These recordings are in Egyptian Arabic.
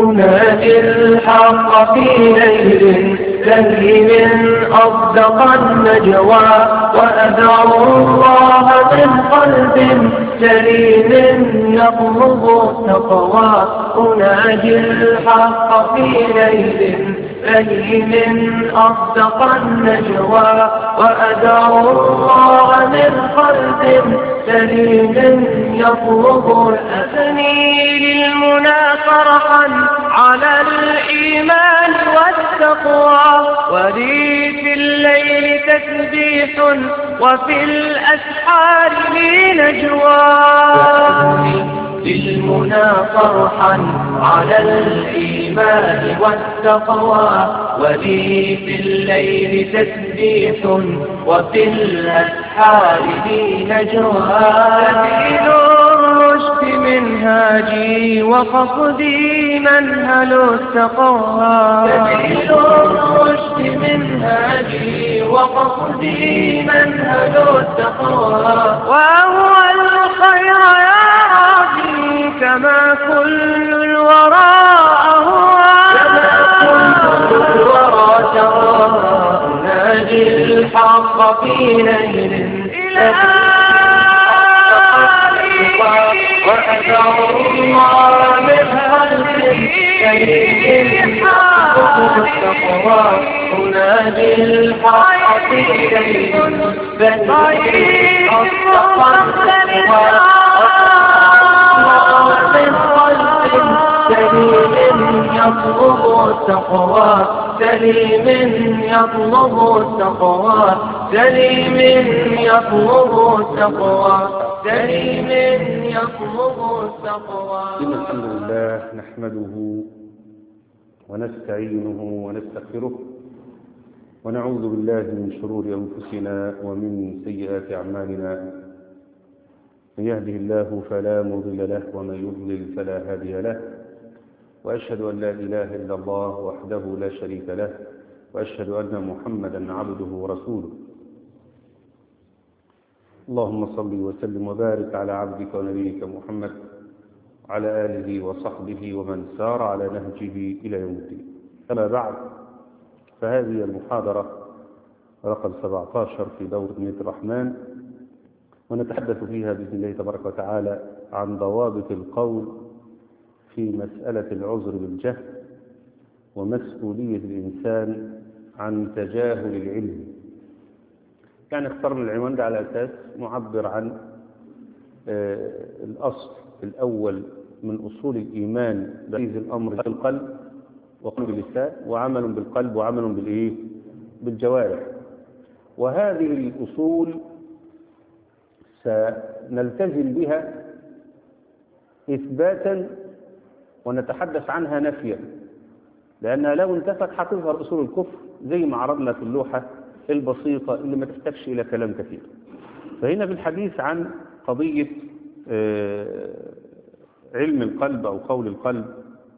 أنادي الحق في ليل سليم أصدق النجوى وأدعو الله من قلب سليم يطلب التقوى أنادي الحق في ليل سليم أصدق النجوى وأدعو الله من قلب سليم يطلب الأثني للمنى فرحا على الإيمان والتقوى ولي في الليل تسبيح وفي الأسحار لي نجوى للمنى فرحا على الإيمان والتقوى ولي في الليل تسبيح وفي الأسحار لي نجوى سبيل الرشد منهاجي وقصدي منهل التقوى سبيل الرشد منهاجي وقصدي منهل التقوى وهو الخير يا ربي كما كل الورى أهوى كما كل الورى ترى أناجي الحق في ليل وأدعو الله من خلق كريم التقوى أنادي الحق في ليل بل أصدق من قلب سليم يطلب التقوى سليم يطلب التقوى سليم يطلب التقوى سليم يطلب التقوى إن الحمد لله نحمده ونستعينه ونستغفره ونعوذ بالله من شرور أنفسنا ومن سيئات أعمالنا من يهده الله فلا مضل له ومن يضلل فلا هادي له وأشهد أن لا إله إلا الله وحده لا شريك له وأشهد أن محمدا عبده ورسوله اللهم صل وسلم وبارك على عبدك ونبيك محمد على آله وصحبه ومن سار على نهجه إلى يوم الدين أما بعد فهذه المحاضرة رقم 17 في دورة ميت الرحمن ونتحدث فيها بإذن الله تبارك وتعالى عن ضوابط القول في مسألة العذر بالجهل ومسؤولية الإنسان عن تجاهل العلم يعني اخترنا العنوان ده على أساس معبر عن آه الأصل الأول من أصول الإيمان بريز الأمر في القلب وقول باللسان وعمل بالقلب وعمل بالإيه بالجوارح وهذه الأصول سنلتزم بها إثباتا ونتحدث عنها نفيا لأنها لو انتفت هتظهر أصول الكفر زي ما عرضنا في اللوحة البسيطة اللي ما تحتاجش إلى كلام كثير فهنا في الحديث عن قضية علم القلب أو قول القلب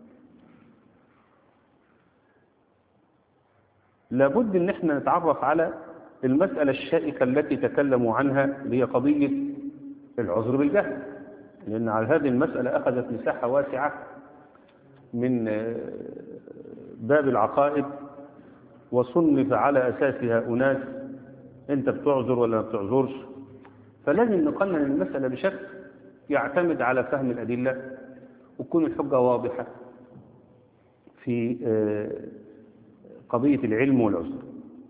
لابد ان احنا نتعرف على المسألة الشائكة التي تكلموا عنها اللي هي قضية العذر بالجهل لأن على هذه المسألة أخذت مساحة واسعة من باب العقائد وصنف على أساسها أناس أنت بتعذر ولا ما بتعذرش فلازم نقنن المسألة بشكل يعتمد على فهم الأدلة وتكون الحجة واضحة في قضية العلم والعذر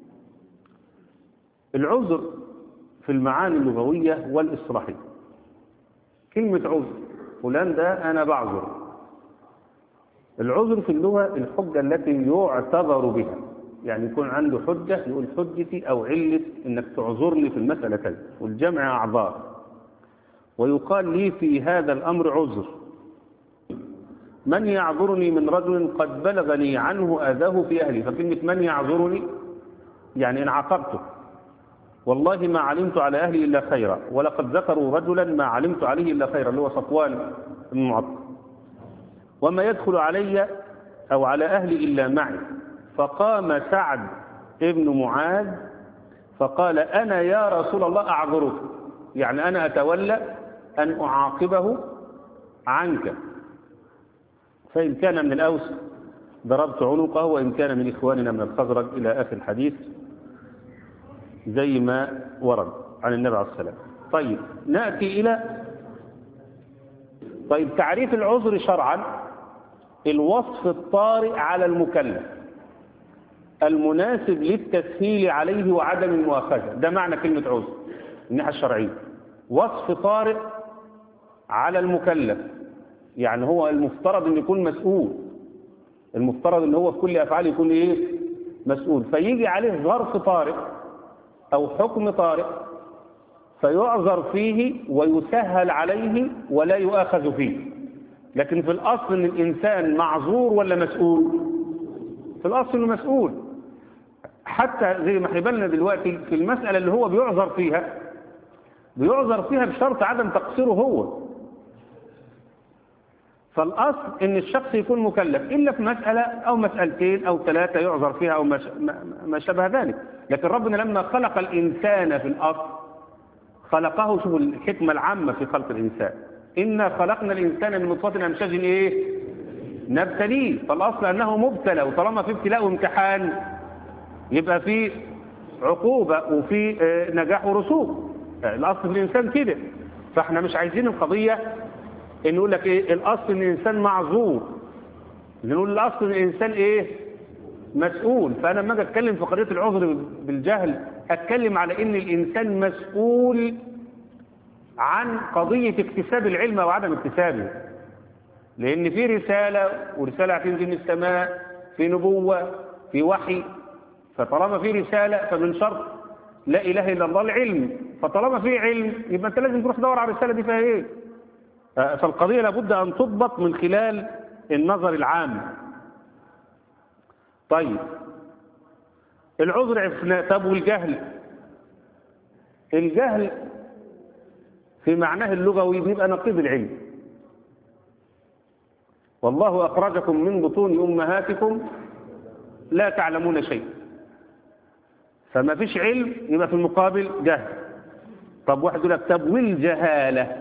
العذر في المعاني اللغوية والإصلاحية كلمة عذر فلان ده أنا بعذر العذر في اللغة الحجة التي يعتذر بها يعني يكون عنده حجة يقول حجتي أو علة إنك تعذرني في المسألة كذا والجمع أعذار ويقال لي في هذا الأمر عذر من يعذرني من رجل قد بلغني عنه أذاه في أهلي فكلمة من يعذرني يعني إن عاقبته والله ما علمت على أهلي إلا خيرا ولقد ذكروا رجلا ما علمت عليه إلا خيرا اللي هو صفوان بن معطل وما يدخل علي أو على أهلي إلا معي فقام سعد ابن معاذ فقال أنا يا رسول الله أعذرك يعني أنا أتولى أن أعاقبه عنك فإن كان من الأوس ضربت عنقه وإن كان من إخواننا من الخزرج إلى آخر الحديث زي ما ورد عن النبي عليه السلام طيب نأتي إلى طيب تعريف العذر شرعا الوصف الطارئ على المكلف المناسب للتسهيل عليه وعدم المؤاخذة ده معنى كلمة عذر الناحية الشرعية وصف طارئ على المكلف يعني هو المفترض أن يكون مسؤول المفترض أن هو في كل أفعاله يكون إيه مسؤول فيجي عليه ظرف طارئ أو حكم طارئ فيعذر فيه ويسهل عليه ولا يؤاخذ فيه لكن في الأصل أن الإنسان معذور ولا مسؤول في الأصل أنه مسؤول حتى زي ما حبلنا دلوقتي في المسألة اللي هو بيعذر فيها بيعذر فيها بشرط عدم تقصيره هو فالأصل أن الشخص يكون مكلف إلا في مسألة أو مسألتين أو ثلاثة يعذر فيها أو ما شابه ذلك لكن ربنا لما خلق الإنسان في الأصل خلقه شوفوا الحكمة العامة في خلق الإنسان إنا خلقنا الإنسان من نطفة أمشاج إيه نبتليه فالأصل أنه مبتلى وطالما في ابتلاء وامتحان يبقى في عقوبة وفي نجاح ورسوب الأصل في الإنسان كده فاحنا مش عايزين القضية إن نقول لك إيه الأصل إن الإنسان معذور نقول الأصل إن الإنسان إيه مسؤول فأنا لما أجي أتكلم في قضية العذر بالجهل أتكلم على إن الإنسان مسؤول عن قضية اكتساب العلم أو عدم اكتسابه لأن في رسالة ورسالة هتنزل من السماء في نبوة في وحي فطالما في رسالة فمن شرط لا إله إلا الله العلم فطالما في علم يبقى أنت لازم تروح تدور على الرسالة دي فيها إيه فالقضية لابد أن تضبط من خلال النظر العام طيب العذر عرفناه طب والجهل الجهل في معناه اللغوي بيبقى نقيض العلم والله أخرجكم من بطون أمهاتكم لا تعلمون شيء فما فيش علم يبقى في المقابل جهل طب واحد يقول لك طب والجهالة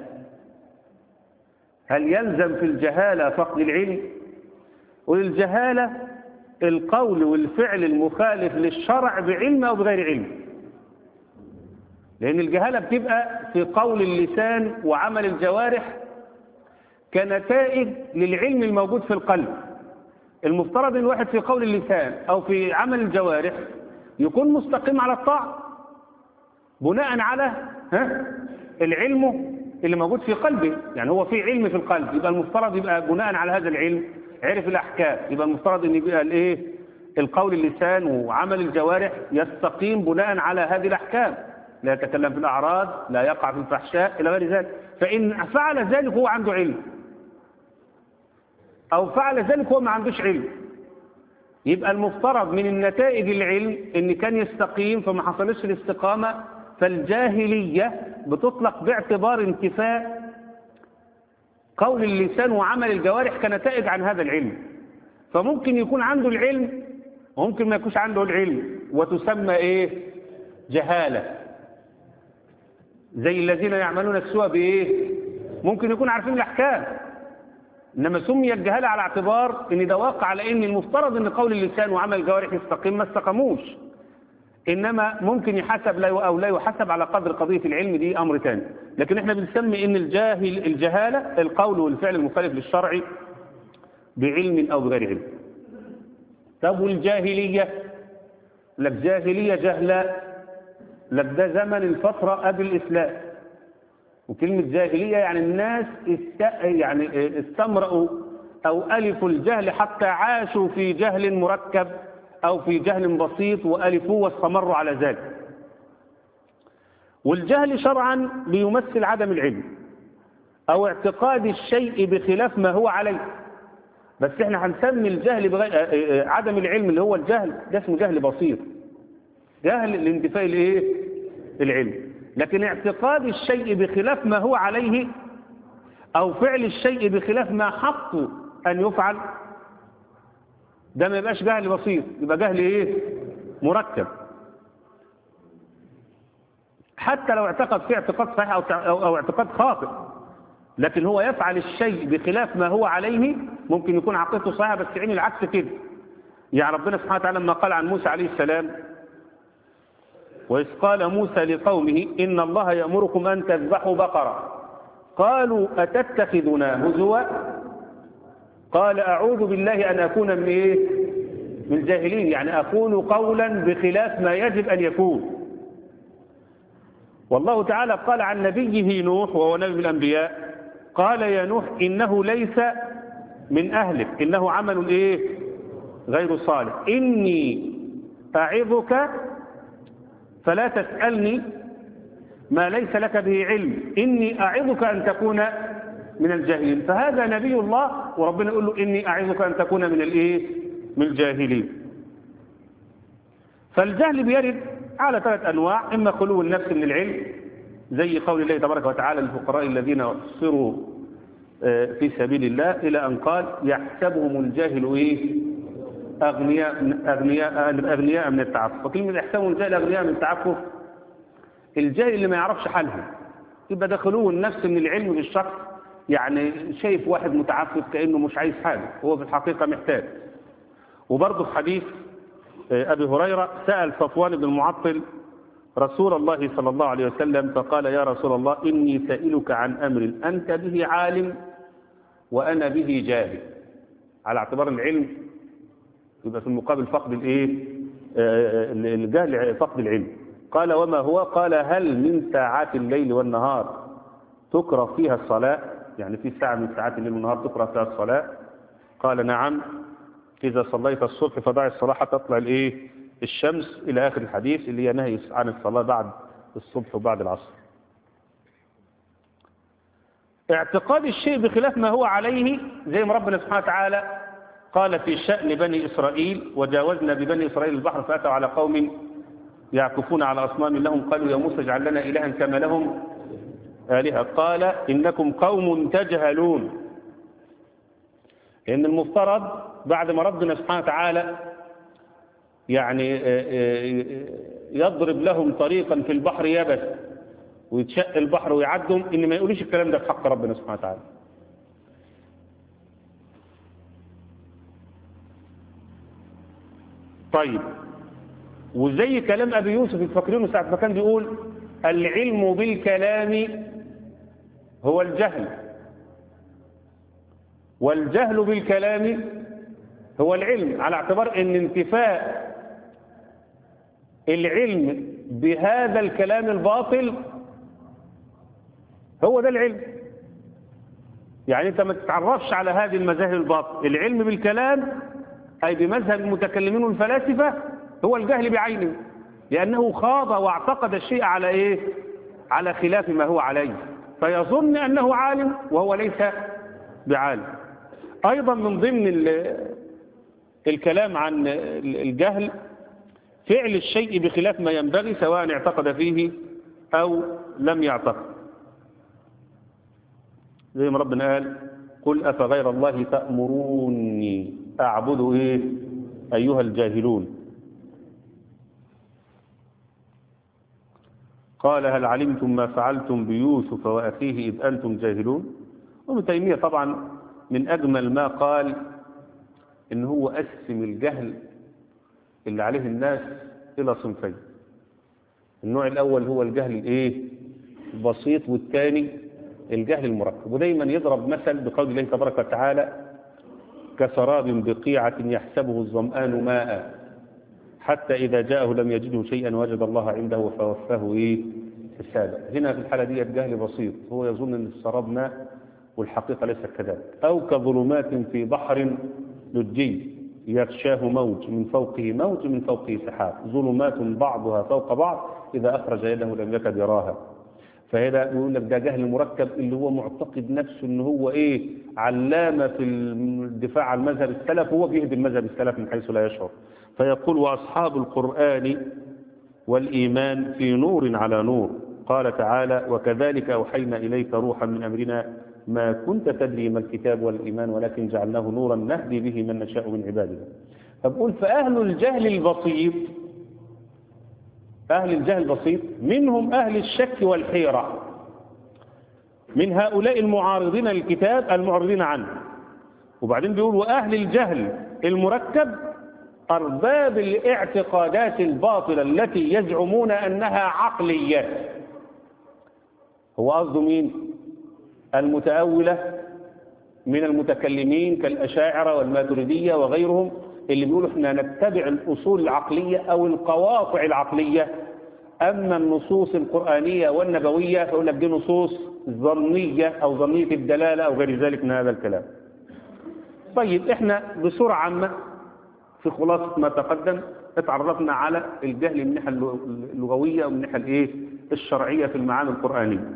هل يلزم في الجهالة فقد العلم والجهالة القول والفعل المخالف للشرع بعلم أو بغير علم لأن الجهالة بتبقى في قول اللسان وعمل الجوارح كنتائج للعلم الموجود في القلب المفترض ان الواحد في قول اللسان أو في عمل الجوارح يكون مستقيم على الطاعة بناء على ها العلم اللي موجود في قلبه يعني هو في علم في القلب يبقى المفترض يبقى بناء على هذا العلم عرف الأحكام يبقى المفترض ان يبقى الايه القول اللسان وعمل الجوارح يستقيم بناء على هذه الأحكام لا يتكلم في الأعراض لا يقع في الفحشاء إلى غير ذلك فإن فعل ذلك هو عنده علم أو فعل ذلك هو ما عندوش علم يبقى المفترض من النتائج العلم ان كان يستقيم فما حصلش الاستقامة فالجاهلية بتطلق باعتبار انتفاء قول اللسان وعمل الجوارح كنتائج عن هذا العلم فممكن يكون عنده العلم وممكن ما يكونش عنده العلم وتسمى ايه جهالة زي الذين يعملون السوء بايه ممكن يكون عارفين الاحكام انما سمي الجهالة على اعتبار ان ده واقع على ان المفترض ان قول اللسان وعمل الجوارح يستقيم ما استقاموش انما ممكن يحسب لا او لا يحسب على قدر قضية العلم دي امر ثاني لكن احنا بنسمي ان الجاهل الجهالة القول والفعل المخالف للشرع بعلم او بغير علم طب والجاهلية لك جاهلية جهلاء لك ده زمن الفترة قبل الإسلام وكلمة جاهلية يعني الناس است... يعني استمرأوا أو ألفوا الجهل حتى عاشوا في جهل مركب أو في جهل بسيط وألفوه واستمروا على ذلك والجهل شرعا بيمثل عدم العلم أو اعتقاد الشيء بخلاف ما هو عليه بس احنا هنسمي الجهل بغير عدم العلم اللي هو الجهل ده اسمه جهل بسيط جهل الانتفاء الايه العلم لكن اعتقاد الشيء بخلاف ما هو عليه او فعل الشيء بخلاف ما حق ان يفعل ده ما يبقاش جهل بسيط يبقى جهل ايه مركب حتى لو اعتقد فيه اعتقاد صحيح او او اعتقاد خاطئ لكن هو يفعل الشيء بخلاف ما هو عليه ممكن يكون عقيدته صحيحة بس عين العكس كده يعني ربنا سبحانه وتعالى لما قال عن موسى عليه السلام وإذ قال موسى لقومه إن الله يأمركم أن تذبحوا بقرة قالوا أتتخذنا هزوا قال أعوذ بالله أن أكون من إيه من الجاهلين يعني أقول قولا بخلاف ما يجب أن يكون والله تعالى قال عن نبيه نوح وهو نبي من الأنبياء قال يا نوح إنه ليس من أهلك إنه عمل إيه غير صالح إني أعظك فلا تسألني ما ليس لك به علم إني أعظك أن تكون من الجاهلين فهذا نبي الله وربنا يقول له إني أعظك أن تكون من الإيه من الجاهلين فالجهل بيرد على ثلاث أنواع إما خلو النفس من العلم زي قول الله تبارك وتعالى للفقراء الذين أحصروا في سبيل الله إلى أن قال يحسبهم الجاهل إيه أغنياء أغنياء أغنياء من التعفف وكلمة يحسبهم الجاهل أغنياء من التعفف الجاهل اللي ما يعرفش حالهم يبقى ده خلو النفس من العلم بالشخص يعني شايف واحد متعفف كأنه مش عايز حاجة هو في الحقيقة محتاج وبرضه في حديث أبي هريرة سأل صفوان بن المعطل رسول الله صلى الله عليه وسلم فقال يا رسول الله إني سائلك عن أمر أنت به عالم وأنا به جاهل على اعتبار العلم يبقى في المقابل فقد الايه الجهل فقد العلم قال وما هو قال هل من ساعات الليل والنهار تكره فيها الصلاة يعني في ساعة من ساعات الليل والنهار تكره فيها الصلاة قال نعم إذا صليت الصبح فدع الصلاة حتى تطلع الايه الشمس إلى آخر الحديث اللي هي نهي عن الصلاة بعد الصبح وبعد العصر اعتقاد الشيء بخلاف ما هو عليه زي ما ربنا سبحانه وتعالى قال في شأن بني إسرائيل وجاوزنا ببني إسرائيل البحر فأتوا على قوم يعكفون على أصنام لهم قالوا يا موسى اجعل لنا إلها كما لهم آلهة قال إنكم قوم تجهلون لأن المفترض بعد ما ربنا سبحانه وتعالى يعني يضرب لهم طريقا في البحر يبس ويتشق البحر ويعدهم إن ما يقوليش الكلام ده في حق ربنا سبحانه وتعالى طيب وزي كلام أبي يوسف فاكرينه ساعة ما كان بيقول العلم بالكلام هو الجهل والجهل بالكلام هو العلم على اعتبار ان انتفاء العلم بهذا الكلام الباطل هو ده العلم يعني انت ما تتعرفش على هذه المذاهب الباطل العلم بالكلام أي بمذهب المتكلمين والفلاسفة هو الجهل بعينه لأنه خاض واعتقد الشيء على إيه على خلاف ما هو عليه فيظن أنه عالم وهو ليس بعالم أيضا من ضمن الكلام عن الجهل فعل الشيء بخلاف ما ينبغي سواء اعتقد فيه أو لم يعتقد زي ما ربنا قال قل أفغير الله تأمروني أعبد إيه أيها الجاهلون قال هل علمتم ما فعلتم بيوسف وأخيه إذ أنتم جاهلون وابن تيمية طبعا من أجمل ما قال إن هو قسم الجهل اللي عليه الناس إلى صنفين النوع الأول هو الجهل الإيه البسيط والثاني الجهل المركب ودايما يضرب مثل بقول الله تبارك وتعالى كسراب بقيعة يحسبه الظمآن ماء حتى إذا جاءه لم يجده شيئا وجد الله عنده فوفاه إيه حسابا هنا في الحالة دي جهل بسيط هو يظن أن السراب ماء والحقيقة ليست كذلك أو كظلمات في بحر لجي يغشاه موج من فوقه موج من فوقه سحاب ظلمات بعضها فوق بعض إذا أخرج يده لم يكد يراها فهذا يقول لك ده جهل مركب اللي هو معتقد نفسه ان هو ايه علامة في الدفاع عن مذهب السلف وهو بيهدم مذهب السلف من حيث لا يشعر فيقول وأصحاب القرآن والإيمان في نور على نور قال تعالى وكذلك أوحينا إليك روحا من أمرنا ما كنت تدري ما الكتاب والإيمان ولكن جعلناه نورا نهدي به من نشاء من عبادنا فبقول فأهل الجهل البسيط أهل الجهل البسيط منهم أهل الشك والحيرة من هؤلاء المعارضين للكتاب المعرضين عنه وبعدين بيقول وأهل الجهل المركب أرباب الاعتقادات الباطلة التي يزعمون أنها عقليات هو قصده مين المتأولة من المتكلمين كالأشاعرة والماتريدية وغيرهم اللي بيقولوا احنا نتبع الأصول العقلية أو القواطع العقلية أما النصوص القرآنية والنبوية فيقول لك دي نصوص ظنية أو ظنية الدلالة أو غير ذلك من هذا الكلام طيب احنا بصورة عامة في خلاصة ما تقدم اتعرفنا على الجهل من الناحية اللغوية ومن الناحية الايه الشرعية في المعاني القرآنية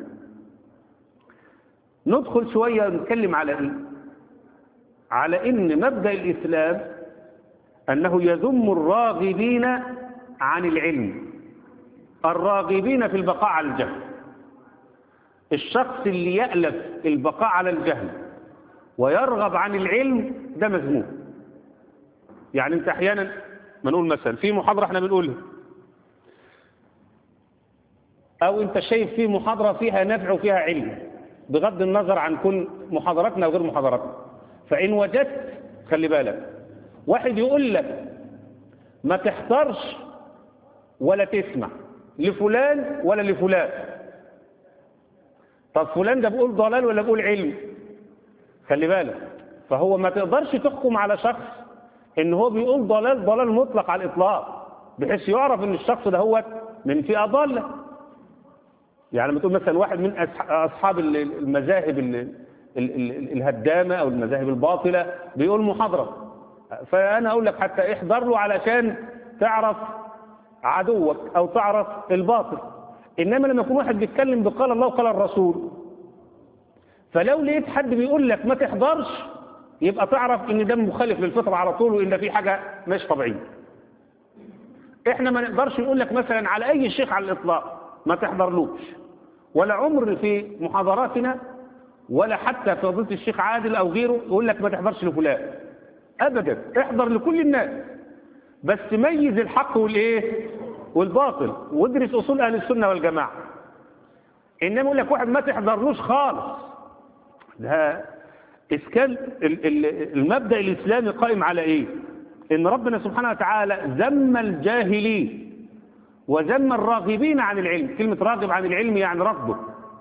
ندخل شوية نتكلم على ايه على ان مبدأ الإسلام أنه يذم الراغبين عن العلم الراغبين في البقاء على الجهل الشخص اللي يألف البقاء على الجهل ويرغب عن العلم ده مذموم يعني انت احيانا ما نقول مثلا في محاضرة احنا بنقولها او انت شايف في محاضرة فيها نفع وفيها علم بغض النظر عن كل محاضراتنا وغير محاضراتنا فإن وجدت خلي بالك واحد يقول لك ما تحضرش ولا تسمع لفلان ولا لفلان طب فلان ده بيقول ضلال ولا بيقول علم خلي بالك فهو ما تقدرش تحكم على شخص ان هو بيقول ضلال ضلال مطلق على الاطلاق بحيث يعرف ان الشخص ده هو من فئه ضاله يعني لما تقول مثلا واحد من اصحاب المذاهب الهدامه او المذاهب الباطله بيقول محاضره فانا اقول لك حتى احضر له علشان تعرف عدوك او تعرف الباطل انما لما يكون واحد بيتكلم بقال الله وقال الرسول فلو لقيت حد بيقول لك ما تحضرش يبقى تعرف ان ده مخالف للفطره على طول وان في حاجه مش طبيعيه احنا ما نقدرش نقول لك مثلا على اي شيخ على الاطلاق ما تحضرلوش ولا عمر في محاضراتنا ولا حتى في فضيله الشيخ عادل او غيره يقول لك ما تحضرش لفلان ابدا احضر لكل الناس بس ميز الحق والايه والباطل وادرس اصول اهل السنه والجماعه انما يقول لك واحد ما تحضرلوش خالص ده اسكان المبدا الاسلامي قائم على ايه ان ربنا سبحانه وتعالى ذم الجاهلين وذم الراغبين عن العلم كلمه راغب عن العلم يعني رفضه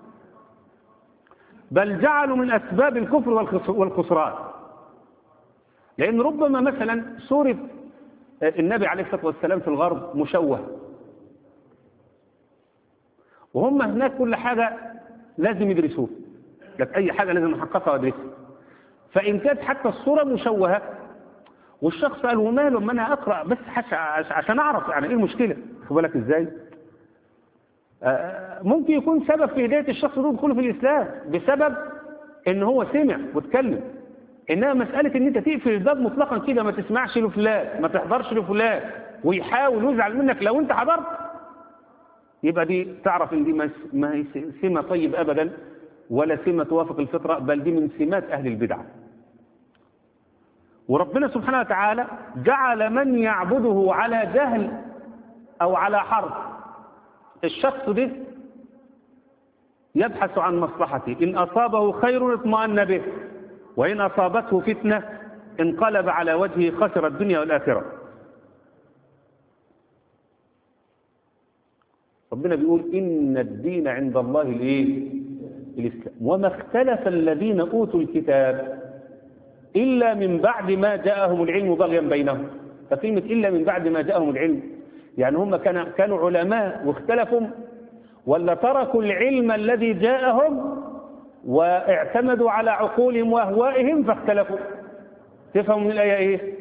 بل جعلوا من اسباب الكفر والخسران لان ربما مثلا سوره النبي عليه الصلاه والسلام في الغرب مشوه وهم هناك كل حاجه لازم يدرسوها لك اي حاجه لازم احققها وادرسها فان كانت حتى الصوره مشوهه والشخص قال وماله ما انا اقرا بس عشان اعرف يعني ايه المشكله خد بالك ازاي ممكن يكون سبب في هدايه الشخص ده دخوله في الاسلام بسبب ان هو سمع واتكلم انما مساله ان انت تقفل الباب مطلقا كده ما تسمعش لفلان ما تحضرش لفلان ويحاول ويزعل منك لو انت حضرت يبقى دي تعرف ان دي ما هي سمه طيب ابدا ولا سمه توافق الفطره بل دي من سمات اهل البدعه وربنا سبحانه وتعالى جعل من يعبده على جهل او على حرف الشخص ده يبحث عن مصلحته ان اصابه خير اطمأن به وان اصابته فتنه انقلب على وجهه خسر الدنيا والاخره ربنا بيقول ان الدين عند الله الايه الاسلام وما اختلف الذين اوتوا الكتاب إلا من بعد ما جاءهم العلم بغيا بينهم فكلمة إلا من بعد ما جاءهم العلم يعني هم كان كانوا علماء واختلفوا ولا تركوا العلم الذي جاءهم واعتمدوا على عقولهم وأهوائهم فاختلفوا تفهم من الآية إيه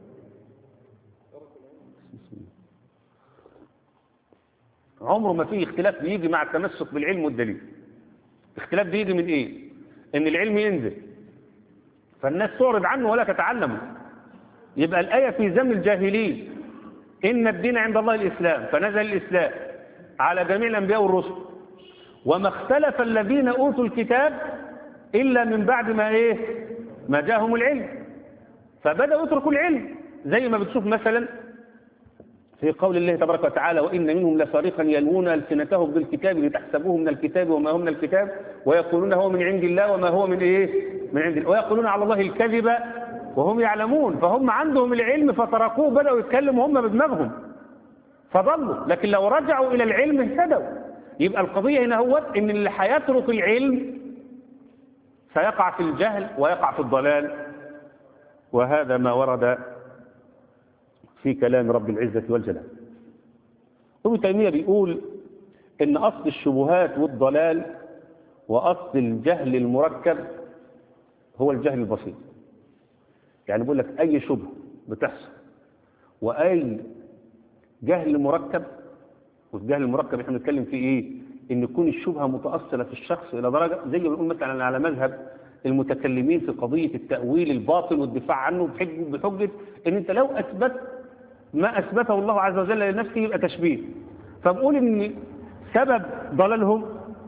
عمره ما فيه اختلاف بيجي مع التمسك بالعلم والدليل اختلاف بيجي من ايه ان العلم ينزل فالناس تعرض عنه ولا تتعلمه يبقى الآية في ذم الجاهلين إن الدين عند الله الإسلام فنزل الإسلام على جميع الأنبياء والرسل وما اختلف الذين أوتوا الكتاب إلا من بعد ما إيه ما جاءهم العلم فبدأوا يتركوا العلم زي ما بتشوف مثلا في قول الله تبارك وتعالى وإن منهم لفريقا يلوون ألسنتهم بالكتاب لتحسبوه من الكتاب وما هو من الكتاب ويقولون هو من عند الله وما هو من إيه من عند الله ويقولون على الله الكذب وهم يعلمون فهم عندهم العلم فتركوه بدأوا يتكلموا هم بدماغهم فضلوا لكن لو رجعوا إلى العلم اهتدوا يبقى القضية هنا هو إن اللي هيترك العلم سيقع في الجهل ويقع في الضلال وهذا ما ورد في كلام رب العزة والجلال ابن تيمية بيقول إن أصل الشبهات والضلال وأصل الجهل المركب هو الجهل البسيط يعني بيقول لك أي شبهة بتحصل وأي جهل مركب والجهل المركب احنا بنتكلم فيه ايه ان تكون الشبهه متاصله في الشخص الى درجه زي ما بنقول مثلا على مذهب المتكلمين في قضيه التاويل الباطل والدفاع عنه بحجه بحجه ان انت لو اثبت ما اثبته الله عز وجل لنفسه يبقى تشبيه فبقول ان سبب ضلالهم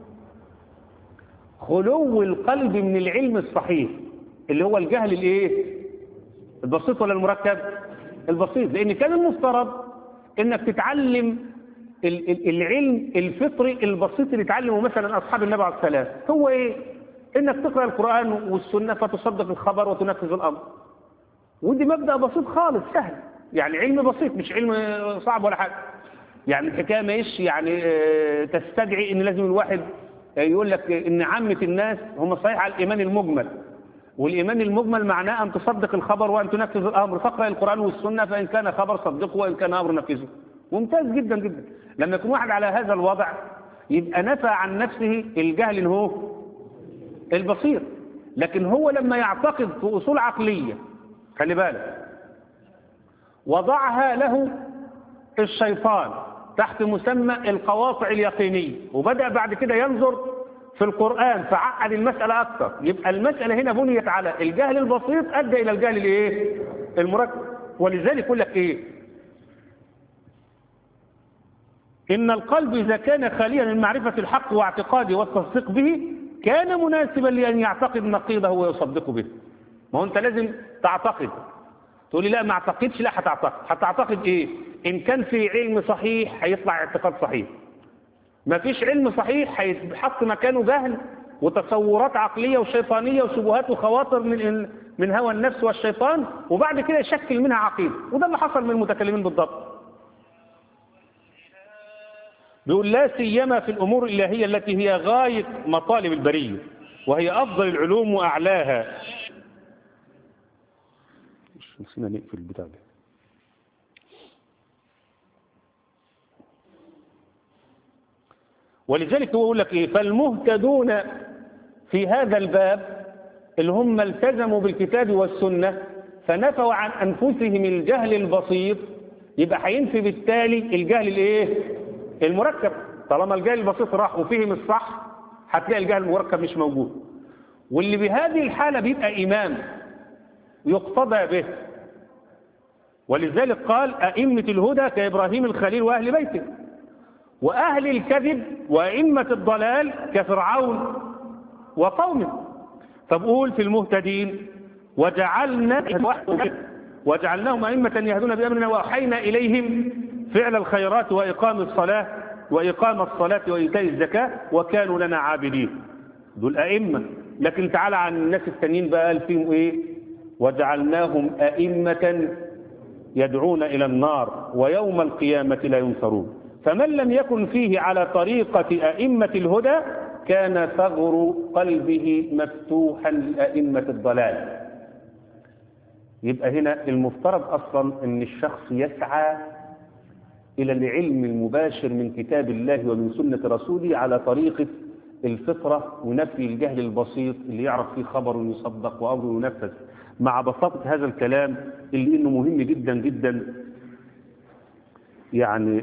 خلو القلب من العلم الصحيح اللي هو الجهل الايه البسيط ولا المركب البسيط لان كان المفترض انك تتعلم العلم الفطري البسيط اللي اتعلمه مثلا اصحاب النبي عليه السلام هو ايه انك تقرا القران والسنه فتصدق الخبر وتنفذ الامر ودي مبدا بسيط خالص سهل يعني علم بسيط مش علم صعب ولا حاجه يعني الحكايه مش يعني تستدعي ان لازم الواحد يقول لك ان عامه الناس هم صحيح على الايمان المجمل والايمان المجمل معناه ان تصدق الخبر وان تنفذ الامر فاقرا القران والسنه فان كان خبر صدقه وان كان امر نفذه ممتاز جدا جدا لما يكون واحد على هذا الوضع يبقى نفى عن نفسه الجهل إن هو البصير لكن هو لما يعتقد في أصول عقلية خلي بالك وضعها له الشيطان تحت مسمى القواطع اليقينية وبدأ بعد كده ينظر في القرآن فعقد المسألة أكثر يبقى المسألة هنا بنيت على الجهل البسيط أدى إلى الجهل الإيه؟ المركب ولذلك يقول لك إيه إن القلب إذا كان خاليا من معرفة الحق واعتقاده والتصديق به كان مناسبا لأن يعتقد نقيضه ويصدق به ما هو أنت لازم تعتقد تقول لي لا ما اعتقدش لا هتعتقد هتعتقد إيه إن كان في علم صحيح هيطلع اعتقاد صحيح ما فيش علم صحيح هيتحط مكانه جهل وتصورات عقلية وشيطانية وشبهات وخواطر من من هوى النفس والشيطان وبعد كده يشكل منها عقيدة وده اللي حصل من المتكلمين بالضبط بيقول لا سيما في الأمور الإلهية التي هي غاية مطالب البرية وهي أفضل العلوم وأعلاها مش نسينا نقفل البتاع ده ولذلك هو يقول لك ايه فالمهتدون في هذا الباب اللي هم التزموا بالكتاب والسنة فنفوا عن أنفسهم الجهل البسيط يبقى هينفي بالتالي الجهل الايه المركب طالما الجهل البسيط راح وفهم الصح هتلاقي الجهل المركب مش موجود واللي بهذه الحالة بيبقى إمام يقتضى به ولذلك قال أئمة الهدى كإبراهيم الخليل وأهل بيته وأهل الكذب وأئمة الضلال كفرعون وقومه فبقول في المهتدين وجعلنا وجعلناهم أئمة يهدون بأمرنا وأوحينا إليهم فعل الخيرات وإقام الصلاة وإقام الصلاة وإيتاء الزكاة وكانوا لنا عابدين دول أئمة لكن تعالى عن الناس التانيين بقى قال فيهم إيه وجعلناهم أئمة يدعون إلى النار ويوم القيامة لا ينصرون فمن لم يكن فيه على طريقة أئمة الهدى كان ثغر قلبه مفتوحا لأئمة الضلال يبقى هنا المفترض أصلا أن الشخص يسعى إلى العلم المباشر من كتاب الله ومن سنة رسوله على طريقة الفطرة ونفي الجهل البسيط اللي يعرف فيه خبر يصدق وأمر ينفذ مع بساطة هذا الكلام اللي إنه مهم جدا جدا يعني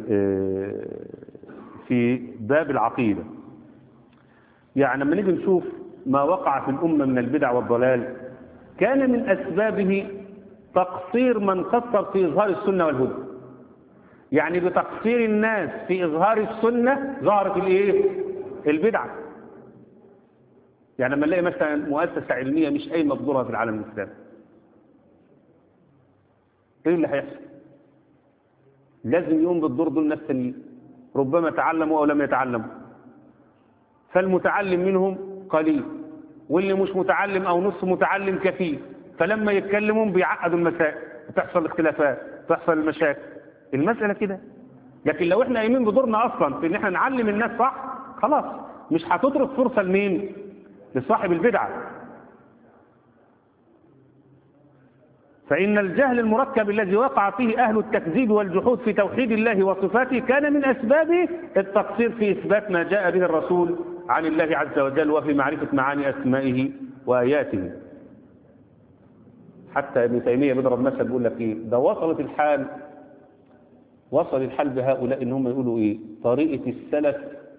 في باب العقيدة يعني لما نيجي نشوف ما وقع في الأمة من البدع والضلال كان من أسبابه تقصير من قصر في إظهار السنة والهدى يعني بتقصير الناس في إظهار السنة ظهرت الإيه؟ البدعة يعني لما نلاقي مثلا مؤسسة علمية مش أي مقدورة في العالم الإسلامي إيه اللي هيحصل؟ لازم يقوم بالدور دول ناس تانيين ربما تعلموا أو لم يتعلموا فالمتعلم منهم قليل واللي مش متعلم أو نص متعلم كثير فلما يتكلمون بيعقدوا المسائل وتحصل اختلافات تحصل المشاكل المسألة كده لكن لو احنا قايمين بدورنا اصلا في ان احنا نعلم الناس صح خلاص مش هتترك فرصة لمين لصاحب البدعة فإن الجهل المركب الذي وقع فيه أهل التكذيب والجحود في توحيد الله وصفاته كان من أسباب التقصير في إثبات ما جاء به الرسول عن الله عز وجل وفي معرفة معاني أسمائه وآياته حتى ابن تيمية بيضرب مثل بيقول لك إيه ده وصلت الحال وصل الحال بهؤلاء إن هم يقولوا إيه طريقة السلف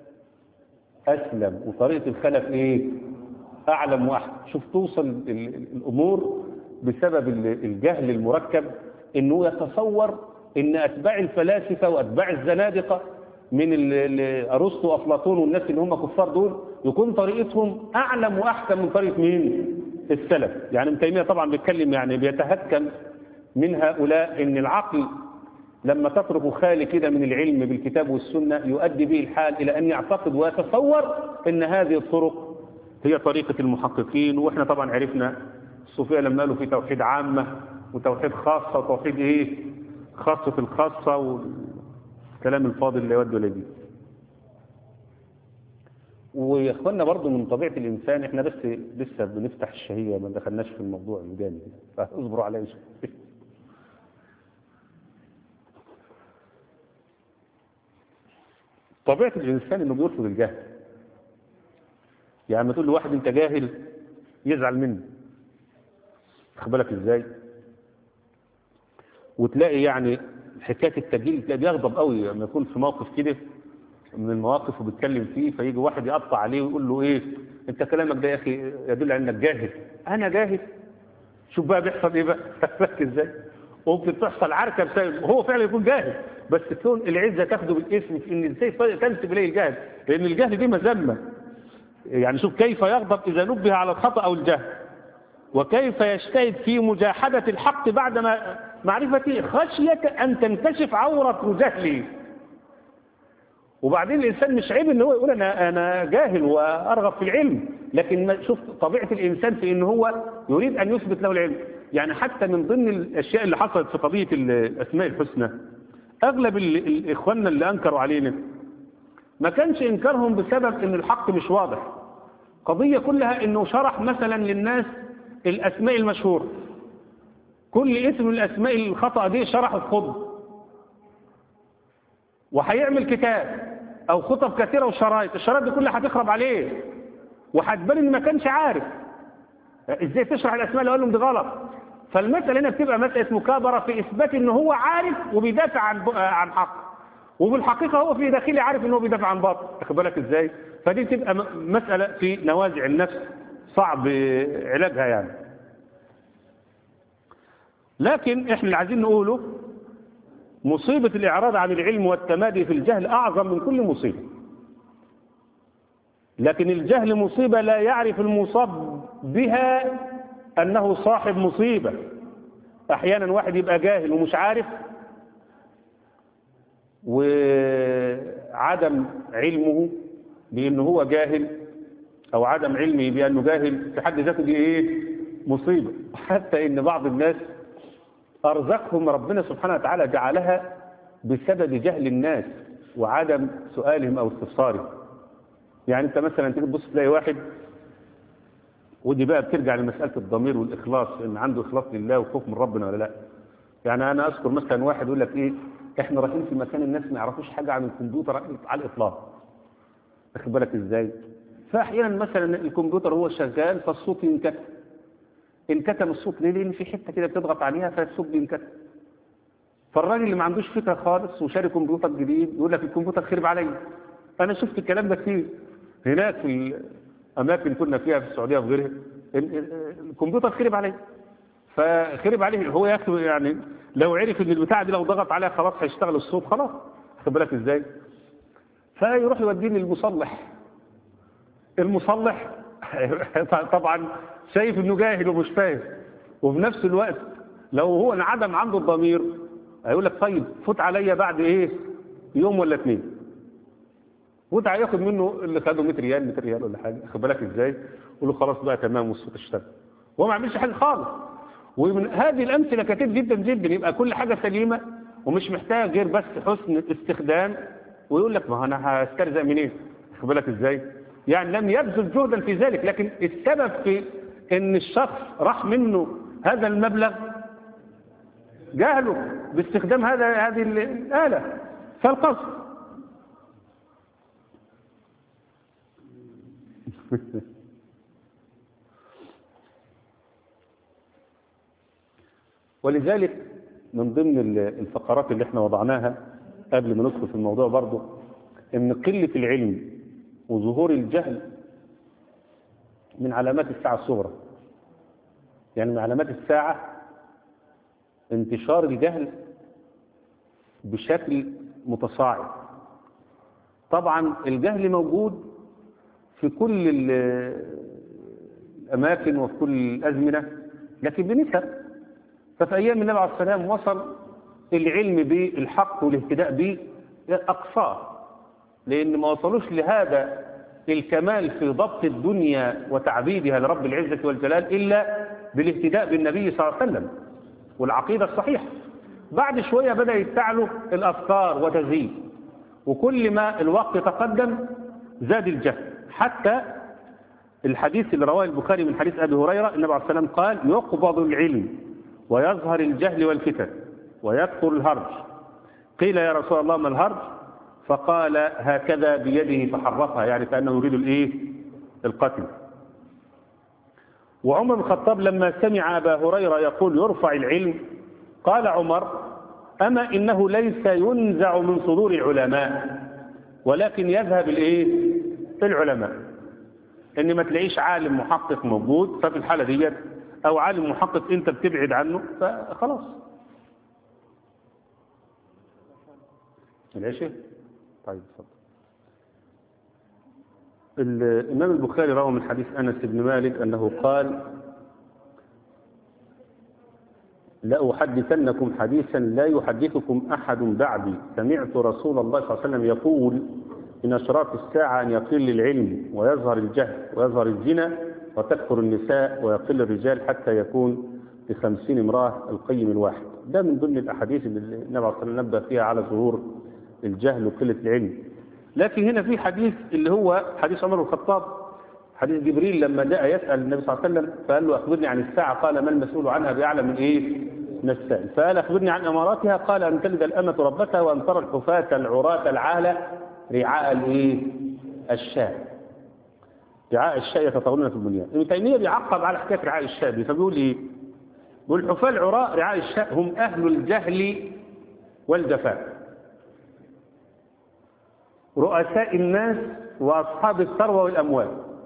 أسلم وطريقة الخلف إيه أعلم وأحسن شوف توصل ال- ال- الأمور بسبب ال- الجهل المركب إنه يتصور إن أتباع الفلاسفة وأتباع الزنادقة من ال- ال- أرسطو وأفلاطون والناس اللي هم كفار دول يكون طريقتهم أعلم وأحسن من طريقة مين؟ السلف يعني ابن تيمية طبعا بيتكلم يعني بيتهكم من هؤلاء إن العقل لما تترك خالي كده من العلم بالكتاب والسنة يؤدي به الحال إلى أن يعتقد ويتصور أن هذه الطرق هي طريقة المحققين وإحنا طبعا عرفنا الصوفية لما قالوا في توحيد عامة وتوحيد خاصة وتوحيد إيه خاصة الخاصة والكلام الفاضل اللي يود ولا يجي ويا اخوانا برضو من طبيعة الإنسان إحنا بس لسه بنفتح الشهية ما دخلناش في الموضوع الجانبي فاصبروا عليا شوية طبيعة الإنسان إنه بيرفض الجهل يعني لما تقول لواحد أنت جاهل يزعل منه خد بالك إزاي وتلاقي يعني حكاية التجهيل تلاقي بيغضب قوي لما يكون في موقف كده من المواقف وبيتكلم فيه فيجي واحد يقطع عليه ويقول له ايه انت كلامك ده يا اخي يدل على انك جاهل انا جاهل شوف بقى بيحصل ايه بقى فاك ازاي ممكن تحصل عركه بسبب هو فعلا يكون جاهل بس تكون العزه تاخده بالاسم في ان ازاي تنسب اليه الجهل لان الجهل دي مذمه يعني شوف كيف يغضب اذا نبه على الخطا او الجهل وكيف يجتهد في مجاحده الحق بعد ما معرفته خشيه ان تنكشف عوره جهله وبعدين الانسان مش عيب ان هو يقول انا انا جاهل وارغب في العلم لكن ما- شوف طبيعه الانسان في ان هو يريد ان يثبت له العلم يعني حتى من ضمن الاشياء اللي حصلت في قضيه ال- الاسماء الحسنى اغلب ال- ال- اخواننا اللي انكروا علينا ما كانش انكارهم بسبب ان الحق مش واضح قضيه كلها انه شرح مثلا للناس الاسماء المشهوره كل اسم من الاسماء الخطا دي شرحه في خطبه وهيعمل كتاب او خطب كثيره وشرايط الشرايط دي كلها هتخرب عليه وهتبان ان ما كانش عارف ازاي تشرح الاسماء اللي قال لهم دي غلط فالمساله هنا بتبقى مساله مكابره في اثبات ان هو عارف وبيدافع عن عن حق وبالحقيقه هو في داخله عارف ان هو بيدافع عن باطل واخد بالك ازاي فدي بتبقى م- مساله في نوازع النفس صعب علاجها يعني لكن احنا اللي عايزين نقوله مصيبة الإعراض عن العلم والتمادي في الجهل أعظم من كل مصيبة لكن الجهل مصيبة لا يعرف المصاب بها أنه صاحب مصيبة أحيانا واحد يبقى جاهل ومش عارف وعدم علمه بأنه هو جاهل أو عدم علمه بأنه جاهل في حد ذاته دي إيه مصيبة حتى إن بعض الناس أرزقهم ربنا سبحانه وتعالى جعلها بسبب جهل الناس وعدم سؤالهم أو استفسارهم يعني أنت مثلا تيجي تبص تلاقي واحد ودي بقى بترجع لمسألة الضمير والإخلاص إن عنده إخلاص لله وخوف من ربنا ولا لا يعني أنا أذكر مثلا واحد يقول لك إيه إحنا رايحين في مكان الناس ما يعرفوش حاجة عن الكمبيوتر على الإطلاق واخد بالك إزاي فأحيانا مثلا الكمبيوتر هو شغال فالصوت ينكتب انكتم الصوت ليه لان في حته كده بتضغط عليها فالصوت بينكتم فالراجل اللي ما عندوش فكره خالص وشاري كمبيوتر جديد يقول لك الكمبيوتر خرب عليا انا شفت الكلام ده كتير هناك في الاماكن كنا فيها في السعوديه وفي غيرها ال- ال- الكمبيوتر خرب عليه فخرب عليه هو يا اخي يعني لو عرف ان البتاعه دي لو ضغط عليها خلاص هيشتغل الصوت خلاص خد بالك ازاي فيروح يوديني للمصلح المصلح طبعا شايف انه جاهل ومش فاهم وفي نفس الوقت لو هو انعدم عنده الضمير هيقول لك طيب فوت عليا بعد ايه يوم ولا اتنين فوت هياخد منه اللي خده 100 ريال 200 ريال ولا حاجه خد بالك ازاي يقول له خلاص بقى تمام والصوت اشتغل وهو ما عملش حاجه خالص ومن هذه الامثله كتير جدا جدا يبقى كل حاجه سليمه ومش محتاج غير بس حسن استخدام ويقول لك ما انا هسترزق منين خد بالك ازاي يعني لم يبذل جهدا في ذلك لكن السبب في ان الشخص راح منه هذا المبلغ جهله باستخدام هذا هذه الآلة فالقصد ولذلك من ضمن الفقرات اللي احنا وضعناها قبل ما ندخل في الموضوع برضه ان قلة العلم وظهور الجهل من علامات الساعة الصغرى يعني من علامات الساعة انتشار الجهل بشكل متصاعد طبعا الجهل موجود في كل الأماكن وفي كل الأزمنة لكن بنسب ففي أيام النبي عليه السلام وصل العلم بالحق والاهتداء به أقصاه لأن ما وصلوش لهذا الكمال في ضبط الدنيا وتعبيدها لرب العزة والجلال إلا بالاهتداء بالنبي صلى الله عليه وسلم والعقيدة الصحيحة بعد شوية بدأ يتعلوا الأفكار وتزيد وكل ما الوقت تقدم زاد الجهل حتى الحديث اللي رواه البخاري من حديث أبي هريرة النبي عليه السلام قال يقبض العلم ويظهر الجهل والفتن ويكثر الهرج قيل يا رسول الله ما الهرج فقال هكذا بيده فحرفها يعني كأنه يريد الايه القتل وعمر بن الخطاب لما سمع أبا هريرة يقول يرفع العلم قال عمر أما إنه ليس ينزع من صدور العلماء ولكن يذهب الايه العلماء ان ما تلاقيش عالم محقق موجود ففي الحالة ديت او عالم محقق انت بتبعد عنه فخلاص العشاء طيب اتفضل الإمام البخاري روى من حديث أنس بن مالك أنه قال لأحدثنكم حديثا لا يحدثكم أحد بعدي سمعت رسول الله صلى الله عليه وسلم يقول من أشراط الساعة أن يقل العلم ويظهر الجهل ويظهر الزنا وتكثر النساء ويقل الرجال حتى يكون لخمسين امرأة القيم الواحد ده من ضمن الأحاديث اللي النبي صلى الله عليه وسلم نبه فيها على ظهور الجهل وقلة العلم لكن هنا في حديث اللي هو حديث عمر بن الخطاب حديث جبريل لما جاء يسأل النبي صلى الله عليه وسلم فقال له أخبرني عن الساعة قال ما المسؤول عنها بأعلم من إيه من السائل فقال أخبرني عن أماراتها قال أن تلد الأمة ربتها وأن ترى الحفاة العراة العالة رعاء الإيه الشاة رعاء الشاة يتطاولون في البنيان ابن تيمية بيعقب على حكاية رعاء الشاة دي فبيقول إيه بيقول الحفاة العراة رعاء الشاة هم أهل الجهل والجفاء رؤساء الناس وأصحاب الثروة والأموال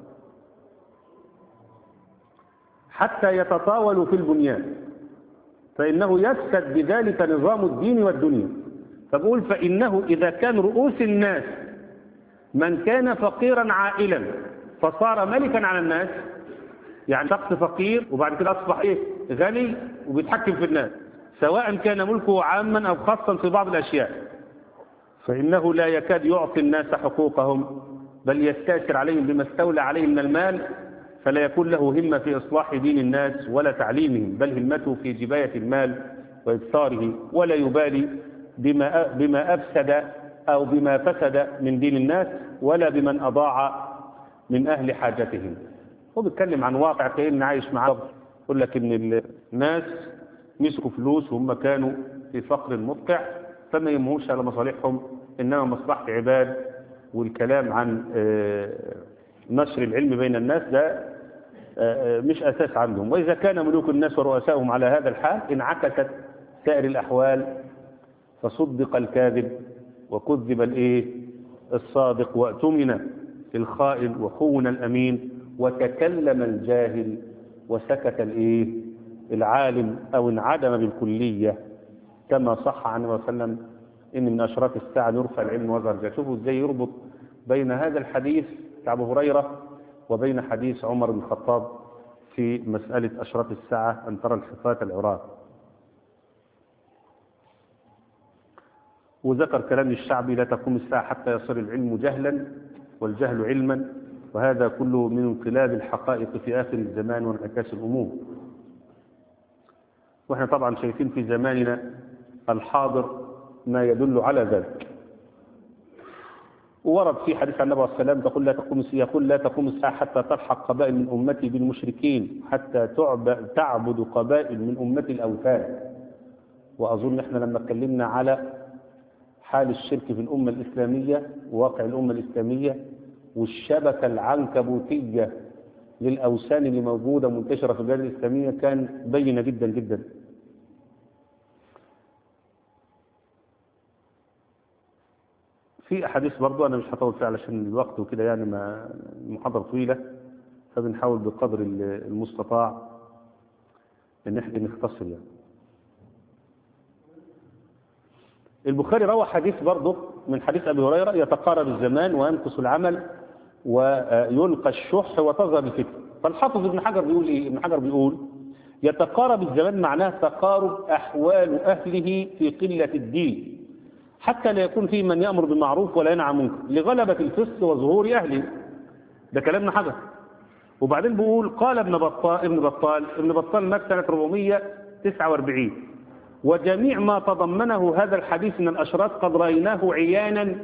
حتى يتطاولوا في البنيان فإنه يفسد بذلك نظام الدين والدنيا فبقول فإنه إذا كان رؤوس الناس من كان فقيرا عائلا فصار ملكا على الناس يعني شخص فقير وبعد كده أصبح إيه غني وبيتحكم في الناس سواء كان ملكه عاما أو خاصا في بعض الأشياء فإنه لا يكاد يعطي الناس حقوقهم بل يستأثر عليهم بما استولى عليه من المال فلا يكون له همة في إصلاح دين الناس ولا تعليمهم بل همته في جباية المال وإبصاره ولا يبالي بما بما أفسد أو بما فسد من دين الناس ولا بمن أضاع من أهل حاجتهم هو بيتكلم عن واقع كأن عايش معاه يقول لك إن الناس مسكوا فلوس وهم كانوا في فقر مدقع فما يهمهمش على مصالحهم إنما مصلحة عباد والكلام عن نشر العلم بين الناس ده مش أساس عندهم وإذا كان ملوك الناس ورؤسائهم على هذا الحال انعكست سائر الأحوال فصدق الكاذب وكذب الايه الصادق واؤتمن الخائن وخون الأمين وتكلم الجاهل وسكت الايه العالم أو انعدم بالكلية كما صح عن النبي صلى الله عليه وسلم إن من أشراط الساعة يرفع العلم وظهر شوفوا ازاي يربط بين هذا الحديث بتاع أبو هريرة وبين حديث عمر بن الخطاب في مسألة أشراط الساعة أن ترى الحفاة العراة وذكر كلام الشعبي لا تقوم الساعة حتى يصير العلم جهلا والجهل علما وهذا كله من انقلاب الحقائق في آخر الزمان وانعكاس الأمور واحنا طبعا شايفين في زماننا الحاضر ما يدل على ذلك ورد في حديث عن النبي عليه السلام تقول لا تقوم يقول لا تقوم الساعة حتى تلحق قبائل من أمتي بالمشركين حتى تعب- تعبد قبائل من أمتي الأوثان وأظن احنا لما اتكلمنا على حال الشرك في الأمة الإسلامية وواقع الأمة الإسلامية والشبكة العنكبوتية للأوثان اللي موجودة منتشرة في البلاد الإسلامية كان بينة جدا جدا في أحاديث برضو أنا مش هطول فيها علشان الوقت وكده يعني ما المحاضرة طويلة فبنحاول بقدر المستطاع إن احنا نختصر يعني البخاري روى حديث برضه من حديث أبي هريرة يتقارب الزمان وينقص العمل ويلقى الشح وتظهر الفتن فالحافظ ابن حجر بيقول إيه؟ ابن حجر بيقول يتقارب الزمان معناه تقارب أحوال أهله في قلة الدين حتى لا يكون فيه من يأمر بالمعروف ولا ينهى عن منكر لغلبة الفسق وظهور أهله ده كلام ابن حجر وبعدين بيقول قال ابن بطال ابن بطال ابن بطال مات سنة 449 وجميع ما تضمنه هذا الحديث من الأشراط قد رأيناه عيانا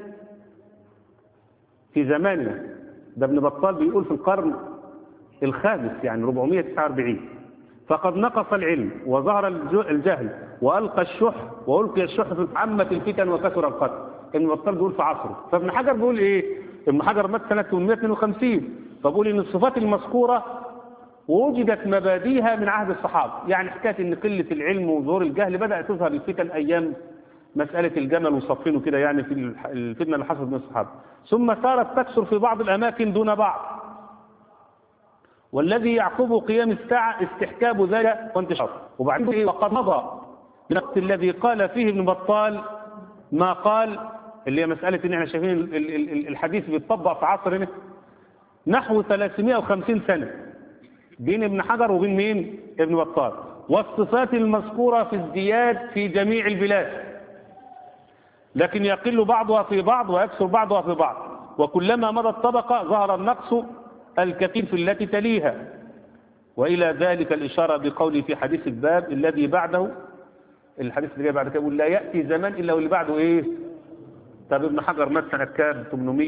في زماننا ده ابن بطال بيقول في القرن الخامس يعني 449 فقد نقص العلم وظهر الج- الجهل وألقى الشح وألقي الشح في عامة الفتن وكثر القتل ابن بطال بيقول في عصره فابن حجر بيقول إيه ابن حجر مات سنة 852 فبيقول إن الصفات المذكورة وجدت مباديها من عهد الصحابة يعني حكاية ان قلة العلم وظهور الجهل بدأت تظهر الفتن أيام مسألة الجمل وصفينه كده يعني في الح- الفتنة اللي حصلت من الصحابة ثم صارت تكثر في بعض الأماكن دون بعض والذي يعقبه قيام الساعة استحكاب ذلك وانتشار وبعدين إيه؟ وقد مضى بنقص الذي قال فيه ابن بطال ما قال اللي هي مسألة ان احنا شايفين ال- ال- ال- الحديث بيتطبق في عصرنا نحو 350 سنة بين ابن حجر وبين مين ابن بطال والصفات المذكورة في ازدياد في جميع البلاد لكن يقل بعضها في بعض ويكثر بعضها في بعض وكلما مضت طبقة ظهر النقص الكثير في التي تليها وإلى ذلك الإشارة بقوله في حديث الباب الذي بعده الحديث اللي جاي بعد كده يقول لا يأتي زمان إلا واللي بعده إيه طب ابن حجر مات سنة كام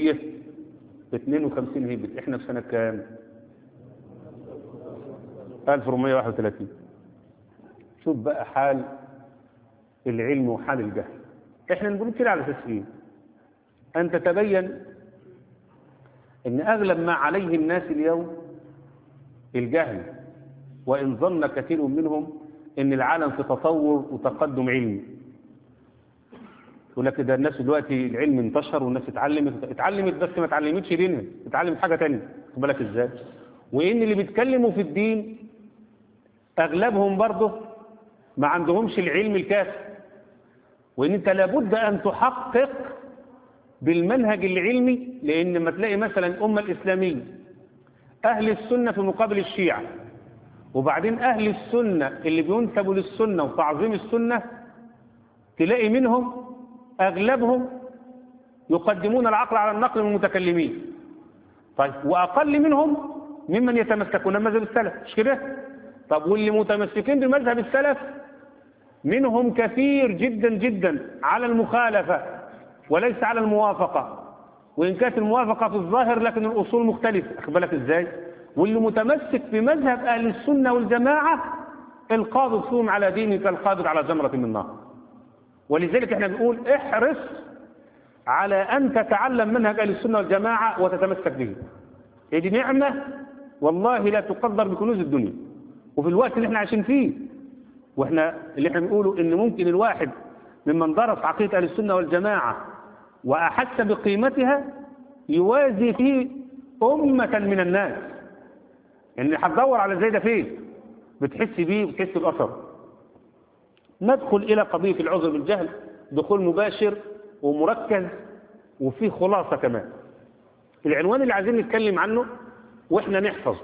852 هجري احنا في سنة كام 1431 شوف بقى حال العلم وحال الجهل احنا نقول كده على اساس ايه ان تتبين ان اغلب ما عليه الناس اليوم الجهل وان ظن كثير منهم ان العالم في تطور وتقدم علمي يقول لك ده الناس دلوقتي العلم انتشر والناس اتعلمت اتعلمت بس ما اتعلمتش دينها اتعلمت حاجه ثانيه خد بالك ازاي وان اللي بيتكلموا في الدين اغلبهم برضه ما عندهمش العلم الكافي وان انت لابد ان تحقق بالمنهج العلمي لان لما تلاقي مثلا الامه الاسلاميه اهل السنه في مقابل الشيعه وبعدين اهل السنه اللي بينسبوا للسنه وتعظيم السنه تلاقي منهم اغلبهم يقدمون العقل على النقل من المتكلمين طيب واقل منهم ممن يتمسكون بمذهب السلف مش كده طب واللي متمسكين بمذهب السلف منهم كثير جدا جدا على المخالفة وليس على الموافقة وإن كانت الموافقة في الظاهر لكن الأصول مختلفة أخد بالك إزاي واللي متمسك بمذهب أهل السنة والجماعة القابض فيهم على دينه كالقابض على جمرة من نار ولذلك احنا بنقول احرص على أن تتعلم منهج أهل السنة والجماعة وتتمسك به هي دي نعمة والله لا تقدر بكنوز الدنيا وفي الوقت اللي احنا عايشين فيه واحنا اللي احنا بنقوله ان ممكن الواحد ممن درس عقيدة اهل السنة والجماعة واحس بقيمتها يوازي فيه أمة من الناس يعني هتدور على زي ده فين بتحس بيه وتحس بأثر ندخل إلى قضية العذر بالجهل دخول مباشر ومركز وفيه خلاصة كمان العنوان اللي عايزين نتكلم عنه واحنا نحفظه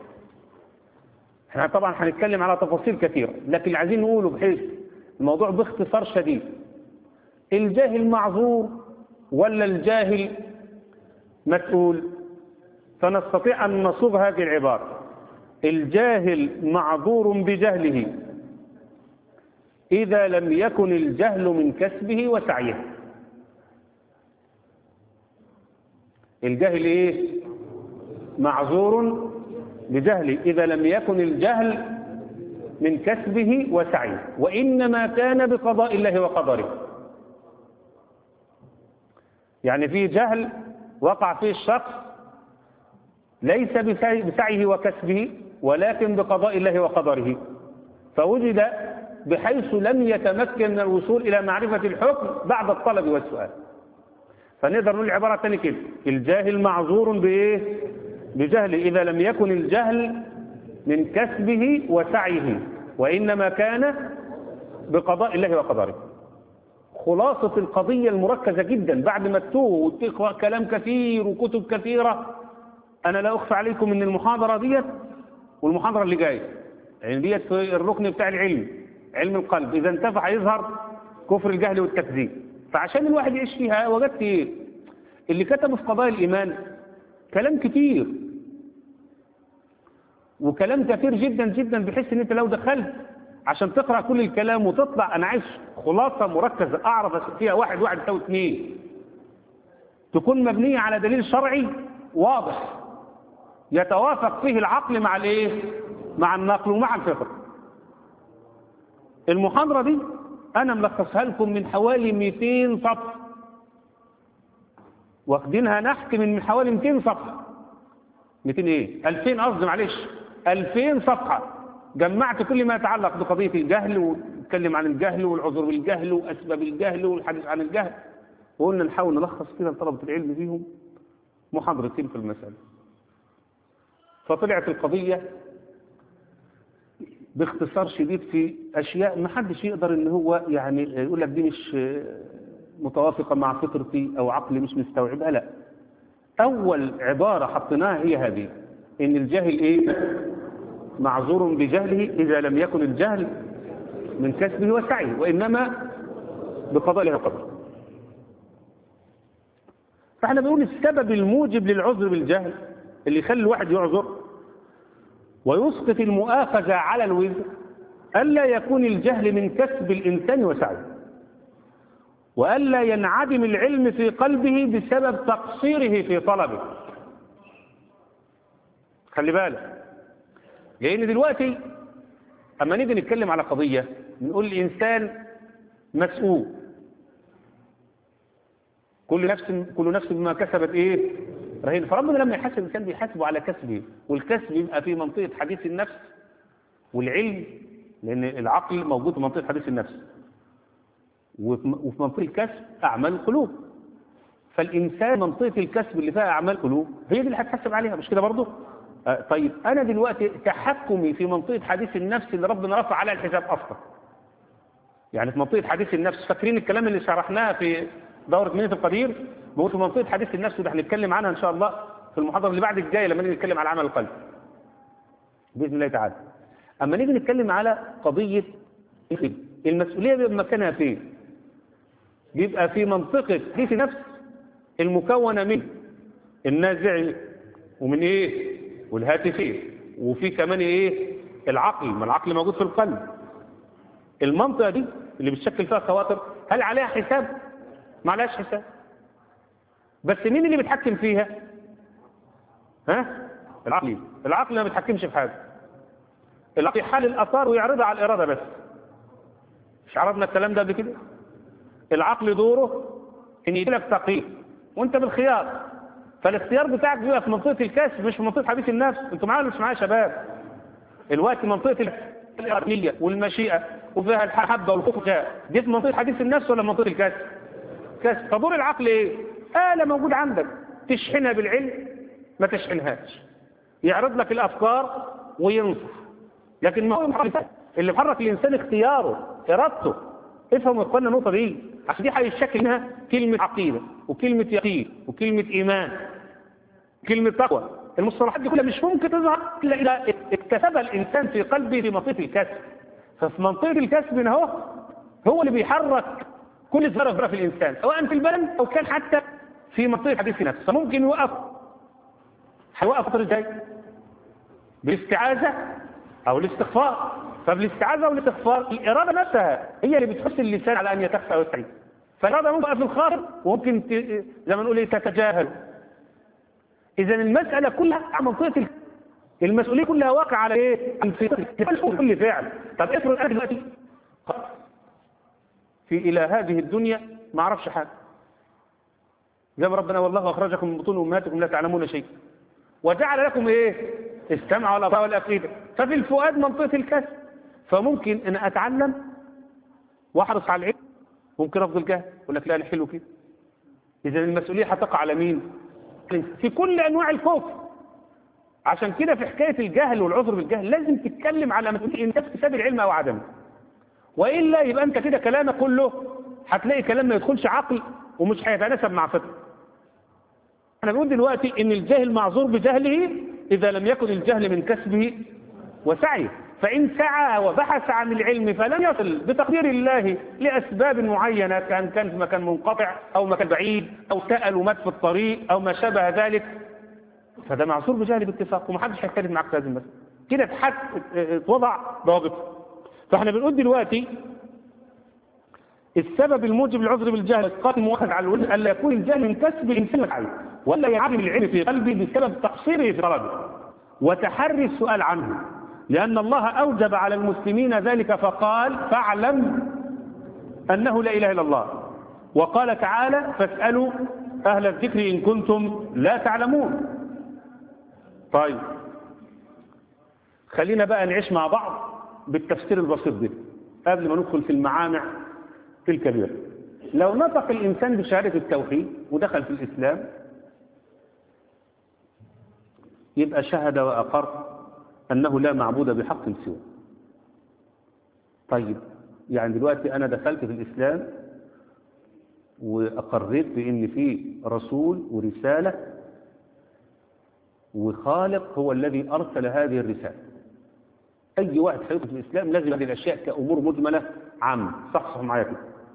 احنا طبعا هنتكلم على تفاصيل كثيرة لكن اللي عايزين نقوله بحيث الموضوع باختصار شديد الجاهل معذور ولا الجاهل مسؤول فنستطيع أن نصوغ هذه العبارة الجاهل معذور بجهله إذا لم يكن الجهل من كسبه وسعيه الجهل إيه معذور بجهله إذا لم يكن الجهل من كسبه وسعيه وإنما كان بقضاء الله وقدره يعني في جهل وقع فيه الشخص ليس بسعيه وكسبه ولكن بقضاء الله وقدره فوجد بحيث لم يتمكن من الوصول إلى معرفة الحكم بعد الطلب والسؤال فنقدر نقول عبارة ثانية كده الجاهل معذور بإيه؟ بجهل إذا لم يكن الجهل من كسبه وسعيه وإنما كان بقضاء الله وقدره خلاصة القضية المركزة جدا بعد ما تتوه وتقرأ كلام كثير وكتب كثيرة أنا لا أخفى عليكم أن المحاضرة ديت والمحاضرة اللي جاية يعني ديت في الركن بتاع العلم علم القلب إذا انتفع يظهر كفر الجهل والتكذيب فعشان الواحد يعيش فيها وجدت إيه اللي كتبوا في قضايا الإيمان كلام كتير وكلام كثير جدا جدا بحيث ان انت لو دخلت عشان تقرا كل الكلام وتطلع انا عايز خلاصه مركزه اعرف فيها واحد واحد يساوي اثنين تكون مبنيه على دليل شرعي واضح يتوافق فيه العقل مع الايه مع النقل ومع الفطر المحاضره دي انا ملخصها لكم من حوالي 200 صفحه واخدينها نحت من حوالي 200 صفحه 200 ايه 2000 قصدي معلش 2000 صفحة جمعت كل ما يتعلق بقضية الجهل ونتكلم عن الجهل والعذر بالجهل وأسباب الجهل والحديث عن الجهل وقلنا نحاول نلخص كده لطلبة العلم فيهم محاضرتين في المسألة فطلعت القضية باختصار شديد في أشياء ما حدش يقدر إن هو يعني يقول لك دي مش متوافقة مع فطرتي أو عقلي مش مستوعبها لا أول عبارة حطيناها هي هذه إن الجاهل إيه معذور بجهله إذا لم يكن الجهل من كسبه وسعيه وإنما بقضاء له قدر فاحنا بنقول السبب الموجب للعذر بالجهل اللي يخلي الواحد يعذر ويسقط المؤاخذة على الوزر ألا يكون الجهل من كسب الإنسان وسعيه وألا ينعدم العلم في قلبه بسبب تقصيره في طلبه خلي بالك لأن دلوقتي أما نيجي نتكلم على قضية نقول الإنسان مسؤول كل نفس كل نفس بما كسبت إيه رهين فربنا لما يحاسب الإنسان بيحاسبه على كسبه والكسب يبقى في منطقة حديث النفس والعلم لأن العقل موجود في منطقة حديث النفس وفي منطقة الكسب أعمال القلوب فالإنسان منطقة الكسب اللي فيها أعمال قلوب هي دي اللي هتحسب عليها مش كده برضه آه طيب أنا دلوقتي تحكمي في منطقة حديث النفس اللي ربنا رفع عليها الحساب أصلا يعني في منطقة حديث النفس فاكرين الكلام اللي شرحناه في دورة منية القدير بقول في منطقة حديث النفس وده هنتكلم عنها إن شاء الله في المحاضرة اللي بعد الجاية لما نيجي نتكلم على عمل القلب بإذن الله تعالى أما نيجي نتكلم على قضية المسؤولية بيبقى مكانها فين بيبقى في منطقة حديث النفس المكونة من النازع ومن ايه والهاتفين وفي كمان ايه العقل ما العقل موجود في القلب المنطقة دي اللي بتشكل فيها خواطر هل عليها حساب ما عليهاش حساب بس مين اللي بيتحكم فيها ها العقل العقل ما بيتحكمش في حاجة العقل يحل الأثار ويعرضها على الإرادة بس مش عرضنا الكلام ده قبل كده العقل دوره ان يديلك تقييم وانت بالخيار فالاختيار بتاعك بيبقى في منطقه الكسب مش في منطقه حديث النفس انتوا معايا ولا مش معايا يا شباب الوقت منطقه الارضيه والمشيئه وفيها الحبه والخوف دي في منطقه حديث النفس ولا منطقه الكسب كسب فدور العقل ايه آلة موجود عندك تشحنها بالعلم ما تشحنهاش يعرض لك الافكار وينصح لكن ما هو اللي محرك الانسان اختياره ارادته افهموا يا اخوانا النقطه دي عشان دي هيشكل منها كلمه عقيده وكلمه يقين وكلمه ايمان كلمه تقوى المصطلحات دي كلها مش ممكن تظهر الا اذا اكتسبها الانسان في قلبه في منطقه الكسب ففي منطقه الكسب هنا اهو هو اللي بيحرك كل ذره ذره في الانسان سواء في البدن او كان حتى في منطقه حديث نفس فممكن يوقف هيوقف فتره ازاي؟ بالاستعاذه او الاستغفار فبالاستعاذه والاستغفار الاراده نفسها هي اللي بتحث اللسان على ان يتخفى ويستعيذ فالاراده ممكن في الخاطر وممكن ت- زي ما نقول ايه تتجاهل اذا المساله كلها عن منطقه ال- المسؤوليه كلها واقعه على ايه؟ عن في كل فعل طب افرض انا دلوقتي في الى هذه الدنيا ما اعرفش حاجه زي ما ربنا والله اخرجكم من بطون امهاتكم لا تعلمون شيء وجعل لكم ايه السمع والابصار والافئده ففي الفؤاد منطقه الكسب فممكن ان اتعلم واحرص على العلم ممكن افضل جاهل يقول لك لا انا حلو كده اذا المسؤوليه هتقع على مين في كل انواع الكفر عشان كده في حكايه الجهل والعذر بالجهل لازم تتكلم على مسؤوليه انت اكتساب العلم او عدمه والا يبقى انت كده كلامك كله هتلاقي كلام ما يدخلش عقل ومش هيتناسب مع فطره انا بقول دلوقتي ان الجاهل معذور بجهله اذا لم يكن الجهل من كسبه وسعيه فان سعى وبحث عن العلم فلم يصل بتقدير الله لاسباب معينه كان كان في مكان منقطع او مكان بعيد او سال ومات في الطريق او ما شابه ذلك فده معذور بجهل باتفاق ومحدش هيختلف معاك في هذه المساله كده اتحط اتوضع ضوابط فاحنا بنقول دلوقتي السبب الموجب للعذر بالجهل اسقاط المؤخذ على الوجه الا يكون الجهل من كسب الانسان العين ولا يعدم العلم في قلبه بسبب تقصيره في طلبه وتحري السؤال عنه لان الله اوجب على المسلمين ذلك فقال فاعلم انه لا اله الا الله وقال تعالى فاسالوا اهل الذكر ان كنتم لا تعلمون طيب خلينا بقى نعيش مع بعض بالتفسير البسيط ده قبل ما ندخل في المعامع الكبيرة لو نطق الإنسان بشهادة التوحيد ودخل في الإسلام يبقى شهد وأقر أنه لا معبود بحق سوى طيب يعني دلوقتي أنا دخلت في الإسلام وأقريت بأن في رسول ورسالة وخالق هو الذي أرسل هذه الرسالة أي واحد هيدخل في الإسلام لازم هذه الأشياء كأمور مجملة عامة صح صح معايا كده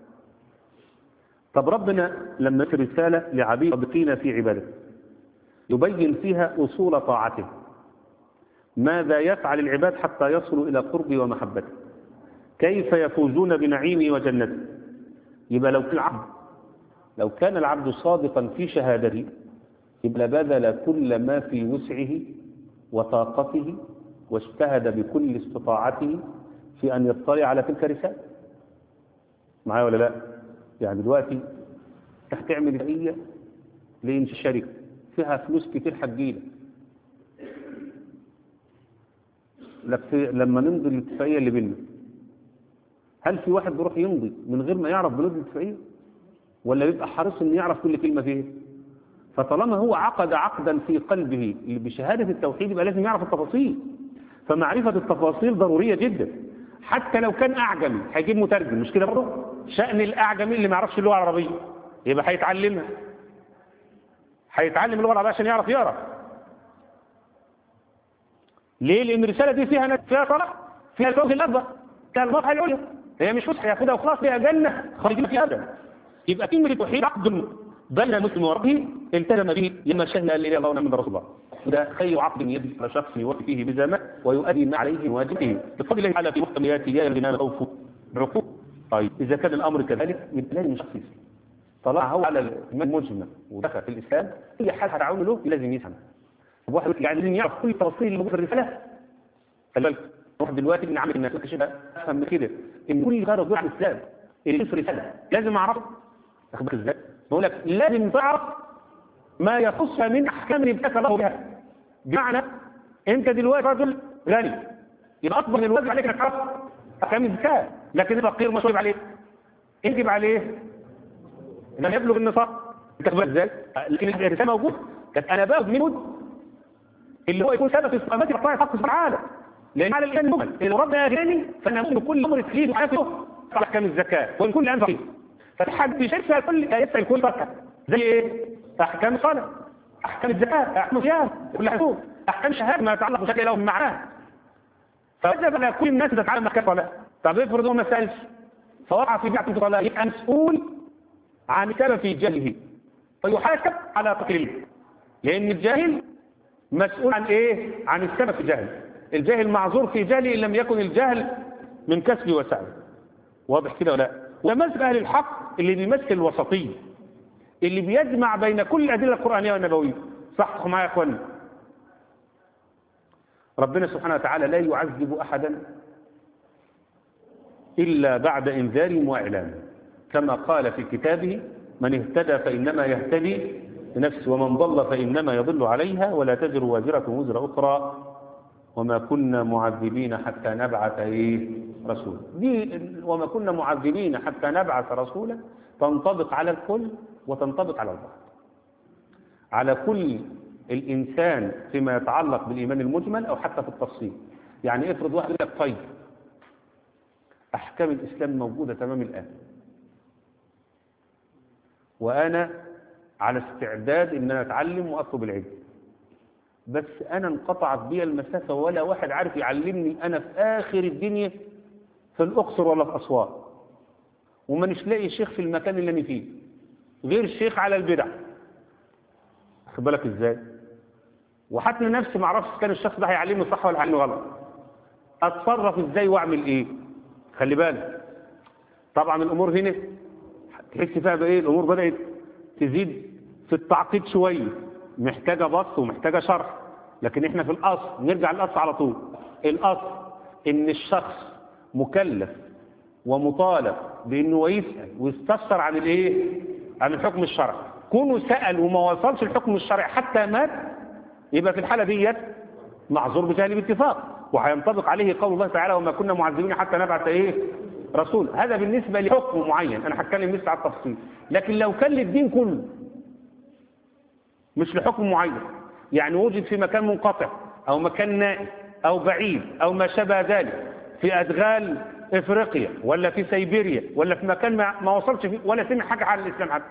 طب ربنا لما يرسل رسالة لعبيد صادقين في عبادته يبين فيها أصول طاعته ماذا يفعل العباد حتى يصلوا إلى قربه ومحبته كيف يفوزون بنعيمه وجنته يبقى لو كان العبد لو كان العبد صادقا في شهادته يبقى بذل كل ما في وسعه وطاقته واجتهد بكل استطاعته في أن يطلع على تلك الرسالة معايا ولا لا يعني دلوقتي هتعمل دقيقة لإنشاء شركة فيها فلوس كتير هتجيلك لما نمضي الاتفاقية اللي بيننا هل في واحد بيروح يمضي من غير ما يعرف بنود الاتفاقية ولا بيبقى حريص انه يعرف كل كلمة فيها فطالما هو عقد عقدا في قلبه بشهادة التوحيد يبقى لازم يعرف التفاصيل فمعرفة التفاصيل ضرورية جدا حتى لو كان أعجمي هيجيب مترجم مش كده برضه شأن الأعجمي اللي ما يعرفش اللغة العربية يبقى هيتعلمها هيتعلم اللغة العربية عشان يعرف يقرا ليه؟ لأن الرسالة دي فيها فيها طلع فيها الفوز الأكبر فيها المرحلة العليا هي مش فسحة ياخدها وخلاص فيها جنة خالدين فيها أبدا يبقى كلمة التوحيد عقد بين المسلم وربه التزم به لما شهد لا اله الا الله من رسول الله ده خير عقد يجب على شخص يوفي فيه بزمان ويؤدي ما عليه من واجبه بفضل الله تعالى في محكميات يا الذين امنوا بعقوق طيب اذا كان الامر كذلك يبقى لازم شخص يسلم طلع هو على المجمل ودخل في الاسلام اي حد هتعاون له لازم يسلم واحد يعني لازم يعرف كل التفاصيل اللي موجوده في الرساله خلي بالك واحد دلوقتي من عمل الناس كده افهم من كده ان كل غرض عن الاسلام اللي في الرساله لازم اعرفه واخد بالك ازاي؟ بقول لك لازم تعرف ما يخص من احكام اللي ابتكى الله بها بمعنى انت دلوقتي رجل غني يبقى اكبر من الواجب عليك انك تعرف احكام الزكاه لكن الفقير مش واجب عليه يجب عليه لم يبلغ النصاب انت تقبل ازاي لكن الرساله موجود كانت انا باخذ منه اللي هو يكون سبب في استقامتي في طاعه حق سبحانه لان على الانسان مجمل ان ربنا يغني فانا ممكن كل امر تفيد وحياته احكام الزكاه وان كل ان فقير فتحد يسأل كل يسأل كل بركة زي ايه احكام الصلاة احكام الزكاة احكام الصيام كل حقوق احكام شهادة ما يتعلق بشكل لهم معاه فوجب على كل الناس تتعلم احكام الصلاة طب افرض هو ما سألش فوقع في بدعة ضلالة يبقى مسؤول عن سبب في جهله فيحاسب على تقليله لأن الجاهل مسؤول عن إيه؟ عن السبب في جهله الجاهل معذور في جهله إن لم يكن الجهل من كسب وسعي واضح كده ولا لا؟ ومسك أهل الحق اللي بيمثل الوسطية اللي بيجمع بين كل الأدلة القرآنية والنبوية صححوا معايا يا اخوانا ربنا سبحانه وتعالى لا يعذب أحدا إلا بعد إنذار وإعلام كما قال في كتابه من اهتدى فإنما يهتدي لنفسه ومن ضل فإنما يضل عليها ولا تزر وازرة وزر أخرى وما كنا معذبين حتى نبعث إيه رسولا دي وما كنا معذبين حتى نبعث رسولا تنطبق على الكل وتنطبق على البعض على كل الإنسان فيما يتعلق بالإيمان المجمل أو حتى في التفصيل يعني افرض واحد يقول لك طيب أحكام الإسلام موجودة تمام الآن وأنا على استعداد إن أنا أتعلم وأطلب العلم بس أنا انقطعت بي المسافة ولا واحد عارف يعلمني أنا في آخر الدنيا في الأقصر ولا في أسوان ومانيش لاقي شيخ في المكان اللي أنا فيه غير شيخ على البدع خد بالك إزاي وحتى نفسي ما اعرفش كان الشخص ده هيعلمني صح ولا هيعلمني غلط اتصرف ازاي واعمل ايه خلي بالك طبعا الامور هنا تحس فيها بايه الامور بدات تزيد في التعقيد شويه محتاجه بسط ومحتاجه شرح لكن احنا في الاصل نرجع للاصل على طول الاصل ان الشخص مكلف ومطالب بانه يسال ويستفسر عن الايه عن الحكم الشرعي كونه سال وما وصلش الحكم الشرعي حتى مات يبقى في الحالة ديت معذور بجهل باتفاق وهينطبق عليه قول الله تعالى وما كنا معذبين حتى نبعث ايه رسول هذا بالنسبة لحكم معين انا هتكلم لسه على التفصيل لكن لو كان للدين كله مش لحكم معين يعني وجد في مكان منقطع او مكان نائي او بعيد او ما شابه ذلك في ادغال افريقيا ولا في سيبيريا ولا في مكان ما, ما وصلش فيه ولا سمع حاجة عن الاسلام حتى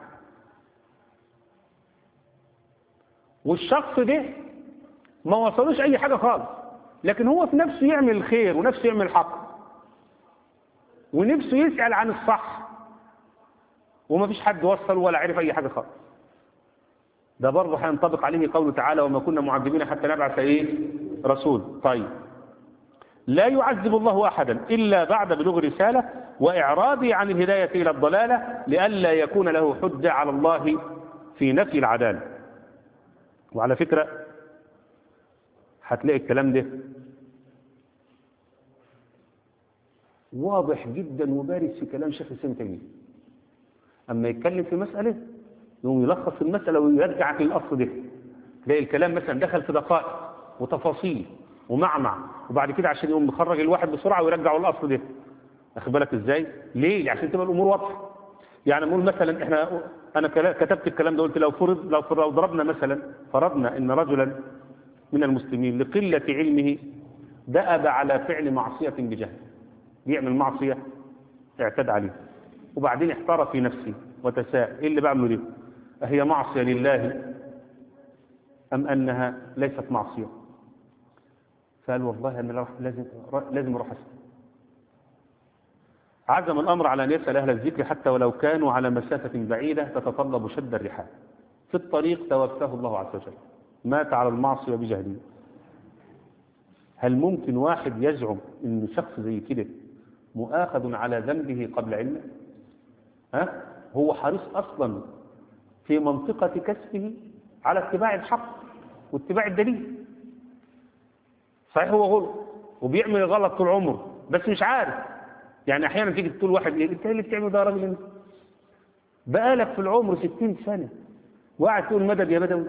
والشخص ده ما وصلوش اي حاجة خالص لكن هو في نفسه يعمل الخير ونفسه يعمل الحق ونفسه يسأل عن الصح وما فيش حد وصل ولا عرف اي حاجة خالص ده برضه هينطبق عليه قوله تعالى وما كنا معذبين حتى نبعث ايه رسول طيب لا يعذب الله احدا الا بعد بلوغ رسالة واعراضه عن الهداية الى الضلالة لئلا يكون له حجة على الله في نفي العدالة وعلى فكرة هتلاقي الكلام ده واضح جدا وبارز في كلام شيخ الاسلام تيميه اما يتكلم في مساله يقوم يلخص المساله ويرجعك للاصل ده تلاقي الكلام مثلا دخل في دقائق وتفاصيل ومعمع وبعد كده عشان يقوم يخرج الواحد بسرعه ويرجعه للاصل ده واخد بالك ازاي ليه عشان تبقى الامور واضحه يعني نقول مثلا احنا انا كتبت الكلام ده قلت لو فرض لو, فرض لو ضربنا مثلا فرضنا ان رجلا من المسلمين لقلة علمه دأب على فعل معصية بجهل يعمل معصية اعتد عليه وبعدين احتار في نفسه وتساءل ايه اللي بعمله دي أهي معصية لله أم أنها ليست معصية فقال والله أنا لازم لازم أروح أسأل عزم الأمر على أن يسأل أهل الذكر حتى ولو كانوا على مسافة بعيدة تتطلب شد الرحال في الطريق توفاه الله عز وجل مات على المعصية بجهله هل ممكن واحد يزعم ان شخص زي كده مؤاخذ على ذنبه قبل علمه ها هو حريص اصلا في منطقة كسبه على اتباع الحق واتباع الدليل صحيح هو غلط وبيعمل الغلط طول عمره بس مش عارف يعني احيانا تيجي تقول واحد ايه انت اللي بتعمل ده يا راجل انت بقالك في العمر 60 سنة وقاعد تقول مدد يا بدوي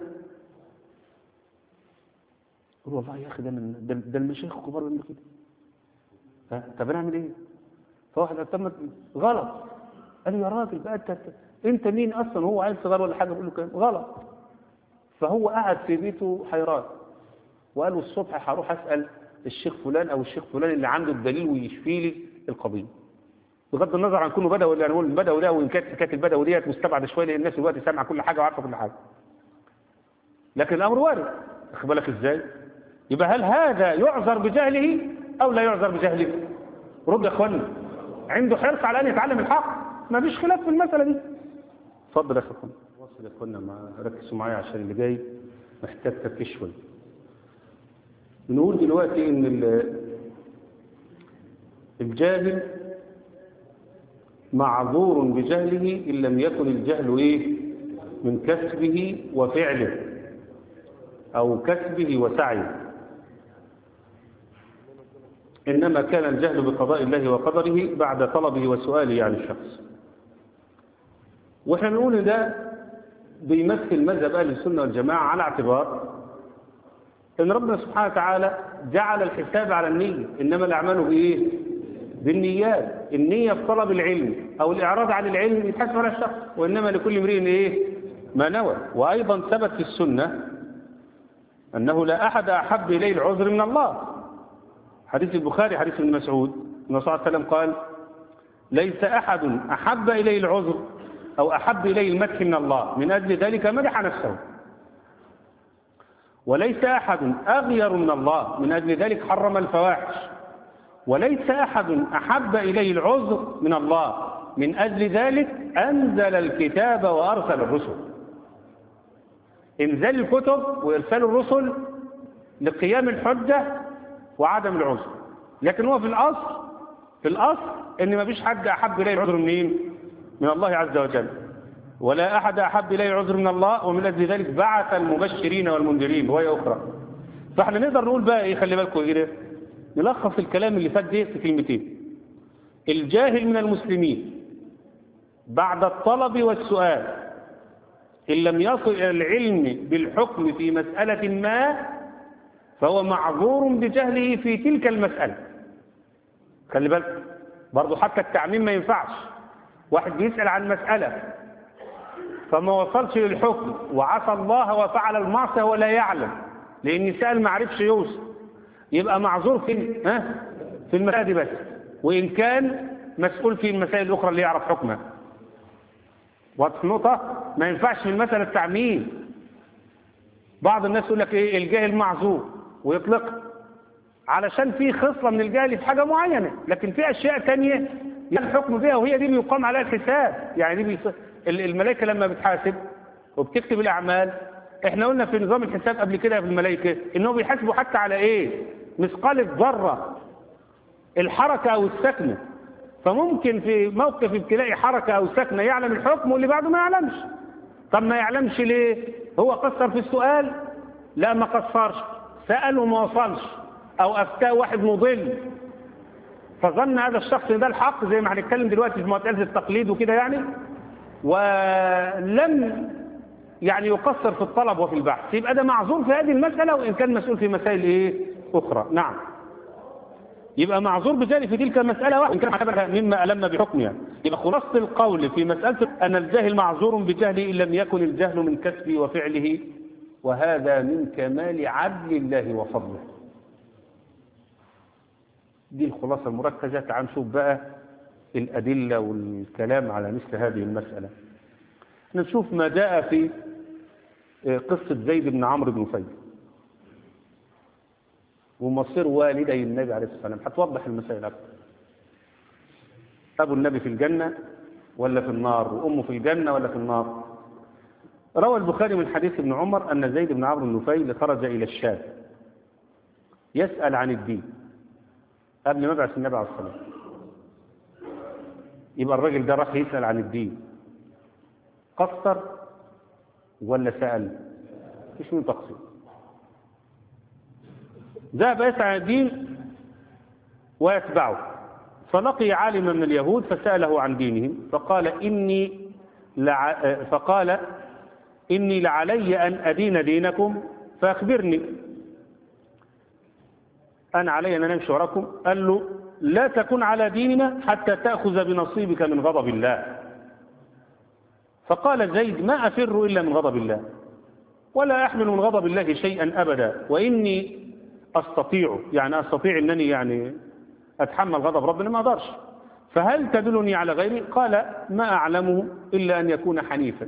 يقول والله يا اخي ده من ده, ده المشايخ الكبار بيعملوا كده ها طب انا اعمل ايه فواحد قال غلط قال يا راجل بقى انت انت مين اصلا هو عيل صغير ولا حاجه بيقول له كلام غلط فهو قعد في بيته حيران وقال الصبح هروح اسال الشيخ فلان او الشيخ فلان اللي عنده الدليل ويشفي لي القضيه بغض النظر عن كونه بدوي يعني نقول البدوي ده وان كانت حكايه البدوي ديت مستبعده شويه لان الناس دلوقتي سامعه كل حاجه وعارفه كل حاجه لكن الامر وارد واخد بالك ازاي يبقى هل هذا يعذر بجهله او لا يعذر بجهله رد يا اخوانا عنده حرص على أن يتعلم الحق ما فيش خلاف في المسألة دي اتفضل يا أخي أخوان وصل يا أخوانا مع ركزوا معايا عشان اللي جاي محتاج تركيز شوية بنقول دلوقتي إن ال- الجاهل معذور بجهله إن لم يكن الجهل إيه من كسبه وفعله أو كسبه وسعيه إنما كان الجهل بقضاء الله وقدره بعد طلبه وسؤاله عن الشخص وإحنا نقول إن ده بيمثل مذهب أهل السنة والجماعة على اعتبار إن ربنا سبحانه وتعالى جعل الحساب على النية إنما الأعمال بإيه؟ بالنيات النية في طلب العلم أو الإعراض عن العلم يتحسب على الشخص وإنما لكل امرئ إيه؟ ما نوى وأيضا ثبت في السنة أنه لا أحد أحب إليه العذر من الله حديث البخاري حديث ابن مسعود النبي صلى الله عليه وسلم قال ليس أحد أحب إليه العذر أو أحب إليه المدح من الله من أجل ذلك مدح نفسه وليس أحد أغير من الله من أجل ذلك حرم الفواحش وليس أحد أحب إليه العذر من الله من أجل ذلك أنزل الكتاب وأرسل الرسل إنزال الكتب وإرسال الرسل لقيام الحجة وعدم العذر لكن هو في الأصل في الأصل إن ما فيش حد أحب إليه العذر منين من الله عز وجل ولا أحد أحب إليه العذر من الله ومن أجل ذلك بعث المبشرين والمنذرين وهي أخرى فاحنا نقدر نقول بقى إيه خلي بالكم إيه نلخص الكلام اللي فات ده في كلمتين الجاهل من المسلمين بعد الطلب والسؤال إن لم يصل إلى العلم بالحكم في مسألة ما فهو معذور بجهله في تلك المسألة خلي بالك برضه حتى التعميم ما ينفعش واحد بيسأل عن مسألة فما وصلش للحكم وعصى الله وفعل المعصية ولا يعلم لأن سأل ما عرفش يوصل يبقى معذور في ها في المسألة دي بس وإن كان مسؤول في المسائل الأخرى اللي يعرف حكمها واضح نقطة ما ينفعش في المسألة التعميم بعض الناس يقول لك ايه الجاهل معذور ويطلق علشان في خصلة من الجهل في حاجة معينة لكن في أشياء تانية الحكم فيها وهي دي بيقام عليها الحساب يعني دي بيص... الملائكة لما بتحاسب وبتكتب الأعمال احنا قلنا في نظام الحساب قبل كده في الملائكة انه بيحاسبوا حتى على ايه مثقال الذرة الحركة او السكنة فممكن في موقف ابتلاء حركة او سكنة يعلم الحكم واللي بعده ما يعلمش طب ما يعلمش ليه هو قصر في السؤال لا ما قصرش سأل وما وصلش او افتاه واحد مضل فظن هذا الشخص ده الحق زي ما هنتكلم دلوقتي في مسألة التقليد وكده يعني ولم يعني يقصر في الطلب وفي البحث يبقى ده معذور في هذه المسألة وإن كان مسؤول في مسائل إيه أخرى نعم يبقى معذور بذلك في تلك المسألة واحد إن كان حسبها مما ألم بحكمها يبقى خلاصة القول في مسألة أن الجاهل معذور بجهله إن لم يكن الجهل من كسبه وفعله وهذا من كمال عدل الله وفضله دي الخلاصة المركزة تعال نشوف بقى الأدلة والكلام على مثل هذه المسألة نشوف ما جاء في قصة زيد بن عمرو بن نفيل ومصير والدي النبي عليه الصلاة والسلام هتوضح المسائل أكثر أبو النبي في الجنة ولا في النار وأمه في الجنة ولا في النار روى البخاري من حديث ابن عمر أن زيد بن عمرو بن نفيل خرج إلى الشام يسأل عن الدين قبل ما يبعث النبي عليه الصلاة والسلام يبقى الراجل ده راح يسأل عن الدين قصر ولا سأل مش من تقصير ذهب يسأل عن الدين ويتبعه فلقي عالما من اليهود فسأله عن دينهم فقال إني لع... فقال إني لعلي أن أدين دينكم فأخبرني أنا علي أن نمشي وراكم قال له لا تكن على ديننا حتى تأخذ بنصيبك من غضب الله فقال زيد ما أفر إلا من غضب الله ولا أحمل من غضب الله شيئا أبدا وإني أستطيع يعني أستطيع أنني يعني أتحمل غضب ربنا ما أقدرش فهل تدلني على غيري قال ما أعلمه إلا أن يكون حنيفا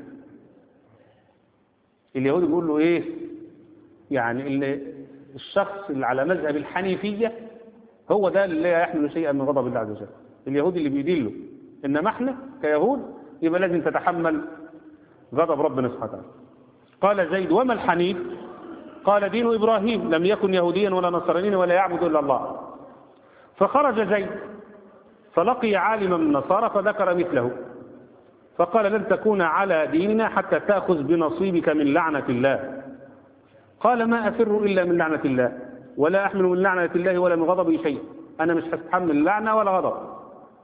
اليهود يقول له إيه يعني اللي الشخص اللي على مذهب الحنيفية هو ده اللي لا يحمل شيئا من غضب الله عز وجل اليهود اللي بيدله إنما احنا كيهود يبقى لازم تتحمل غضب ربنا سبحانه وتعالى قال زيد وما الحنيف قال دين إبراهيم لم يكن يهوديا ولا نصرانيا ولا يعبد إلا الله فخرج زيد فلقي عالما من النصارى فذكر مثله فقال لن تكون على ديننا حتى تأخذ بنصيبك من لعنة الله قال ما أفر إلا من لعنة الله ولا أحمل من لعنة الله ولا من غضبه شيء أنا مش هستحمل لعنة ولا غضب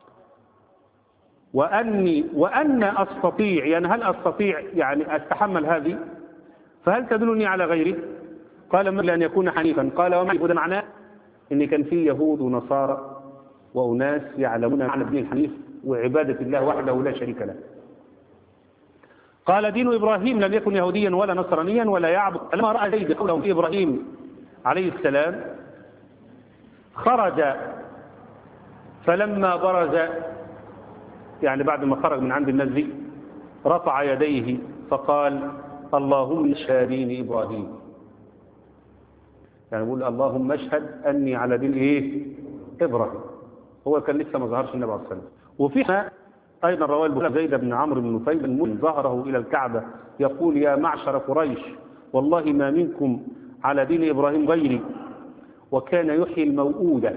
وأني وأن أستطيع يعني هل أستطيع يعني أتحمل هذه فهل تدلني على غيري قال ما لأن يكون حنيفا قال وما وده معناه إن كان في يهود ونصارى وأناس يعلمون معنى الدين الحنيف وعبادة الله وحده لا شريك له قال دين إبراهيم لم يكن يهوديا ولا نصرانيا ولا يعبد لما رأى زيد قوله في إبراهيم عليه السلام خرج فلما برز يعني بعد ما خرج من عند الناس دي رفع يديه فقال اللهم شارين إبراهيم يعني بيقول اللهم اشهد أني على دين إيه إبراهيم هو كان لسه ما ظهرش النبي عليه الصلاة والسلام وفي أيضا رواه البخاري زيد بن عمرو بن نفيل من ظهره إلى الكعبة يقول يا معشر قريش والله ما منكم على دين إبراهيم غيري وكان يحيي الموؤودة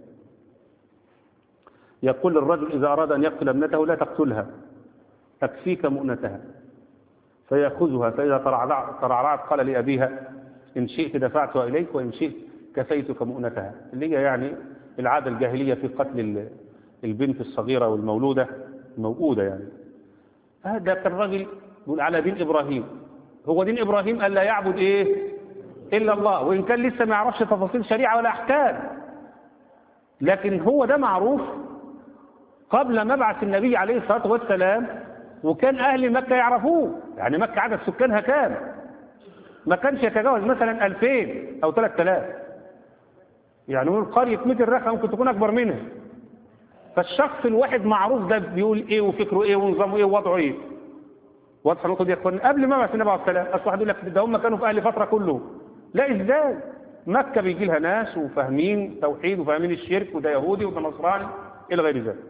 يقول الرجل إذا أراد أن يقتل ابنته لا تقتلها تكفيك مؤنتها فيأخذها فإذا ترعرعت قال لأبيها إن شئت دفعتها إليك وإن شئت كفيتك مؤنتها اللي هي يعني العادة الجاهلية في قتل البنت الصغيرة والمولودة الموؤودة يعني هذا كان راجل يقول على دين إبراهيم هو دين إبراهيم ألا يعبد إيه إلا الله وإن كان لسه ما يعرفش تفاصيل شريعة ولا أحكام لكن هو ده معروف قبل مبعث النبي عليه الصلاة والسلام وكان أهل مكة يعرفوه يعني مكة عدد سكانها كام ما كانش يتجاوز مثلا 2000 أو 3000 يعني نقول قرية متر رخة ممكن تكون أكبر منها فالشخص الواحد معروف ده بيقول إيه وفكره إيه ونظامه إيه ووضعه إيه واضح النقطة دي يا إخوان قبل ما مبعث النبي عليه الصلاة والسلام أصل واحد يقول لك ده هم كانوا في أهل فترة كلهم لا إزاي مكة بيجي لها ناس وفاهمين توحيد وفاهمين الشرك وده يهودي وده نصراني إلى غير ذلك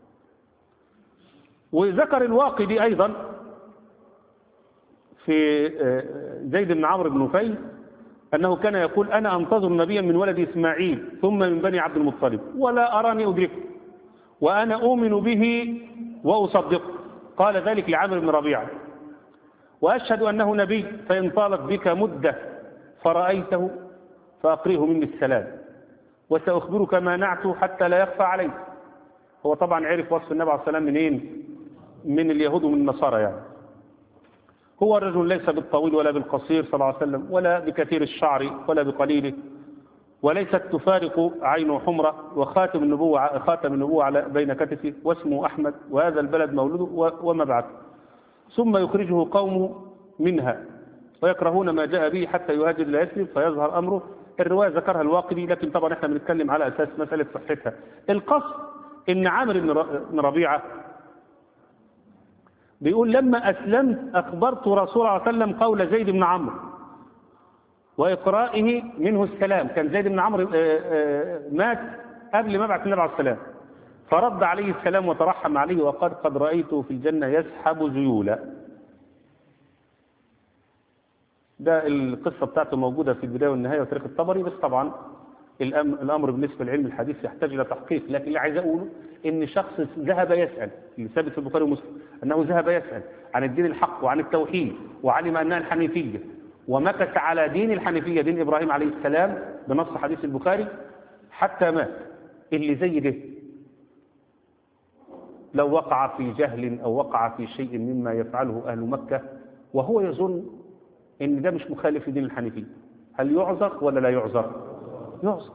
وذكر الواقدي أيضا في زيد بن عمرو بن نفيل أنه كان يقول أنا أنتظر نبيا من ولد إسماعيل ثم من بني عبد المطلب ولا أراني أدركه وأنا أؤمن به وأصدقه قال ذلك لعامر بن ربيعة وأشهد أنه نبي فإن طالت بك مدة فرأيته فأقريه مني السلام وسأخبرك ما نعته حتى لا يخفى عليك هو طبعا عرف وصف النبي عليه السلام منين من اليهود ومن النصارى يعني هو الرجل ليس بالطويل ولا بالقصير صلى الله عليه وسلم ولا بكثير الشعر ولا بقليله وليست تفارق عينه حمرة وخاتم النبوة خاتم النبوة على بين كتفه واسمه أحمد وهذا البلد مولده ومبعثه ثم يخرجه قومه منها ويكرهون ما جاء به حتى يهاجر إلى يثرب فيظهر أمره الرواية ذكرها الواقدي لكن طبعا احنا بنتكلم على أساس مسألة صحتها القصد إن عامر بن ربيعة بيقول لما أسلمت أخبرت رسول الله صلى الله عليه وسلم قول زيد بن عمرو وإقرائه منه السلام كان زيد بن عمرو مات قبل مبعث النبي عليه السلام فرد عليه السلام وترحم عليه وقال قد رأيته في الجنة يسحب زيولا ده القصة بتاعته موجودة في البداية والنهاية وتاريخ الطبري بس طبعا الأمر بالنسبة لعلم الحديث يحتاج إلى تحقيق لكن اللي عايز أقوله إن شخص ذهب يسأل اللي ثابت في البخاري ومسلم أنه ذهب يسأل عن الدين الحق وعن التوحيد وعلم أنها الحنيفية ومكث على دين الحنيفية دين إبراهيم عليه السلام بنص حديث البخاري حتى مات اللي زي ده لو وقع في جهل أو وقع في شيء مما يفعله أهل مكة وهو يظن إن ده مش مخالف لدين الحنيفية هل يعذر ولا لا يعذر يعذر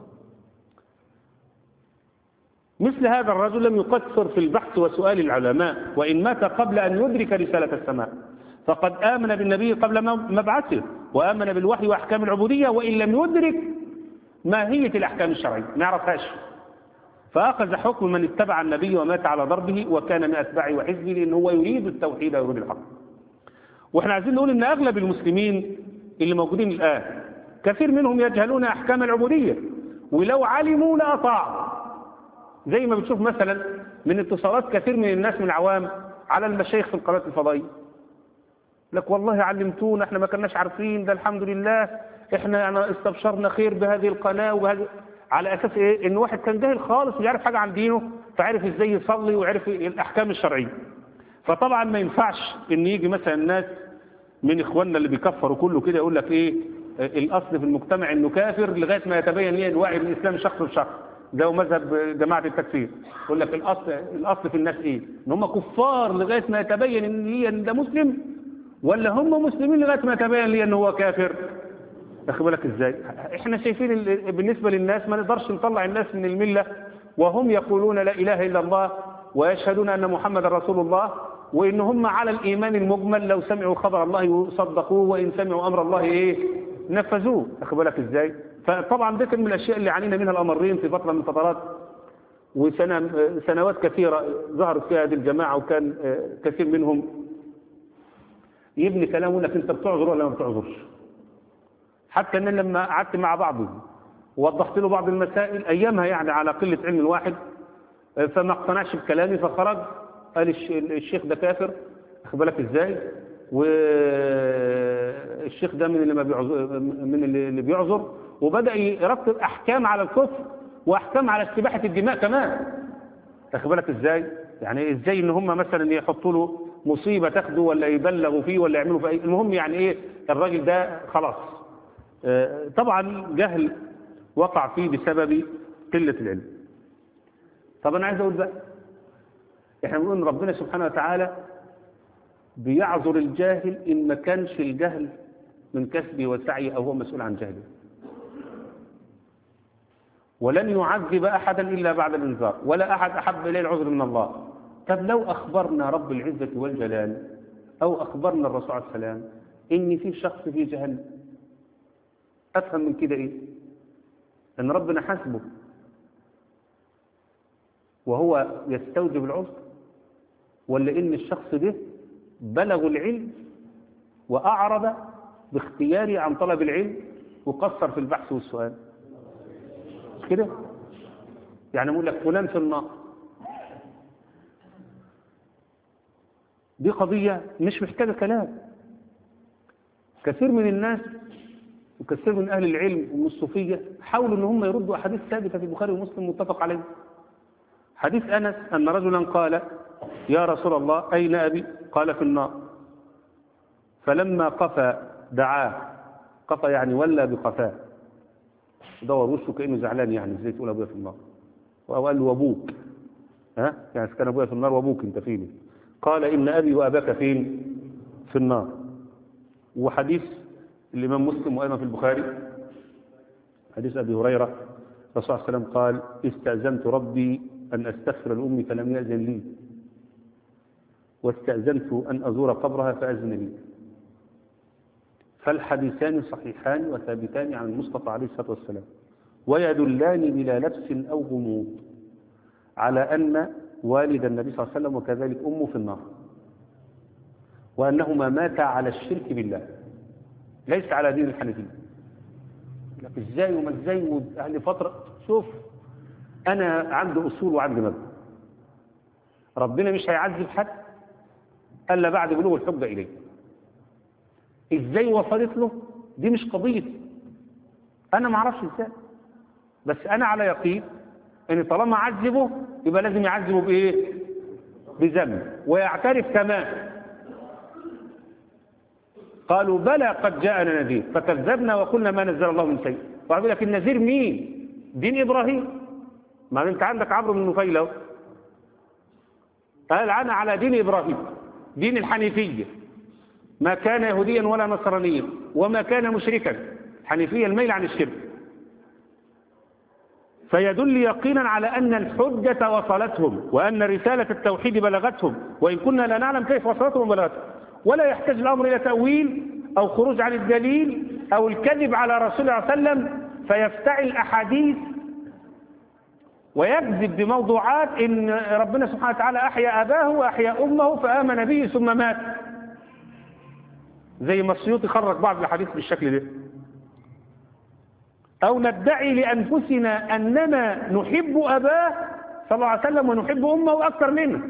مثل هذا الرجل لم يقصر في البحث وسؤال العلماء وإن مات قبل أن يدرك رسالة السماء فقد آمن بالنبي قبل مبعثه وآمن بالوحي وأحكام العبودية وإن لم يدرك ماهية الأحكام الشرعية ما يعرفهاش فأخذ حكم من اتبع النبي ومات على ضربه وكان من أتباعه وحزبه لأنه هو يريد التوحيد ويريد الحق واحنا عايزين نقول ان اغلب المسلمين اللي موجودين الان كثير منهم يجهلون احكام العبودية ولو علموا لاطاعوا زي ما بتشوف مثلا من اتصالات كثير من الناس من العوام على المشايخ في القناة الفضائية لك والله علمتونا احنا ما كناش عارفين ده الحمد لله احنا انا استبشرنا خير بهذه القناة وبهذه على اساس ايه ان واحد كان جاهل خالص ويعرف حاجة عن دينه فعرف ازاي يصلي وعرف الاحكام الشرعية فطبعا ما ينفعش ان يجي مثلا الناس من اخواننا اللي بيكفروا كله كده يقول لك ايه الاصل في المجتمع انه كافر لغايه ما يتبين ليه الوعي بالاسلام شخص بشخص ده مذهب جماعه التكفير يقول لك الاصل الاصل في الناس ايه ان هم كفار لغايه ما يتبين ان هي إن ده مسلم ولا هم مسلمين لغايه ما يتبين ليه ان هو كافر واخد بالك ازاي احنا شايفين ال- بالنسبه للناس ما نقدرش نطلع الناس من المله وهم يقولون لا اله الا الله ويشهدون ان محمد رسول الله وان هم على الايمان المجمل لو سمعوا خبر الله يصدقوه وان سمعوا امر الله ايه نفذوه واخد بالك ازاي فطبعا ده كان من الاشياء اللي عانينا منها الامرين في فتره من الفترات وسنة سنوات كثيرة ظهرت فيها هذه الجماعة وكان آه، كثير منهم يبني كلام يقول لك انت بتعذر ولا ما بتعذرش حتى ان أنا لما قعدت مع بعضهم ووضحت له بعض المسائل ايامها يعني على قله علم الواحد آه، فما اقتنعش بكلامي فخرج قال الش- الشيخ ده كافر واخد بالك ازاي والشيخ ده من اللي ما بيعذر من اللي اللي بيعذر وبدا يرتب احكام على الكفر واحكام على استباحه الدماء كمان واخد بالك ازاي يعني ازاي ان هم مثلا يحطوا له مصيبه تاخده ولا يبلغوا فيه ولا يعملوا فيه المهم يعني ايه الراجل ده خلاص آه، طبعا جهل وقع فيه بسبب قله العلم طب انا عايز اقول بقى احنا بنقول ان ربنا سبحانه وتعالى بيعذر الجاهل ان ما كانش الجهل من كسبه وسعيه او هو مسؤول عن جهله ولن يعذب احدا الا بعد الانذار ولا احد احب اليه العذر من الله طب لو اخبرنا رب العزه والجلال او اخبرنا الرسول عليه السلام ان في شخص في جهنم افهم من كده ايه ان ربنا حاسبه وهو يستوجب العذر ولا ان الشخص ده بلغ العلم واعرض باختياره عن طلب العلم وقصر في البحث والسؤال مش كده يعني يقول لك فلان في النار دي قضية مش محتاجة كلام كثير من الناس وكثير من أهل العلم ومن الصوفية حاولوا أن هم يردوا أحاديث ثابتة في البخاري ومسلم متفق عليه حديث أنس أن رجلا قال يا رسول الله أين أبي قال في النار فلما قفى دعاه قفى يعني ولى بقفاه دور وشه كأنه زعلان يعني زي تقول أبويا في النار وقال له وأبوك ها يعني إذا كان أبويا في النار وأبوك أنت فيني قال إن أبي وأباك فين في النار وحديث الإمام مسلم وأيضا في البخاري حديث أبي هريرة الرسول صلى الله عليه وسلم قال استأذنت ربي أن أستغفر لأمي فلم يأذن لي واستأذنت أن أزور قبرها فأذن لي فالحديثان صحيحان وثابتان عن المصطفى عليه الصلاة والسلام ويدلان بلا لبس أو غموض على أن والد النبي صلى الله عليه وسلم وكذلك أمه في النار وأنهما ماتا على الشرك بالله ليس على دين الحنفية لك ازاي وما ازاي أهل فترة شوف أنا عندي أصول وعندي مبدأ ربنا مش هيعذب حد إلا بعد بلوغ الحجة إليه ازاي وصلت له دي مش قضيتي انا ما اعرفش ازاي بس انا على يقين ان طالما عذبه يبقى لازم يعذبه بايه بذنب ويعترف كمان قالوا بلى قد جاءنا نذير فكذبنا وقلنا ما نزل الله من شيء وقال لك النذير مين دين ابراهيم ما انت عندك عمرو بن نفيل اهو قال انا على دين ابراهيم دين الحنيفيه ما كان يهوديا ولا نصرانيا وما كان مشركا حنيفيا الميل عن الشرك فيدل يقينا على أن الحجة وصلتهم وأن رسالة التوحيد بلغتهم وإن كنا لا نعلم كيف وصلتهم وبلغتهم ولا يحتاج الأمر إلى تأويل أو خروج عن الدليل أو الكذب على رسول الله صلى الله عليه وسلم فيفتعل أحاديث ويكذب بموضوعات إن ربنا سبحانه وتعالى أحيا أباه وأحيا أمه فآمن به ثم مات زي ما السيوطي خرج بعض الحديث بالشكل ده أو ندعي لأنفسنا أننا نحب أباه صلى الله عليه وسلم ونحب أمه أكثر منه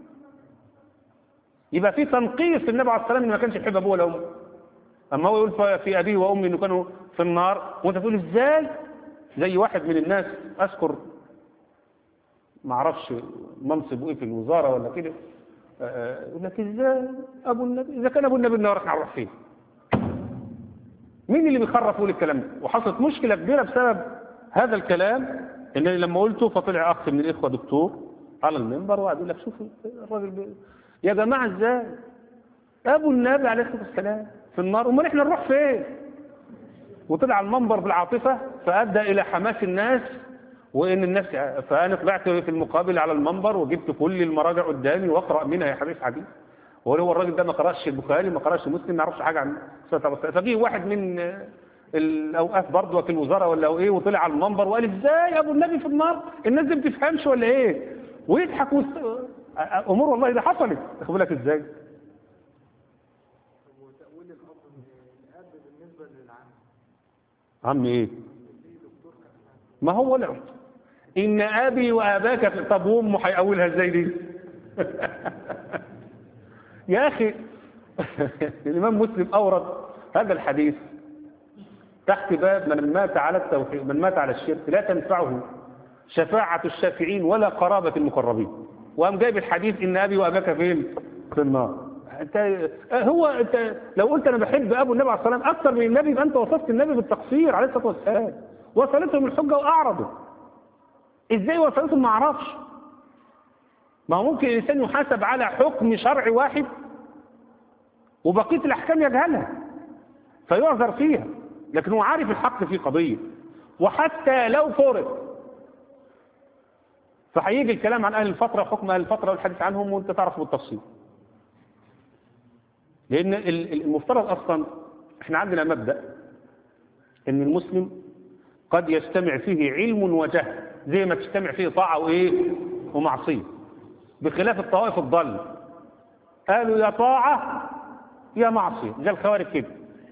يبقى في تنقيص النبي عليه الصلاة والسلام إنه ما كانش يحب أبوه ولا أمه أما هو يقول في أبيه وأمي إنه كانوا في النار وأنت تقول إزاي زي واحد من الناس أذكر ما اعرفش منصب ايه في الوزاره ولا كده آه، يقول لك ازاي ابو النبي اذا كان ابو النبي النار احنا هنروح فين مين اللي بيخرف يقول الكلام ده وحصلت مشكله كبيره بسبب هذا الكلام ان أنا لما قلته فطلع اخ من الاخوه دكتور على المنبر وقعد يقول لك شوفوا الراجل بي... يا جماعه ازاي ابو النبي عليه الصلاه والسلام في النار امال احنا نروح فين وطلع على المنبر بالعاطفه فادى الى حماس الناس وان الناس فانا طلعت في المقابل على المنبر وجبت كل المراجع قدامي واقرا منها يا حبيب حديث وهو هو الراجل ده ما قراش البخاري ما قراش مسلم ما يعرفش حاجه عن فجه واحد من الاوقاف برضه في الوزاره ولا هو ايه وطلع على المنبر وقال ازاي ابو النبي في النار الناس دي ما بتفهمش ولا ايه ويضحك وست... امور والله ده حصلت اخد بالك ازاي عم ايه ما هو لا ان ابي واباك في طب وامه هيقولها ازاي دي يا اخي الامام مسلم اورد هذا الحديث تحت باب من مات على التوحيد من مات على الشرك لا تنفعه شفاعة الشافعين ولا قرابة المقربين وقام جايب الحديث ان ابي واباك فين في النار انت هو انت لو قلت انا بحب ابو النبي عليه الصلاه والسلام اكثر من النبي يبقى انت وصفت النبي بالتقصير عليه الصلاه والسلام وصلتهم الحجه واعرضوا ازاي وصلتهم ما اعرفش ما هو ممكن الانسان يحاسب على حكم شرعي واحد وبقيه الاحكام يجهلها فيعذر فيها لكن هو عارف الحق في قضيه وحتى لو فرض فهيجي الكلام عن اهل الفتره وحكم اهل الفتره والحديث عنهم وانت تعرف بالتفصيل لان المفترض اصلا احنا عندنا مبدا ان المسلم قد يجتمع فيه علم وجهل زي ما تجتمع فيه طاعه وايه ومعصيه بخلاف الطوائف الضال قالوا يا طاعه يا معصيه زي الخوارج كده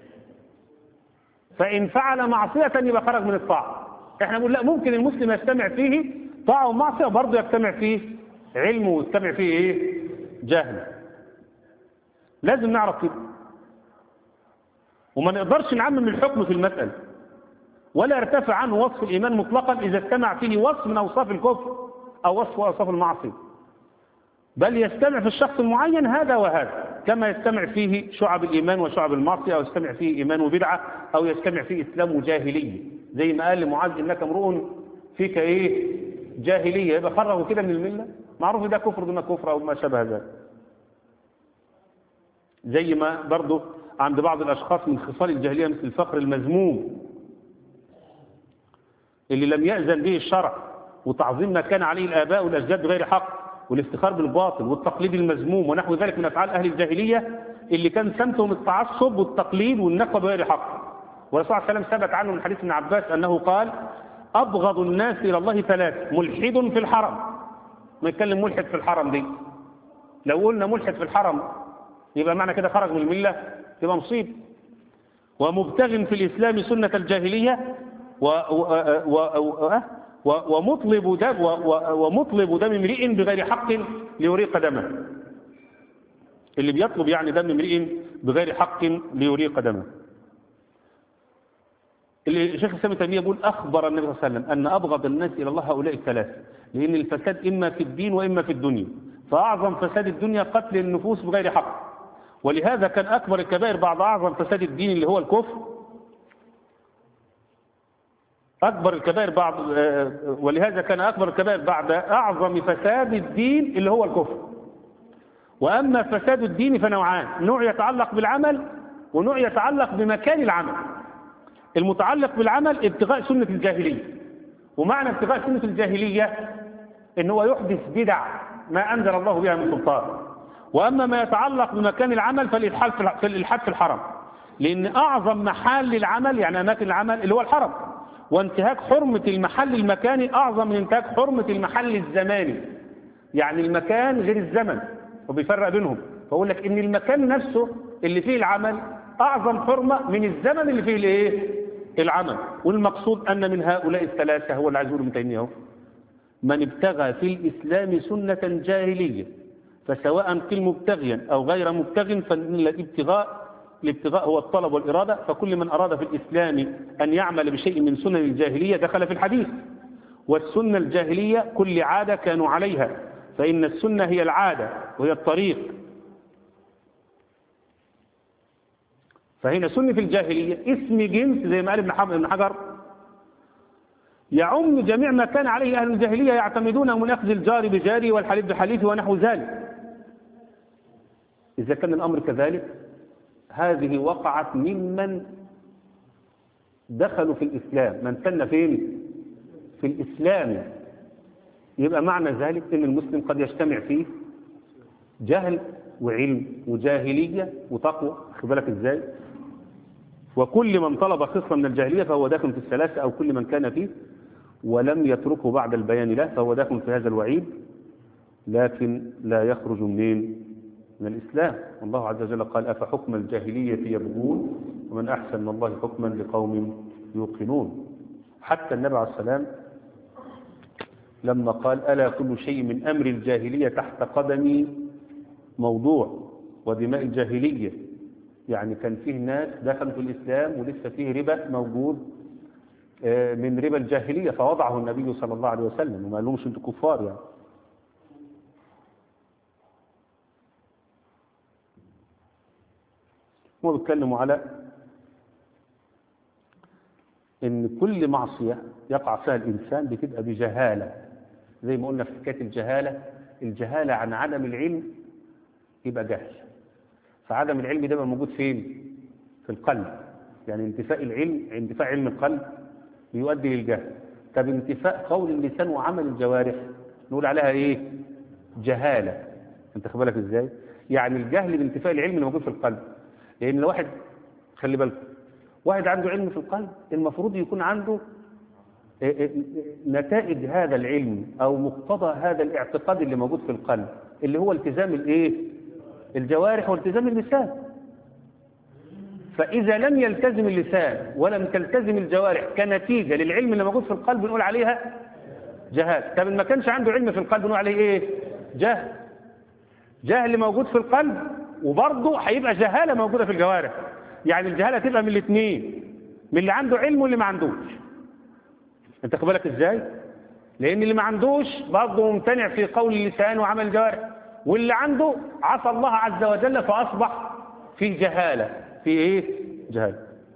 فان فعل معصيه يبقى خرج من الطاعه احنا بنقول لا ممكن المسلم يجتمع فيه طاعه ومعصيه برضه يجتمع فيه علم ويجتمع فيه ايه جهل لازم نعرف كده وما نقدرش نعمم الحكم في المسألة ولا يرتفع عنه وصف الإيمان مطلقا إذا اجتمع فيه وصف من أوصاف الكفر أو وصف أوصاف المعصية بل يجتمع في الشخص المعين هذا وهذا كما يجتمع فيه شعب الإيمان وشعب المعصية أو يجتمع فيه إيمان وبدعة أو يجتمع فيه إسلام وجاهلية زي ما قال لمعاذ إنك امرؤ فيك إيه جاهلية يبقى خرجوا كده من الملة معروف ده كفر دون كفر أو ما شابه ذلك زي ما برضه عند بعض الأشخاص من خصال الجاهلية مثل الفقر المذموم اللي لم يأذن به الشرع وتعظيم ما كان عليه الآباء والأجداد بغير حق والافتخار بالباطل والتقليد المذموم ونحو ذلك من أفعال أهل الجاهلية اللي كان سمتهم التعصب والتقليد والنقوة بغير حق والرسول صلى الله عليه وسلم ثبت عنه من حديث ابن عباس أنه قال أبغض الناس إلى الله ثلاث ملحد في الحرم ما يتكلم ملحد في الحرم دي لو قلنا ملحد في الحرم يبقى معنى كده خرج من الملة يبقى مصيب ومبتغ في الإسلام سنة الجاهلية و و و و ومطلب دم ومطلب دم امرئ بغير حق ليريق دمه اللي بيطلب يعني دم امرئ بغير حق ليريق دمه اللي شيخ الاسلام تيميه يقول اخبر النبي صلى الله عليه وسلم ان ابغض الناس الى الله هؤلاء الثلاثه لان الفساد اما في الدين واما في الدنيا فاعظم فساد الدنيا قتل النفوس بغير حق ولهذا كان أكبر الكبائر بعد أعظم فساد الدين اللي هو الكفر أكبر الكبائر بعد ولهذا كان أكبر الكبائر بعد أعظم فساد الدين اللي هو الكفر وأما فساد الدين فنوعان نوع يتعلق بالعمل ونوع يتعلق بمكان العمل المتعلق بالعمل ابتغاء سنة الجاهلية ومعنى ابتغاء سنة الجاهلية ان هو يحدث بدع ما أنزل الله بها من سلطان وأما ما يتعلق بمكان العمل فالإلحاد في الإلحاد في الحرم لأن أعظم محل العمل يعني أماكن العمل اللي هو الحرم وانتهاك حرمة المحل المكاني أعظم من انتهاك حرمة المحل الزماني يعني المكان غير الزمن وبيفرق بينهم فأقول لك إن المكان نفسه اللي فيه العمل أعظم حرمة من الزمن اللي فيه الايه العمل والمقصود أن من هؤلاء الثلاثة هو اللي عايز يقوله من تيمية من ابتغى في الإسلام سنة جاهلية فسواء قل مبتغيا أو غير مبتغ فالابتغاء الابتغاء هو الطلب والإرادة فكل من أراد في الإسلام أن يعمل بشيء من سنن الجاهلية دخل في الحديث والسنة الجاهلية كل عادة كانوا عليها فإن السنة هي العادة وهي الطريق فهنا سنة في الجاهلية اسم جنس زي ما قال ابن حجر ابن حجر يعم جميع ما كان عليه أهل الجاهلية يعتمدونه من أخذ الجار بجاري والحليف بحليفه ونحو ذلك إذا كان الأمر كذلك هذه وقعت ممن دخلوا في الإسلام من سن فين في الإسلام يبقى معنى ذلك أن المسلم قد يجتمع فيه جهل وعلم وجاهلية وتقوى خد بالك إزاي وكل من طلب خصلة من الجاهلية فهو داخل في الثلاثة أو كل من كان فيه ولم يتركه بعد البيان له فهو داخل في هذا الوعيد لكن لا يخرج منين من الإسلام والله عز وجل قال أفحكم الجاهلية يبغون ومن أحسن من الله حكما لقوم يوقنون حتى النبي عليه السلام لما قال ألا كل شيء من أمر الجاهلية تحت قدمي موضوع ودماء الجاهلية يعني كان فيه ناس دخلوا في الإسلام ولسه فيه ربا موجود من ربا الجاهلية فوضعه النبي صلى الله عليه وسلم وما لهمش انتوا كفار يعني هم بيتكلموا على ان كل معصية يقع فيها الانسان بتبقى بجهالة زي ما قلنا في حكاية الجهالة الجهالة عن عدم العلم يبقى جهل فعدم العلم ده بقى موجود فين في القلب يعني انتفاء العلم انتفاء علم القلب بيؤدي للجهل طب انتفاء قول اللسان وعمل الجوارح نقول عليها ايه جهالة انت خد بالك ازاي يعني الجهل بانتفاء العلم اللي موجود في القلب لان لو واحد خلي بالك واحد عنده علم في القلب المفروض يكون عنده نتائج هذا العلم او مقتضى هذا الاعتقاد اللي موجود في القلب اللي هو التزام الايه الجوارح والتزام اللسان فإذا لم يلتزم اللسان ولم تلتزم الجوارح كنتيجة للعلم اللي موجود في القلب نقول عليها جهال طب ما كانش عنده علم في القلب نقول عليه ايه جهل جهل موجود في القلب وبرضه هيبقى جهالة موجودة في الجوارح يعني الجهالة تبقى من الاثنين من اللي عنده علم واللي ما عندوش انت خد بالك ازاي لان اللي ما عندوش برضه ممتنع في قول اللسان وعمل الجوارح واللي عنده عصى الله عز وجل فاصبح فيه جهاله في ايه جهاله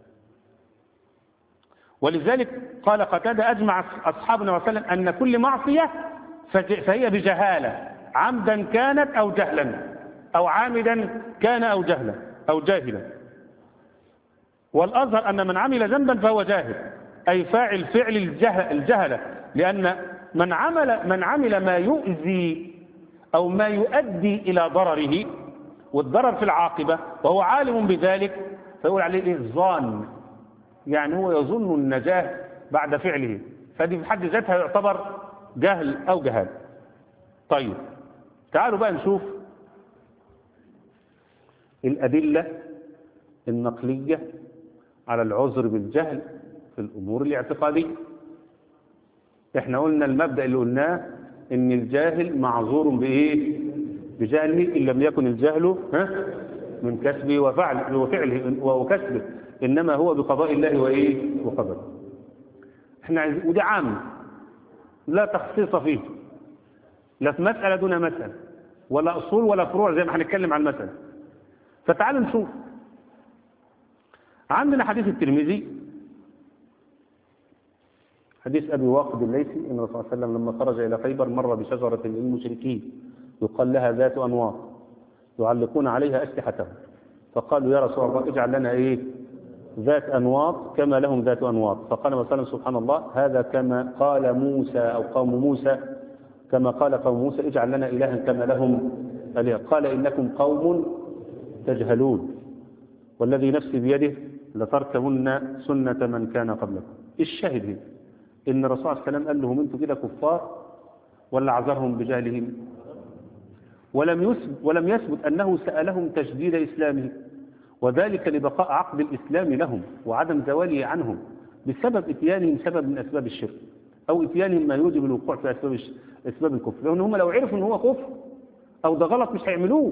ولذلك قال قتادة أجمع أصحابنا وسلم أن كل معصية فهي بجهالة عمدا كانت أو جهلا أو عامدا كان أو جهلا أو جاهلا والأظهر أن من عمل ذنبا فهو جاهل أي فاعل فعل الجهل الجهلة لأن من عمل من عمل ما يؤذي أو ما يؤدي إلى ضرره والضرر في العاقبة وهو عالم بذلك فيقول عليه إيه الظان يعني هو يظن النجاة بعد فعله فدي في حد ذاتها يعتبر جهل أو جهال طيب تعالوا بقى نشوف الأدلة النقلية على العذر بالجهل في الأمور الاعتقادية احنا قلنا المبدأ اللي قلناه ان الجاهل معذور بإيه بجهله إن لم يكن الجهل ها من كسبه وفعله وفعله وكسبه إنما هو بقضاء الله وإيه وقدره احنا عايز وده عام لا تخصيص فيه لا في مسألة دون مسألة ولا أصول ولا فروع زي ما هنتكلم عن المسألة فتعالوا نشوف عندنا حديث الترمذي حديث أبي واقد الليثي إن الرسول صلى الله عليه وسلم لما خرج إلى خيبر مر بشجرة للمشركين يقال لها ذات أنواط يعلقون عليها أسلحتهم فقالوا يا رسول الله اجعل لنا إيه ذات أنواط كما لهم ذات أنواط فقال مثلا سبحان الله هذا كما قال موسى أو قوم موسى كما قال قوم موسى اجعل لنا إلها كما لهم آلهة قال إنكم قوم تجهلون والذي نفسي بيده لتركبن سنة من كان قبلكم الشاهد هنا إن الرسول صلى الله عليه وسلم قال لهم أنتم كده كفار ولا عذرهم بجهلهم ولم يثبت, ولم يثبت أنه سألهم تجديد إسلامهم وذلك لبقاء عقد الإسلام لهم وعدم زواله عنهم بسبب اتيانهم سبب من أسباب الشرك أو إتيانهم ما يوجب الوقوع في أسباب أسباب الكفر لأن هم لو عرفوا إن هو كفر أو ده غلط مش هيعملوه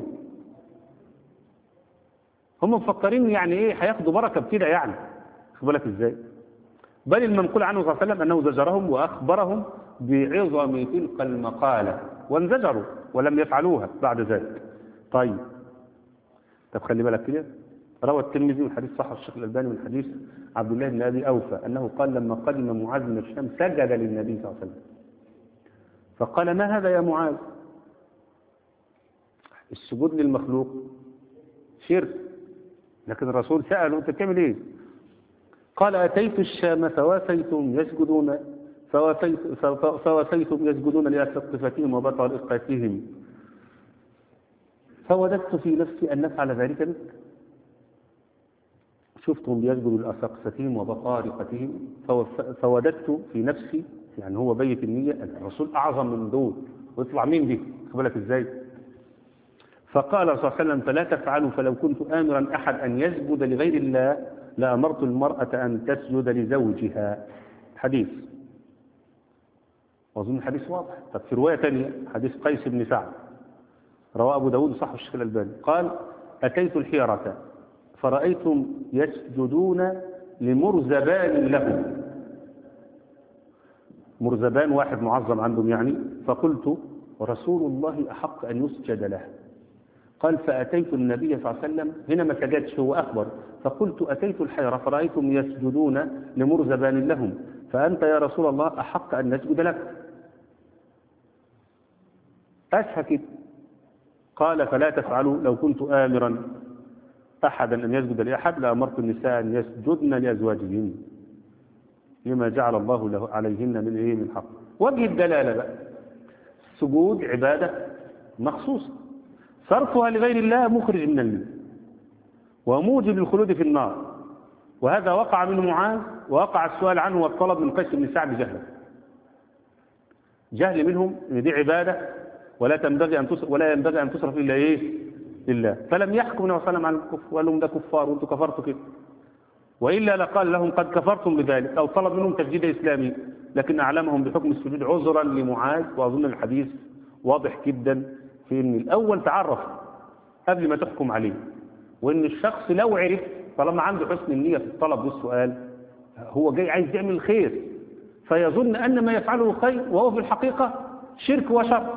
هم مفكرين يعني إيه هياخدوا بركة بكده يعني خد بالك إزاي بل المنقول عنه صلى الله عليه وسلم أنه زجرهم وأخبرهم بعظم تلك المقالة وانزجروا ولم يفعلوها بعد ذلك طيب طب خلي بالك كده روى الترمذي والحديث صح الشيخ الألباني من حديث عبد الله بن أبي أوفى أنه قال لما قدم معاذ من الشام سجد للنبي صلى الله عليه وسلم فقال ما هذا يا معاذ السجود للمخلوق شرك لكن الرسول سأله أنت بتعمل إيه قال أتيت الشام فواسيتم يسجدون فواسيت فواسيتم يسجدون لأسقفتهم وبطرقتهم فوددت في نفسي أن نفعل ذلك بك شفتهم بيسجدوا لأسقفتهم وبطارقتهم فوددت في نفسي يعني هو بيت النية أن الرسول أعظم من دول ويطلع مين دي بالك إزاي فقال صلى الله عليه وسلم فلا تفعلوا فلو كنت آمرا أحد أن يسجد لغير الله لأمرت المرأة أن تسجد لزوجها حديث وأظن الحديث واضح طب في رواية ثانية حديث قيس بن سعد رواه أبو داود صح الشيخ الألباني قال أتيت الحيرة فرأيتم يسجدون لمرزبان لهم مرزبان واحد معظم عندهم يعني فقلت ورسول الله أحق أن يسجد له قال فأتيت النبي صلى الله عليه وسلم هنا ما سجدش هو أخبر فقلت أتيت الحيرة فرأيتم يسجدون لمرزبان لهم فأنت يا رسول الله أحق أن نسجد لك أشهكت قال فلا تفعلوا لو كنت آمرا أحدا أن يسجد لأحد لأمرت النساء أن يسجدن لأزواجهن لما جعل الله له عليهن من إيه من حق وجه الدلالة بقى السجود عبادة مخصوصة صرفها لغير الله مخرج من المنه وموجب للخلود في النار وهذا وقع من معاذ ووقع السؤال عنه والطلب من قيس بن سعد جهلا جهل منهم ان دي عباده ولا تنبغي ان تصرف ولا ينبغي ان تصرف الا ايه؟ لله فلم يحكم النبي صلى الله عليه وسلم عن الكفر وقال لهم ده كفار وانتم كفرتوا كده والا لقال لهم قد كفرتم بذلك او طلب منهم تسجيل اسلامي لكن اعلمهم بحكم السجود عذرا لمعاذ واظن الحديث واضح جدا في ان الاول تعرف قبل ما تحكم عليه وان الشخص لو عرف طالما عنده حسن النيه في الطلب والسؤال هو جاي عايز يعمل الخير فيظن ان ما يفعله خير وهو في الحقيقه شرك وشر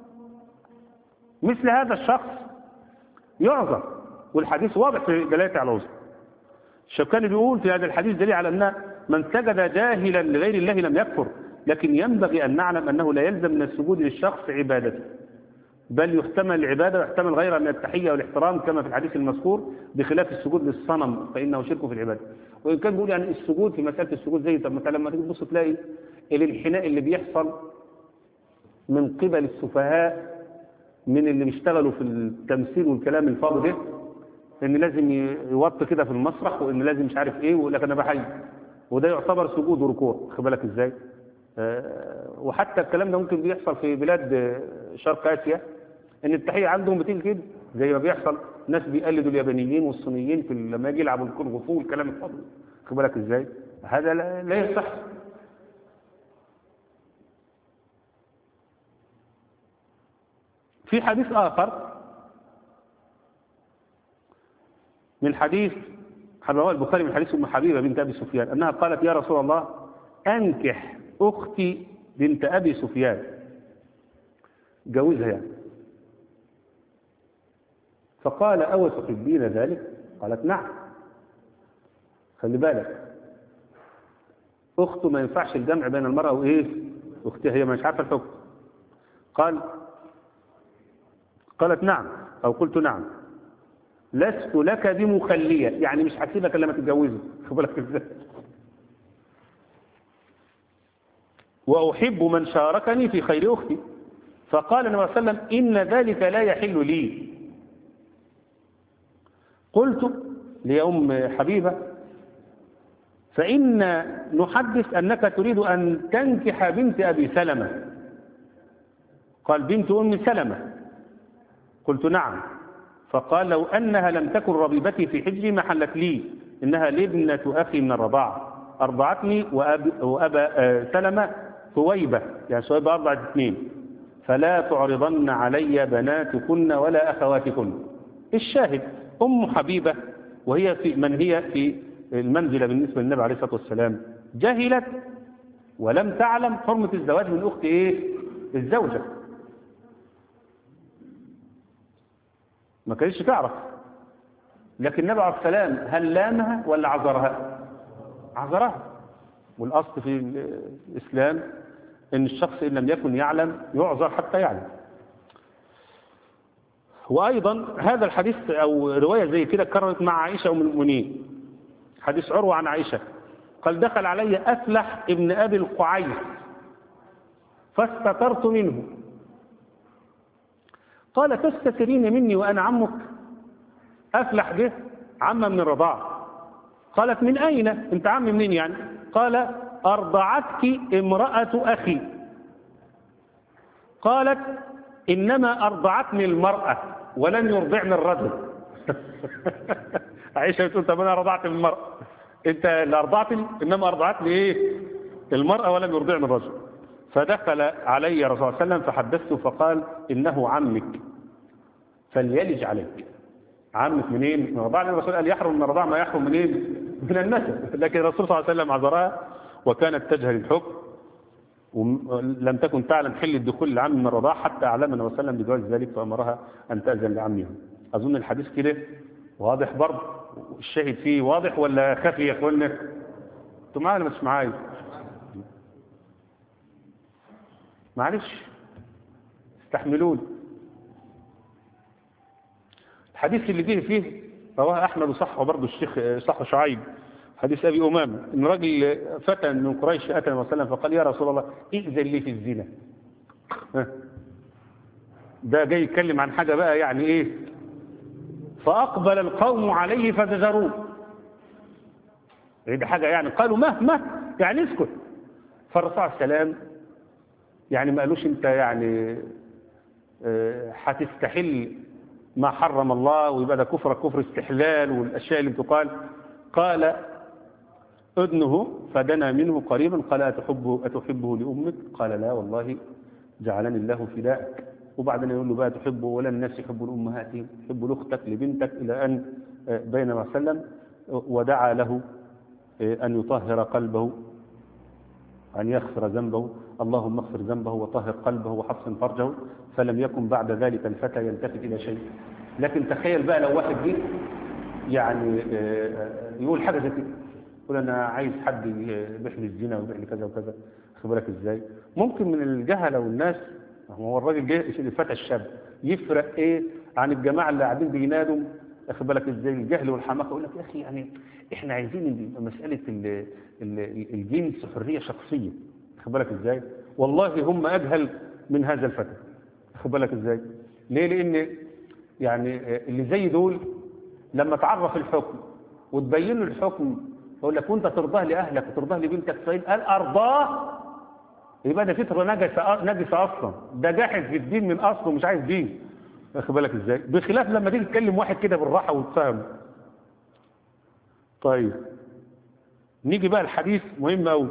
مثل هذا الشخص يعذر والحديث واضح في دلاله على العذر الشوكاني بيقول في هذا الحديث دليل على ان من سجد جاهلا لغير الله لم يكفر لكن ينبغي ان نعلم انه لا يلزم من السجود للشخص عبادته بل يحتمل العبادة ويحتمل غيرها من التحية والاحترام كما في الحديث المذكور بخلاف السجود للصنم فإنه شرك في العبادة وإن كان بيقول يعني السجود في مسألة السجود زي طب مثلا لما تيجي تبص تلاقي الانحناء اللي بيحصل من قبل السفهاء من اللي بيشتغلوا في التمثيل والكلام الفاضي ده ان لازم يوطي كده في المسرح وان لازم مش عارف ايه ويقول لك انا بحي وده يعتبر سجود وركوع خد بالك ازاي آه وحتى الكلام ده ممكن بيحصل في بلاد شرق اسيا ان التحيه عندهم بتيجي كده زي ما بيحصل ناس بيقلدوا اليابانيين والصينيين في لما يجي يلعبوا الكونغ فو والكلام الفاضي خد بالك ازاي هذا لا, لا يصح في حديث اخر من حديث رواه البخاري من حديث ام حبيبه بنت ابي سفيان انها قالت يا رسول الله انكح اختي بنت ابي سفيان جوزها يعني فقال أو تحبين ذلك قالت نعم خلي بالك أخته ما ينفعش الجمع بين المرأة وإيه أختها هي مش عارفة الحكم قال قالت نعم أو قلت نعم لست لك بمخلية يعني مش هسيبك إلا ما تتجوزه خد بالك إزاي وأحب من شاركني في خير أختي فقال النبي صلى الله عليه وسلم إن ذلك لا يحل لي قلت لأم حبيبة فإن نحدث أنك تريد أن تنكح بنت أبي سلمة قال بنت أم سلمة قلت نعم فقال لو أنها لم تكن ربيبتي في حجري ما حلت لي إنها لابنة أخي من الرضاعة أرضعتني وأب وأبا سلمة ثويبة يعني ثويبة أربعة اثنين فلا تعرضن علي بناتكن ولا أخواتكن الشاهد أم حبيبة وهي في من هي في المنزلة بالنسبة للنبي عليه الصلاة والسلام جهلت ولم تعلم حرمة الزواج من أخت إيه الزوجة ما كانتش تعرف لكن النبي عليه السلام هل لامها ولا عذرها عذرها والأصل في الإسلام إن الشخص إن لم يكن يعلم يعذر حتى يعلم وأيضا هذا الحديث أو رواية زي كده كررت مع عائشة أم المؤمنين حديث عروة عن عائشة قال دخل علي أفلح ابن أبي القعيس فاستترت منه قال تستترين مني وأنا عمك أفلح به عم من الرضاعة قالت من أين أنت عم منين يعني قال أرضعتك امرأة أخي قالت إنما أرضعتني المرأة ولن يرضعني الرجل عائشة بتقول طب أنا رضعت من المرأة أنت اللي أرضعتني إنما أرضعتني إيه المرأة ولم يرضعني الرجل فدخل علي الرسول صلى الله عليه وسلم فحدثته فقال إنه عمك فليلج عليك عمك منين من الرضاعة لأن الرسول قال يحرم من الرضاعة ما يحرم منين من النسب لكن الرسول صلى الله عليه وسلم عذرها وكانت تجهل الحكم ولم تكن تعلم حل الدخول لعم من الرضاعة حتى أعلمنا الرسول صلى الله عليه وسلم بجواز ذلك فأمرها أن تأذن لعمها أظن الحديث كده واضح برضه الشاهد فيه واضح ولا خفي يا اخوانا انتوا معايا ولا مش معايا معلش استحملوني الحديث اللي جه فيه رواه احمد وصحه برضه الشيخ صح شعيب حديث ابي امامه ان راجل فتى من قريش اتى النبي صلى الله عليه وسلم فقال يا رسول الله ائذن لي في الزنا ده جاي يتكلم عن حاجه بقى يعني ايه فاقبل القوم عليه فزجروه دي حاجه يعني قالوا ما ما يعني اسكت فالرسول عليه السلام يعني ما قالوش انت يعني هتستحل ما حرم الله ويبقى ده كفر كفر استحلال والاشياء اللي بتقال قال ادنه فدنا منه قريبا قال أتحبه, أتحبه لأمك قال لا والله جعلني الله فداءك وبعدين يقول له بقى تحبه ولا الناس يحبوا لأمهاتهم يحبوا لأختك لبنتك إلى أن بينما سلم ودعا له أن يطهر قلبه أن يغفر ذنبه اللهم اغفر ذنبه وطهر قلبه وحصن فرجه فلم يكن بعد ذلك الفتى يلتفت إلى شيء لكن تخيل بقى لو واحد جه يعني يقول حاجة زي كده يقول أنا عايز حد يبيح لي الزنا ويبيح لي كذا وكذا خد بالك إزاي ممكن من الجهلة والناس هو الراجل جه الفتى الشاب يفرق إيه عن الجماعة اللي قاعدين بينادوا واخد بالك ازاي الجهل والحماقه يقول لك يا اخي يعني احنا عايزين مساله ال ال الجنس حريه شخصيه واخد بالك ازاي والله هم اجهل من هذا الفتى واخد بالك ازاي ليه لان يعني اللي زي دول لما تعرف الحكم وتبين له الحكم يقول لك وانت ترضاه لاهلك وترضاه لبنتك فإن قال ارضاه يبقى ده فطره نجسه نجسه اصلا ده جاحد في الدين من اصله مش عايز دين واخد بالك ازاي بخلاف لما تيجي تكلم واحد كده بالراحه وتفهم طيب نيجي بقى الحديث مهم قوي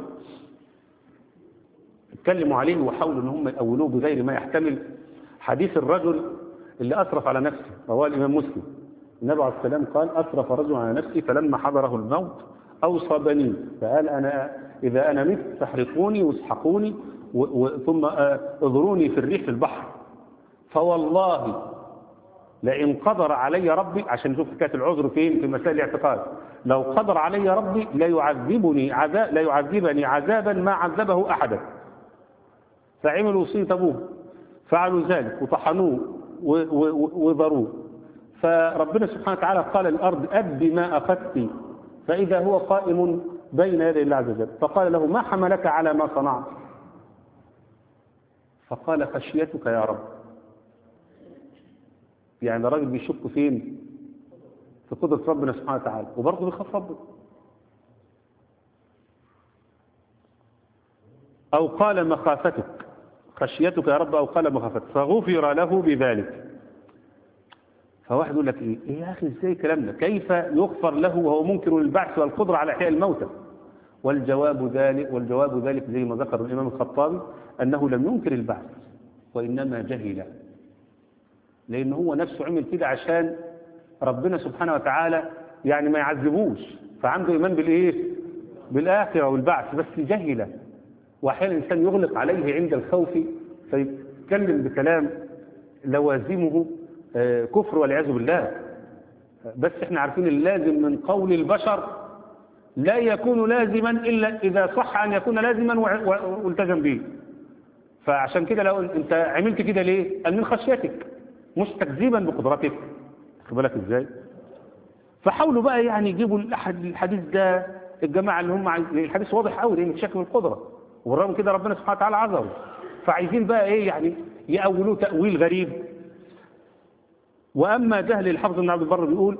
اتكلموا عليه وحاولوا ان هم يأولوه بغير ما يحتمل حديث الرجل اللي اسرف على نفسه رواه الامام مسلم النبي عليه السلام قال اسرف رجل على نفسه فلما حضره الموت اوصى بني فقال انا اذا انا مت فاحرقوني واسحقوني ثم اذروني في الريح في البحر فوالله لئن قدر علي ربي عشان نشوف حكايه العذر فين في مسائل الاعتقاد لو قدر علي ربي لا يعذبني عذاب لا يعذبني عذابا ما عذبه احدا فعملوا صيت ابوه فعلوا ذلك وطحنوه وضروه فربنا سبحانه وتعالى قال الارض اب ما اخذت فاذا هو قائم بين يدي الله عز وجل فقال له ما حملك على ما صنعت فقال خشيتك يا رب يعني الراجل بيشك فين في قدرة ربنا سبحانه وتعالى وبرضه بيخاف ربنا أو قال مخافتك خشيتك يا رب أو قال مخافتك فغفر له بذلك فواحد يقول لك إيه, إيه يا أخي إزاي الكلام ده كيف يغفر له وهو منكر للبعث والقدرة على إحياء الموتى والجواب ذلك والجواب ذلك زي ما ذكر الإمام الخطابي أنه لم ينكر البعث وإنما جهل لأن هو نفسه عمل كده عشان ربنا سبحانه وتعالى يعني ما يعذبوش فعنده إيمان بالإيه بالآخرة والبعث بس جهل وأحيانا الإنسان يغلق عليه عند الخوف فيتكلم بكلام لوازمه آه، كفر والعياذ بالله بس احنا عارفين اللازم من قول البشر لا يكون لازما إلا إذا صح أن يكون لازما وع- وع- والتزم به فعشان كده لو انت عملت كده ليه قال من خشيتك مش تكذيبا بقدرتك خد بالك ازاي فحاولوا بقى يعني يجيبوا الأحد الحديث ده الجماعة اللي هم عايز الحديث واضح قوي لأن شكل القدرة وبالرغم كده ربنا سبحانه وتعالى عذره فعايزين بقى ايه يعني يأولوه تأويل غريب وأما جهل الحافظ بن عبد البر بيقول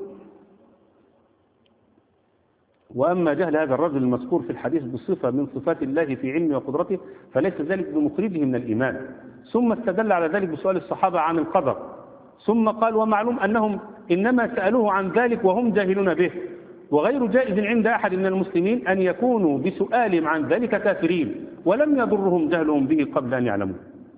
وأما جهل هذا الرجل المذكور في الحديث بصفة من صفات الله في علمه وقدرته فليس ذلك بمخرجه من الإيمان ثم استدل على ذلك بسؤال الصحابة عن القدر ثم قال ومعلوم أنهم إنما سألوه عن ذلك وهم جاهلون به وغير جائز عند أحد من المسلمين أن يكونوا بسؤالهم عن ذلك كافرين ولم يضرهم جهلهم به قبل أن يعلموا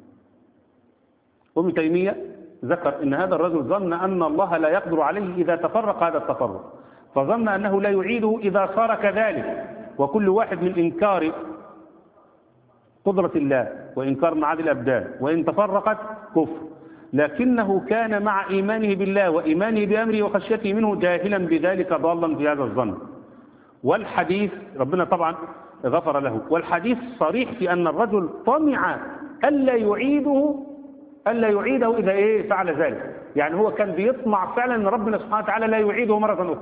وابن تيمية ذكر أن هذا الرجل ظن أن الله لا يقدر عليه إذا تفرق هذا التفرق فظن أنه لا يعيده إذا صار كذلك وكل واحد من إنكار قدرة الله وإنكار معاد الأبدان وإن تفرقت كفر لكنه كان مع إيمانه بالله وإيمانه بأمره وخشيته منه جاهلا بذلك ضالا في هذا الظن والحديث ربنا طبعا غفر له والحديث صريح في أن الرجل طمع ألا يعيده ألا يعيده إذا إيه فعل ذلك يعني هو كان بيطمع فعلا أن ربنا سبحانه وتعالى لا يعيده مرة أخرى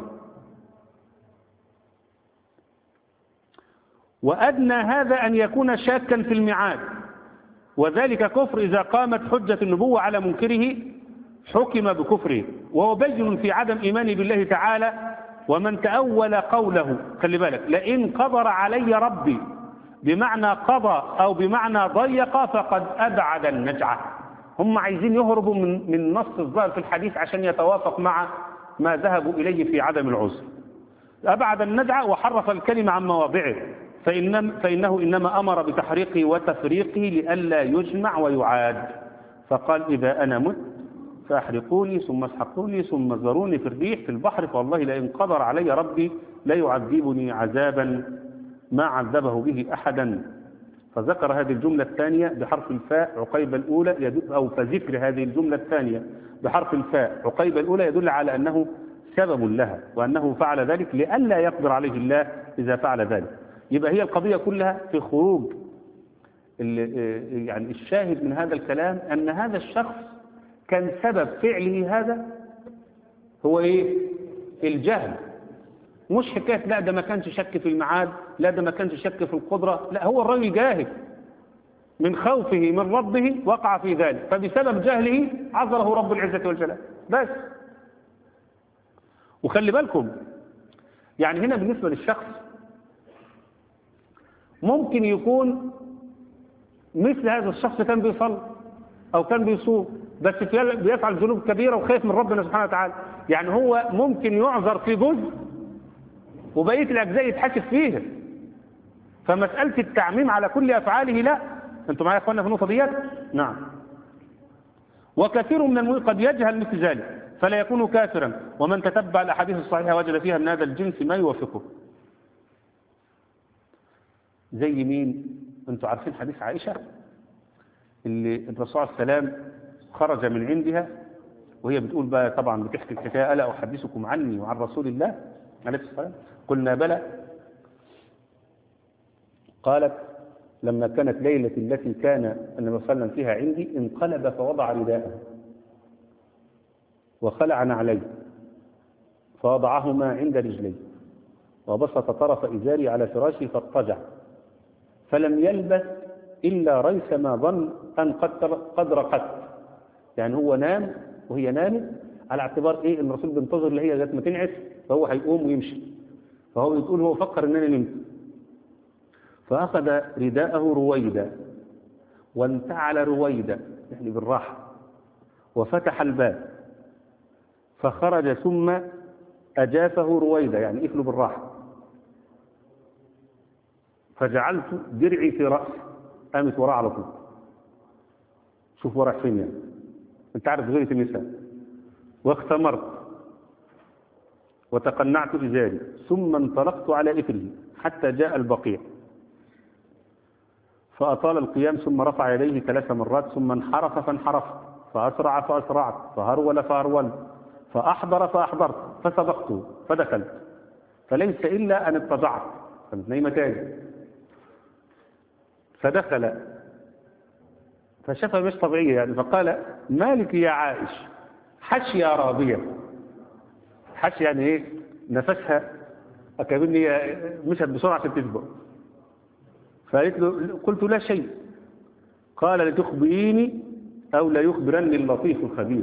وأدنى هذا أن يكون شاكا في الميعاد وذلك كفر إذا قامت حجة النبوة على منكره حكم بكفره وهو بين في عدم إيمانه بالله تعالى ومن تأول قوله خلي بالك لئن قدر علي ربي بمعنى قضى أو بمعنى ضيق فقد أبعد النجعة هم عايزين يهربوا من من نص الظاهر في الحديث عشان يتوافق مع ما ذهبوا إليه في عدم العذر أبعد النجعة وحرف الكلمة عن مواضعه فإن فإنه إنما أمر بتحريقه وتفريقه لئلا يجمع ويعاد فقال إذا أنا مت فأحرقوني ثم اسحقوني ثم ذروني في الريح في البحر فوالله لئن قدر علي ربي لا يعذبني عذابا ما عذبه به أحدا فذكر هذه الجملة الثانية بحرف الفاء عقيب الأولى يدل أو فذكر هذه الجملة الثانية بحرف الفاء عقيب الأولى يدل على أنه سبب لها وأنه فعل ذلك لئلا يقدر عليه الله إذا فعل ذلك يبقى هي القضية كلها في خروج ال- يعني الشاهد من هذا الكلام أن هذا الشخص كان سبب فعله هذا هو إيه الجهل مش حكاية لا ده ما كانش شك في المعاد لا ده ما كانش شك في القدرة لا هو الراجل جاهل من خوفه من ربه وقع في ذلك فبسبب جهله عذره رب العزة والجلال بس وخلي بالكم يعني هنا بالنسبة للشخص ممكن يكون مثل هذا الشخص كان بيصلي أو كان بيصوم بس في- بيفعل ذنوب كبيرة وخايف من ربنا سبحانه وتعالى يعني هو ممكن يعذر في جزء وبقية الأجزاء يتحاسب فيها فمسألة التعميم على كل أفعاله لا أنتم معايا يا أخوانا في النقطة ديت نعم وكثير من المؤمنين قد يجهل مثل ذلك فلا يكون كافرا ومن تتبع الأحاديث الصحيحة وجد فيها من هذا الجنس ما يوافقه زي مين انتوا عارفين حديث عائشة اللي الرسول عليه السلام خرج من عندها وهي بتقول بقى طبعا بتحكي الحكاية ألا أحدثكم عني وعن رسول الله عليه الصلاة والسلام قلنا بلى قالت لما كانت ليلة التي كان النبي صلى الله عليه وسلم فيها عندي انقلب فوضع رداءه وخلع نعليه فوضعهما عند رجليه وبسط طرف إزاري على فراشه فاضطجع فلم يلبث إلا ريث ما ظن أن قد قد رقت يعني هو نام وهي نامت على اعتبار إيه إن الرسول بينتظر اللي هي ذات ما تنعس فهو هيقوم ويمشي فهو يقول هو فكر إن أنا نمت فأخذ رداءه رويدا وانتعل رويدا يعني بالراحة وفتح الباب فخرج ثم أجافه رويدا يعني قفله بالراحة فجعلت درعي في رأسي قامت وراه على طول شوف ورا فين يعني انت عارف غيرة النساء واختمرت وتقنعت إزاري ثم انطلقت على إثره حتى جاء البقيع فأطال القيام ثم رفع يديه ثلاث مرات ثم انحرف فانحرفت فأسرع فأسرعت فهرول فهرولت فأحضر فأحضرت فسبقته فدخلت فليس إلا أن اضطجعت كانت نايمة تاني فدخل فشافها مش طبيعية يعني فقال مالك يا عائش حش يا راضية حش يعني ايه نفسها أكابني مشت بسرعة عشان تسبق فقالت له قلت لا شيء قال لتخبريني أو لا يخبرني اللطيف الخبير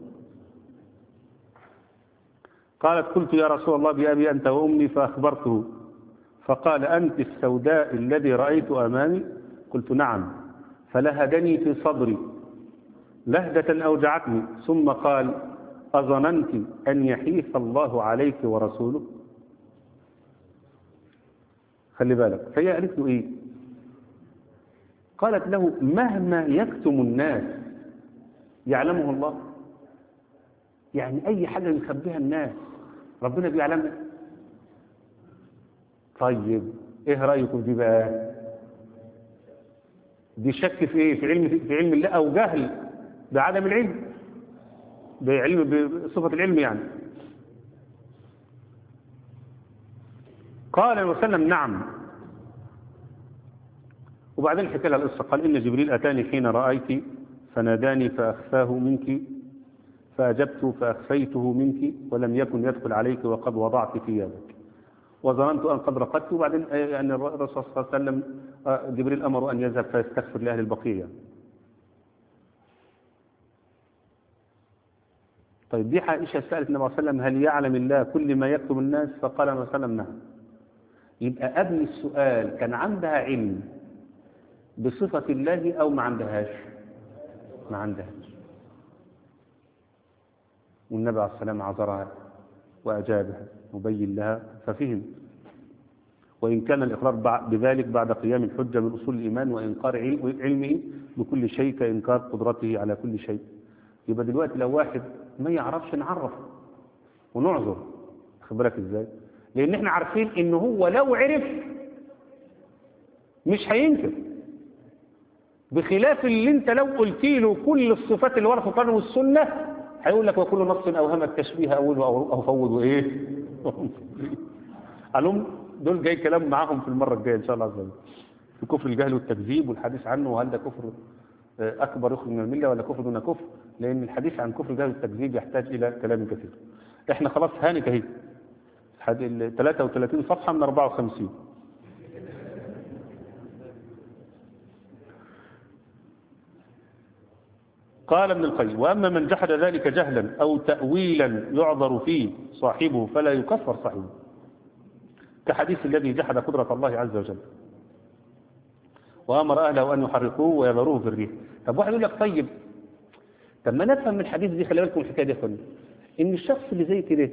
قالت قلت يا رسول الله بأبي أنت وأمي فأخبرته فقال أنت السوداء الذي رأيت أمامي قلت نعم فلهدني في صدري لهدة أوجعتني ثم قال أظننت أن يحيف الله عليك ورسوله خلي بالك فهي قالت له إيه قالت له مهما يكتم الناس يعلمه الله يعني أي حاجة يخبيها الناس ربنا بيعلمها طيب ايه رأيكم دي بقى دي شك في ايه في علم في علم الله او جهل بعدم العلم بعلم بصفة العلم يعني قال وسلم نعم وبعدين حكى لها القصة قال إن جبريل أتاني حين رأيت فناداني فأخفاه منك فأجبت فأخفيته منك ولم يكن يدخل عليك وقد وضعت ثيابك وظننت أن قد رقدت وبعدين يعني الرسول صلى الله عليه وسلم جبريل أمره أن يذهب فيستغفر لأهل البقية طيب دي عائشة سألت النبي صلى الله عليه وسلم هل يعلم الله كل ما يكتب الناس فقال النبي صلى الله عليه وسلم نعم يبقى قبل السؤال كان عندها علم بصفة الله أو ما عندهاش ما عندهاش والنبي عليه السلام عذرها وأجابها مبين لها ففهم وإن كان الإقرار بذلك بعد قيام الحجة من أصول الإيمان وإنكار علمه بكل شيء كإنكار قدرته على كل شيء يبقى دلوقتي لو واحد ما يعرفش نعرفه ونعذر خد بالك ازاي لان احنا عارفين ان هو لو عرف مش هينكر بخلاف اللي انت لو قلت له كل الصفات اللي ورا في القرآن والسنة هيقول لك وكل نص اوهم التشبيه اوله او فوض وايه علوم دول جاي كلام معاهم في المرة الجاية ان شاء الله عز وجل في كفر الجهل والتكذيب والحديث عنه وهل ده كفر أكبر يخرج من الملة ولا كفر دون كفر لأن الحديث عن كفر الجهل والتكذيب يحتاج إلى كلام كثير احنا خلاص هانك اهي 33 صفحة من 54 قال ابن القيم وأما من جحد ذلك جهلا أو تأويلا يعذر فيه صاحبه فلا يكفر صاحبه كحديث الذي جحد قدرة الله عز وجل وأمر أهله أن يحرقوه ويذروه في الريح طب واحد يقول لك طيب طب ما نفهم من الحديث دي خلي بالكم الحكاية دي يا اخوانا إن الشخص اللي زي كده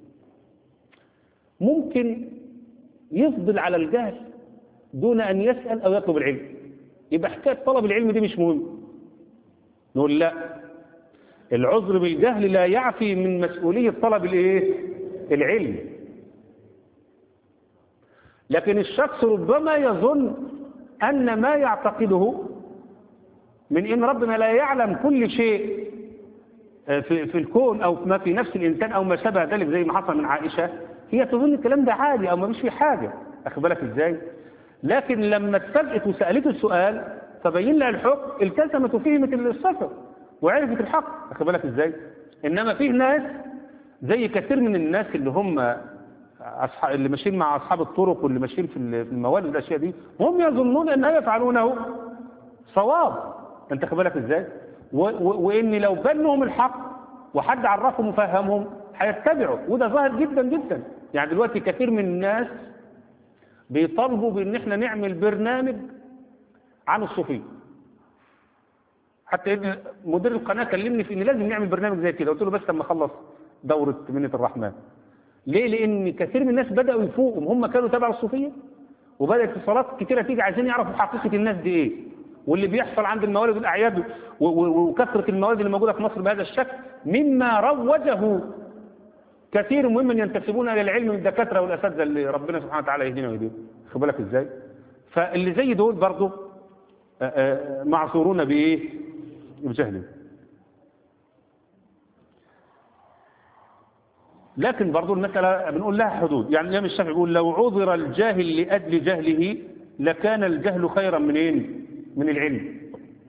ممكن يفضل على الجهل دون أن يسأل أو يطلب العلم يبقى حكاية طلب العلم دي مش مهم نقول لا العذر بالجهل لا يعفي من مسؤولية طلب الايه العلم لكن الشخص ربما يظن أن ما يعتقده من إن ربنا لا يعلم كل شيء في, في الكون أو ما في نفس الإنسان أو ما شابه ذلك زي ما حصل من عائشة هي تظن الكلام ده عادي أو ما مش في حاجة أخد بالك إزاي لكن لما اتفاجئت وسألته السؤال فبين لها الحكم التزمت وفهمت الصفر وعرفت الحق أخد بالك إزاي إنما فيه ناس زي كثير من الناس اللي هم أصحاب اللي ماشيين مع أصحاب الطرق واللي ماشيين في المواد والأشياء دي هم يظنون أن يفعلونه صواب أنت خد بالك إزاي وإن لو بنهم الحق وحد عرفهم وفهمهم هيتبعوا وده ظاهر جدا جدا يعني دلوقتي كثير من الناس بيطالبوا بان احنا نعمل برنامج عن الصوفيه حتى ان مدير القناه كلمني في ان لازم نعمل برنامج زي كده قلت له بس لما اخلص دوره منه الرحمن ليه لان كثير من الناس بداوا يفوقوا هم كانوا تبع الصوفيه وبدات اتصالات كتيره تيجي عايزين يعرفوا حقيقه الناس دي ايه واللي بيحصل عند الموالد والاعياد و- و- وكثره الموالد اللي موجوده في مصر بهذا الشكل مما روجه كثير ممن ينتسبون الى العلم من الدكاتره والاساتذه اللي ربنا سبحانه وتعالى يهدينا ويهديهم خد بالك ازاي فاللي زي دول برضه آه، آه، معذورون بايه بجهل لكن برضه المسألة بنقول لها حدود يعني الإمام الشافعي بيقول لو عذر الجاهل لأجل جهله لكان الجهل خيرا منين من العلم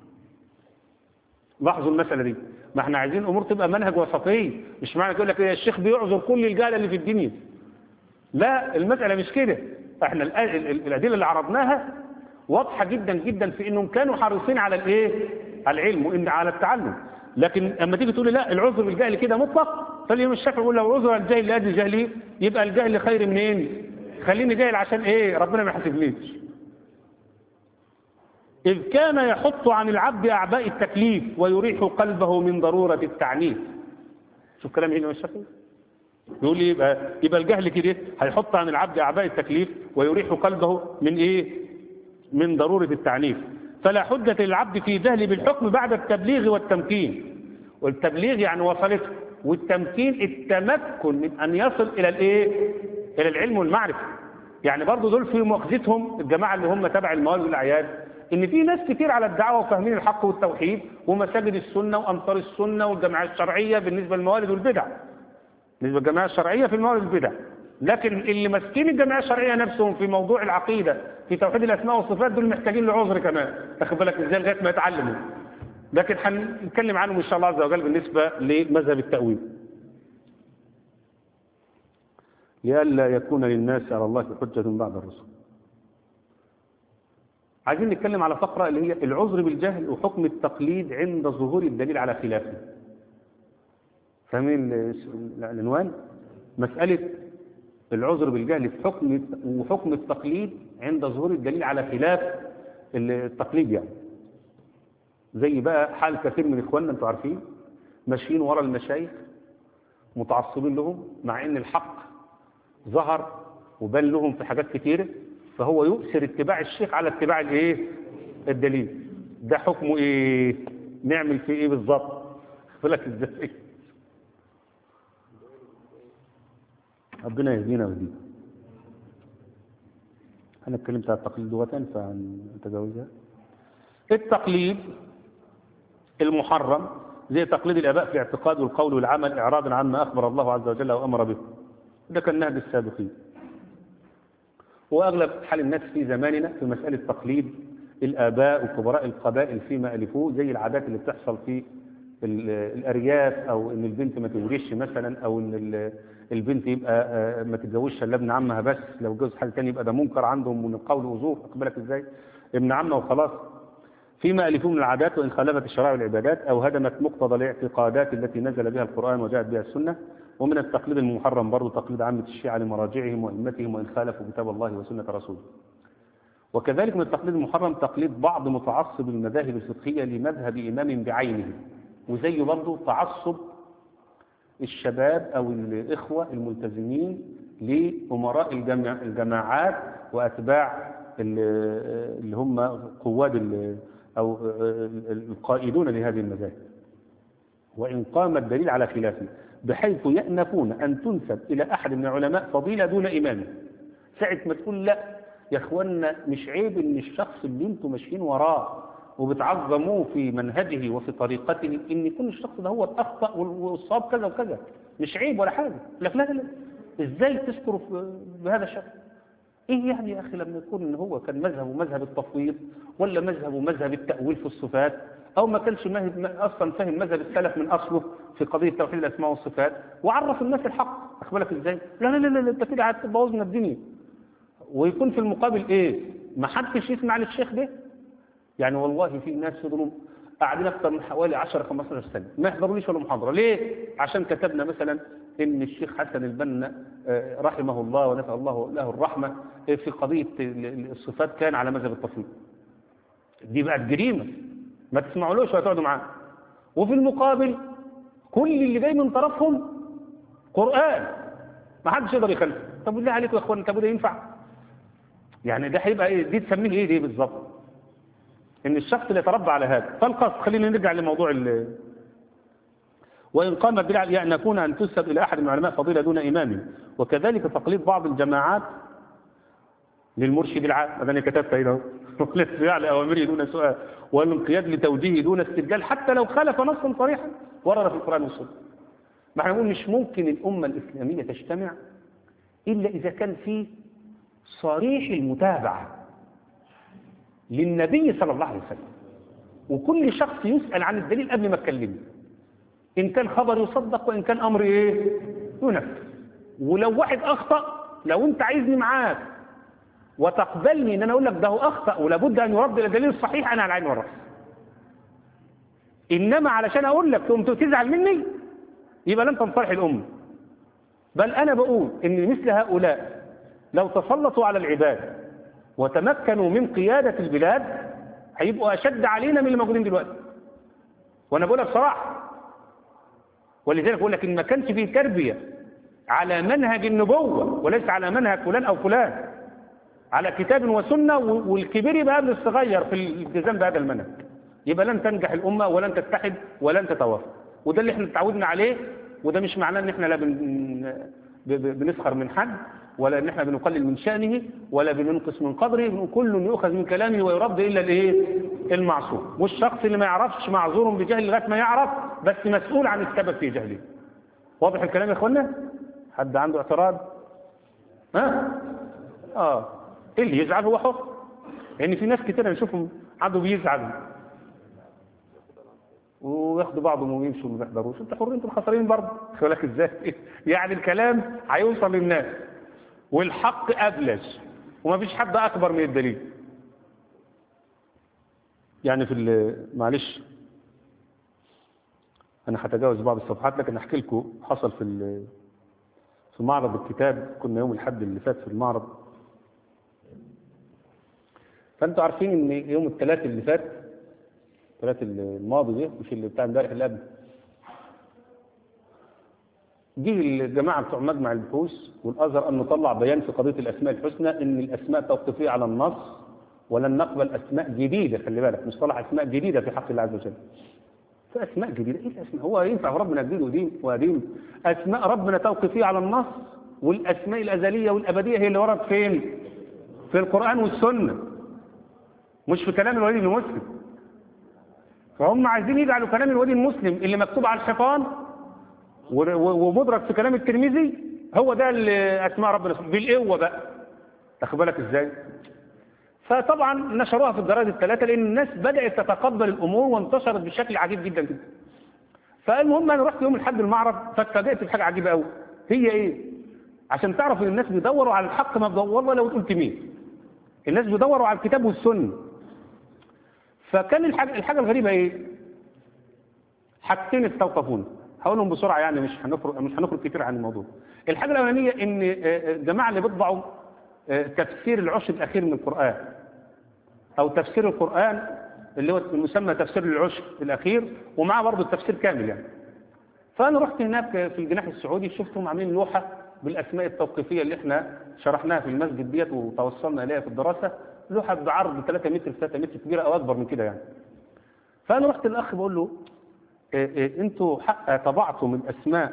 لاحظوا المسألة دي ما احنا عايزين الأمور تبقى منهج وسطي مش معنى يقول لك إيه الشيخ بيعذر كل الجهل اللي في الدنيا لا المسألة مش كده احنا الآ- ال- ال- الأدلة اللي عرضناها واضحة جدا جدا في انهم كانوا حريصين على الايه على العلم وان على التعلم لكن اما تيجي تقول لي لا العذر بالجهل كده مطلق فاليوم الشافعي يقول لو عذر الجاهل لاجل جهله يبقى الجهل خير منين خليني جاهل عشان ايه ربنا ما يحاسبنيش إذ كان يحط عن العبد أعباء التكليف ويريح قلبه من ضرورة التعنيف شوف كلام هنا الشافعي يقول لي يبقى يبقى الجهل كده هيحط عن العبد اعباء التكليف ويريح قلبه من ايه من ضروره التعنيف فلا حجه للعبد في جهل بالحكم بعد التبليغ والتمكين والتبليغ يعني وصلته والتمكين التمكن من ان يصل الى الايه الى العلم والمعرفه يعني برضه دول في مؤاخذتهم الجماعه اللي هم تبع الموالد والاعياد ان في ناس كتير على الدعوه وفاهمين الحق والتوحيد ومساجد السنه وامصار السنه والجماعات الشرعيه بالنسبه للموالد والبدع بالنسبة للجماعة الشرعية في الموارد البدع لكن اللي ماسكين الجماعة الشرعية نفسهم في موضوع العقيدة في توحيد الأسماء والصفات دول محتاجين لعذر كمان تاخد بالك ازاي لغاية ما يتعلموا لكن هنتكلم عنهم إن شاء الله عز وجل بالنسبة لمذهب التأويل لئلا يكون للناس على الله حجة بعد الرسل عايزين نتكلم على فقرة اللي هي العذر بالجهل وحكم التقليد عند ظهور الدليل على خلافه فاهمين ال- العنوان مسألة العذر بالجهل في حكم وحكم التقليد عند ظهور الدليل على خلاف التقليد يعني زي بقى حال كثير من اخواننا انتوا عارفين ماشيين ورا المشايخ متعصبين لهم مع ان الحق ظهر وبان لهم في حاجات كتيره فهو يؤثر اتباع الشيخ على اتباع الايه الدليل ده حكمه ايه نعمل فيه ايه بالظبط بالك ازاي ربنا يهدينا ويهديكم انا اتكلمت على التقليد لغه فهنتجاوزها التقليد المحرم زي تقليد الاباء في اعتقاد والقول والعمل اعراضا عما اخبر الله عز وجل وامر به ده كان نهج السابقين واغلب حال الناس في زماننا في مساله تقليد الاباء وكبراء القبائل فيما الفوه زي العادات اللي بتحصل في ال- الارياف او ان البنت ما تورثش مثلا او ان ال- البنت يبقى آه، ما تتجوزش الا ابن عمها بس لو اتجوز حد تاني يبقى ده منكر عندهم من القول وزور واخد بالك ازاي ابن عمها وخلاص فيما ألفوه من العادات وإن خالفت الشرائع والعبادات أو هدمت مقتضى الاعتقادات التي نزل بها القرآن وجاءت بها السنة ومن التقليد المحرم برضه تقليد عامة الشيعة لمراجعهم وأئمتهم وإن خالفوا كتاب الله وسنة رسوله وكذلك من التقليد المحرم تقليد بعض متعصب المذاهب الفقهية لمذهب إمام بعينه وزيه برضه تعصب الشباب أو الإخوة الملتزمين لأمراء الجمع الجماعات وأتباع ال- اللي هم قواد ال- أو القائدون لهذه المذاهب وإن قام الدليل على خلافه بحيث يأنفون أن تنسب إلى أحد من العلماء فضيلة دون إمامه ساعة ما تقول لا يا اخوانا مش عيب ان الشخص اللي انتم ماشيين وراه وبتعظموه في منهجه وفي طريقته ان يكون الشخص ده هو الاخطا والصواب كذا وكذا مش عيب ولا حاجه لك لا لا لا ازاي تذكر في- بهذا الشكل ايه يعني يا اخي لما يكون ان هو كان مذهبه مذهب التفويض ولا مذهبه مذهب التاويل في الصفات او ما كانش مذهب اصلا فاهم مذهب السلف من اصله في قضيه توحيد الاسماء والصفات وعرف الناس الحق اخد بالك ازاي لا لا لا لا انت كده هتبوظ لنا الدنيا ويكون في المقابل ايه ما حدش يسمع للشيخ ده يعني والله في ناس فضلوا قاعدين اكتر من حوالي 10 15 سنه ما يحضروليش ولا محاضره ليه عشان كتبنا مثلا ان الشيخ حسن البنا آه، رحمه الله ونسال الله له الرحمه آه، في قضيه ال- ال- الصفات كان على مذهب التفويض دي بقت جريمه ما تسمعولوش ولا تقعدوا معاه وفي المقابل كل اللي جاي من طرفهم قران ما حدش يقدر يخلف طب بالله عليكم يا اخوان طب ده ينفع يعني ده هيبقى ايه دي تسميه ايه دي بالظبط ان الشخص اللي يتربى على هذا فالقصد خلينا نرجع لموضوع ال وإن قام بدعة يعني يكون أن تسب إلى أحد من علماء فضيلة دون إمام وكذلك تقليد بعض الجماعات للمرشد العام هذا أنا كتبت هنا والاستماع لأوامره دون سؤال والانقياد لتوجيهه دون استدلال حتى لو خالف نصا صريحا ورد في القرآن والسنة ما احنا نقول مش ممكن الأمة الإسلامية تجتمع إلا إذا كان في صريح المتابعة للنبي صلى الله عليه وسلم وكل شخص يسأل عن الدليل قبل ما اتكلم إن كان خبر يصدق وإن كان أمر إيه ينفذ ولو واحد أخطأ لو أنت عايزني معاك وتقبلني ان انا اقول لك ده هو اخطا ولابد ان يرد الى الدليل الصحيح انا على العين والراس انما علشان اقول لك تقوم تزعل مني يبقى لن تنصلح الامه بل انا بقول ان مثل هؤلاء لو تسلطوا على العباد وتمكنوا من قياده البلاد هيبقوا اشد علينا من اللي موجودين دلوقتي وانا بقولها بصراحه ولذلك بقول لك ان ما كانش فيه تربيه على منهج النبوه وليس على منهج فلان او فلان على كتاب وسنة والكبير يبقى قبل الصغير في الالتزام بهذا المنهج يبقى لن تنجح الأمة ولن تتحد ولن تتوافق وده اللي احنا اتعودنا عليه وده مش معناه ان احنا لا بن... بنسخر من حد ولا ان احنا بنقلل من شأنه ولا بننقص من قدره كل يؤخذ من كلامه ويرد الا الايه المعصوم والشخص اللي ما يعرفش معذور بجهل لغايه ما يعرف بس مسؤول عن السبب في جهله واضح الكلام يا اخوانا حد عنده اعتراض ها اه اللي يزعل هو حر لان يعني في ناس كتير نشوفهم عنده بيزعل وياخدوا بعضهم ويمشوا وما يحضروش انت حر انتوا الخسرين برضه خد بالك ازاي يعني الكلام هيوصل للناس والحق ابلج وما فيش حد اكبر من الدليل يعني في معلش انا هتجاوز بعض الصفحات لكن احكي لكم حصل في في معرض الكتاب كنا يوم الحد اللي فات في المعرض فانتوا عارفين ان يوم الثلاث اللي فات الثلاث الماضي ده مش اللي بتاع امبارح اللي قبل جه الجماعه بتوع مجمع البحوث والازهر ان نطلع بيان في قضيه الاسماء الحسنى ان الاسماء توقيفيه على النص ولن نقبل اسماء جديده خلي بالك مصطلح اسماء جديده في حق الله عز وجل فاسماء جديده ايه الاسماء هو ينفع ربنا جديد ودين وقديم اسماء ربنا توقيفيه على النص والاسماء الازليه والابديه هي اللي ورد فين في القران والسنه مش في كلام الوليد المسلم فهم عايزين يجعلوا كلام الوليد المسلم اللي مكتوب على الحيطان ومدرك في كلام الترمذي هو ده اللي اسماء ربنا بالقوه بقى تاخد بالك ازاي فطبعا نشروها في الجرائد الثلاثه لان الناس بدات تتقبل الامور وانتشرت بشكل عجيب جدا جدا فالمهم انا رحت يوم الحد المعرض فاتفاجئت بحاجه عجيبه قوي هي ايه عشان تعرف ان الناس بيدوروا على الحق ما بيدوروا ولا قلت مين الناس بيدوروا على الكتاب والسنه فكان الحاجة, الحاجة الغريبة ايه حاجتين استوقفونا هقولهم بسرعة يعني مش هنخرج مش هنخرج كتير عن الموضوع الحاجة الأولانية إن الجماعة اللي بيطبعوا تفسير العشر الأخير من القرآن أو تفسير القرآن اللي هو المسمى تفسير العشر الأخير ومعاه برضه التفسير كامل يعني فأنا رحت هناك في الجناح السعودي شفتهم عاملين لوحة بالأسماء التوقيفية اللي احنا شرحناها في المسجد ديت وتوصلنا إليها في الدراسة لوحة بعرض 3 متر في 3 متر كبيرة أو أكبر من كده يعني فأنا رحت الأخ بقول له إيه إيه انتوا حق طبعتم الأسماء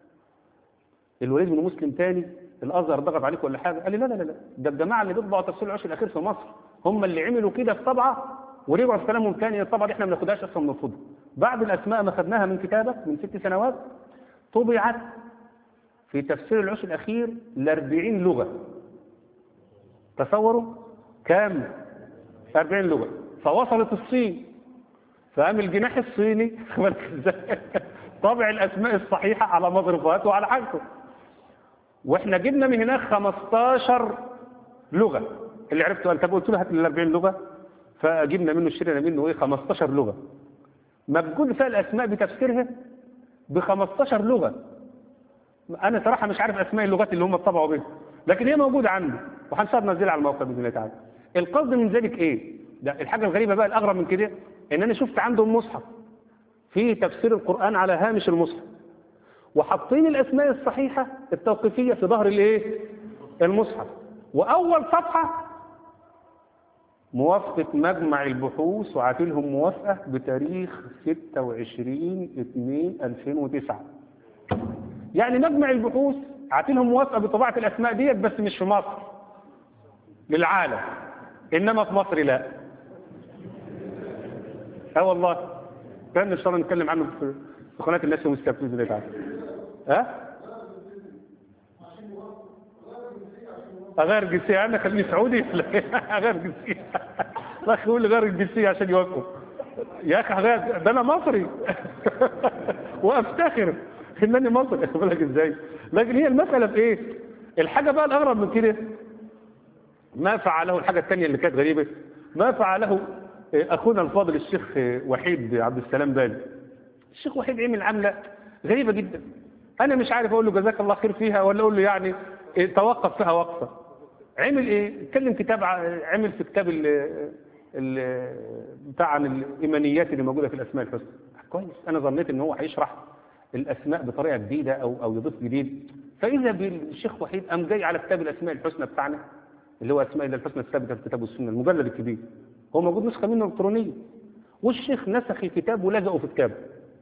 الوليد بن مسلم تاني الأزهر ضغط عليكم ولا حاجة قال لي لا لا لا ده الجماعة اللي بيطبعوا تفسير العشر الأخير في مصر هم اللي عملوا كده في طبعة ورجعوا في كلامهم تاني الطبعة دي احنا ما بناخدهاش أصلا بنرفضها بعد الأسماء ما خدناها من كتابك من ست سنوات طبعت في تفسير العشر الأخير ل 40 لغة تصوروا كام 40 لغة فوصلت الصين فقام الجناح الصيني طبع الأسماء الصحيحة على مضربات وعلى حاجته واحنا جبنا من هناك 15 لغة اللي عرفته انت قلت له هات ال 40 لغة فجبنا منه اشترينا منه ايه 15 لغة موجود فيها الاسماء بتفسيرها ب 15 لغة انا صراحة مش عارف اسماء اللغات اللي هم طبعوا بيها لكن هي موجودة عندي وهنصاب ننزلها على الموقع باذن الله تعالى القصد من ذلك ايه ده الحاجة الغريبة بقى الاغرب من كده ان انا شفت عندهم مصحف فيه تفسير القرآن على هامش المصحف وحاطين الاسماء الصحيحة التوقيفية في ظهر الايه المصحف واول صفحة موافقة مجمع البحوث وعاتلهم موافقة بتاريخ 26 2 2009 يعني مجمع البحوث عاتلهم موافقة بطباعة الأسماء ديت بس مش في مصر للعالم إنما في مصر لا اه والله كان ان شاء الله نتكلم عنه في في قناه الناس يوم السبت باذن الله تعالى ها اغير الجنسيه انا خليني سعودي اغير الجنسيه الله يقول لي غير الجنسيه عشان يوافقوا يا اخي غير ده انا مصري وافتخر انني مصري اخد بالك ازاي لكن هي المساله في ايه الحاجه بقى الاغرب من كده ما فعله الحاجه الثانيه اللي كانت غريبه ما فعله اخونا الفاضل الشيخ وحيد عبد السلام بالي الشيخ وحيد عمل عمله غريبه جدا انا مش عارف اقول له جزاك الله خير فيها ولا اقول له يعني إيه توقف فيها وقفه عمل ايه اتكلم كتاب ع- عمل في كتاب ال ال بتاع عن الايمانيات اللي موجوده في الاسماء الحسنى كويس انا ظنيت ان هو هيشرح الاسماء بطريقه جديده او او يضيف جديد فاذا بالشيخ وحيد قام جاي على كتاب الاسماء الحسنى بتاعنا اللي هو اسماء الله الحسنى الثابته في الكتاب والسنه المجلد الكبير هو موجود نسخه منه الكترونيه والشيخ نسخ الكتاب ولزقه في كتاب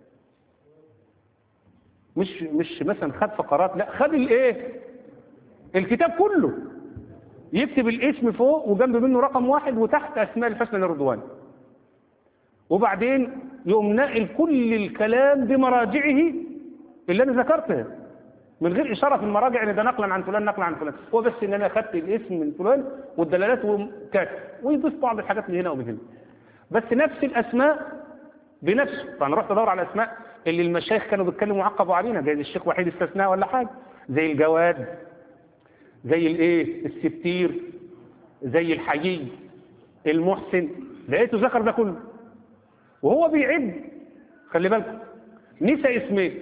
مش مش مثلا خد فقرات لا خد الايه الكتاب كله يكتب الاسم فوق وجنب منه رقم واحد وتحت اسماء الحسنى للرضوان وبعدين يقوم ناقل كل الكلام بمراجعه اللي انا ذكرتها من غير اشاره في المراجع ان ده نقلا عن فلان نقلا عن فلان هو بس ان انا اخدت الاسم من فلان والدلالات وكاتب ويضيف بعض الحاجات من هنا ومن هنا بس نفس الاسماء بنفسه فانا رحت ادور على الاسماء اللي المشايخ كانوا بيتكلموا وعقبوا علينا زي الشيخ وحيد استثناء ولا حاجه زي الجواد زي الايه الستير زي الحيي المحسن لقيته ذكر ده كله وهو بيعد خلي بالكم نسى اسمين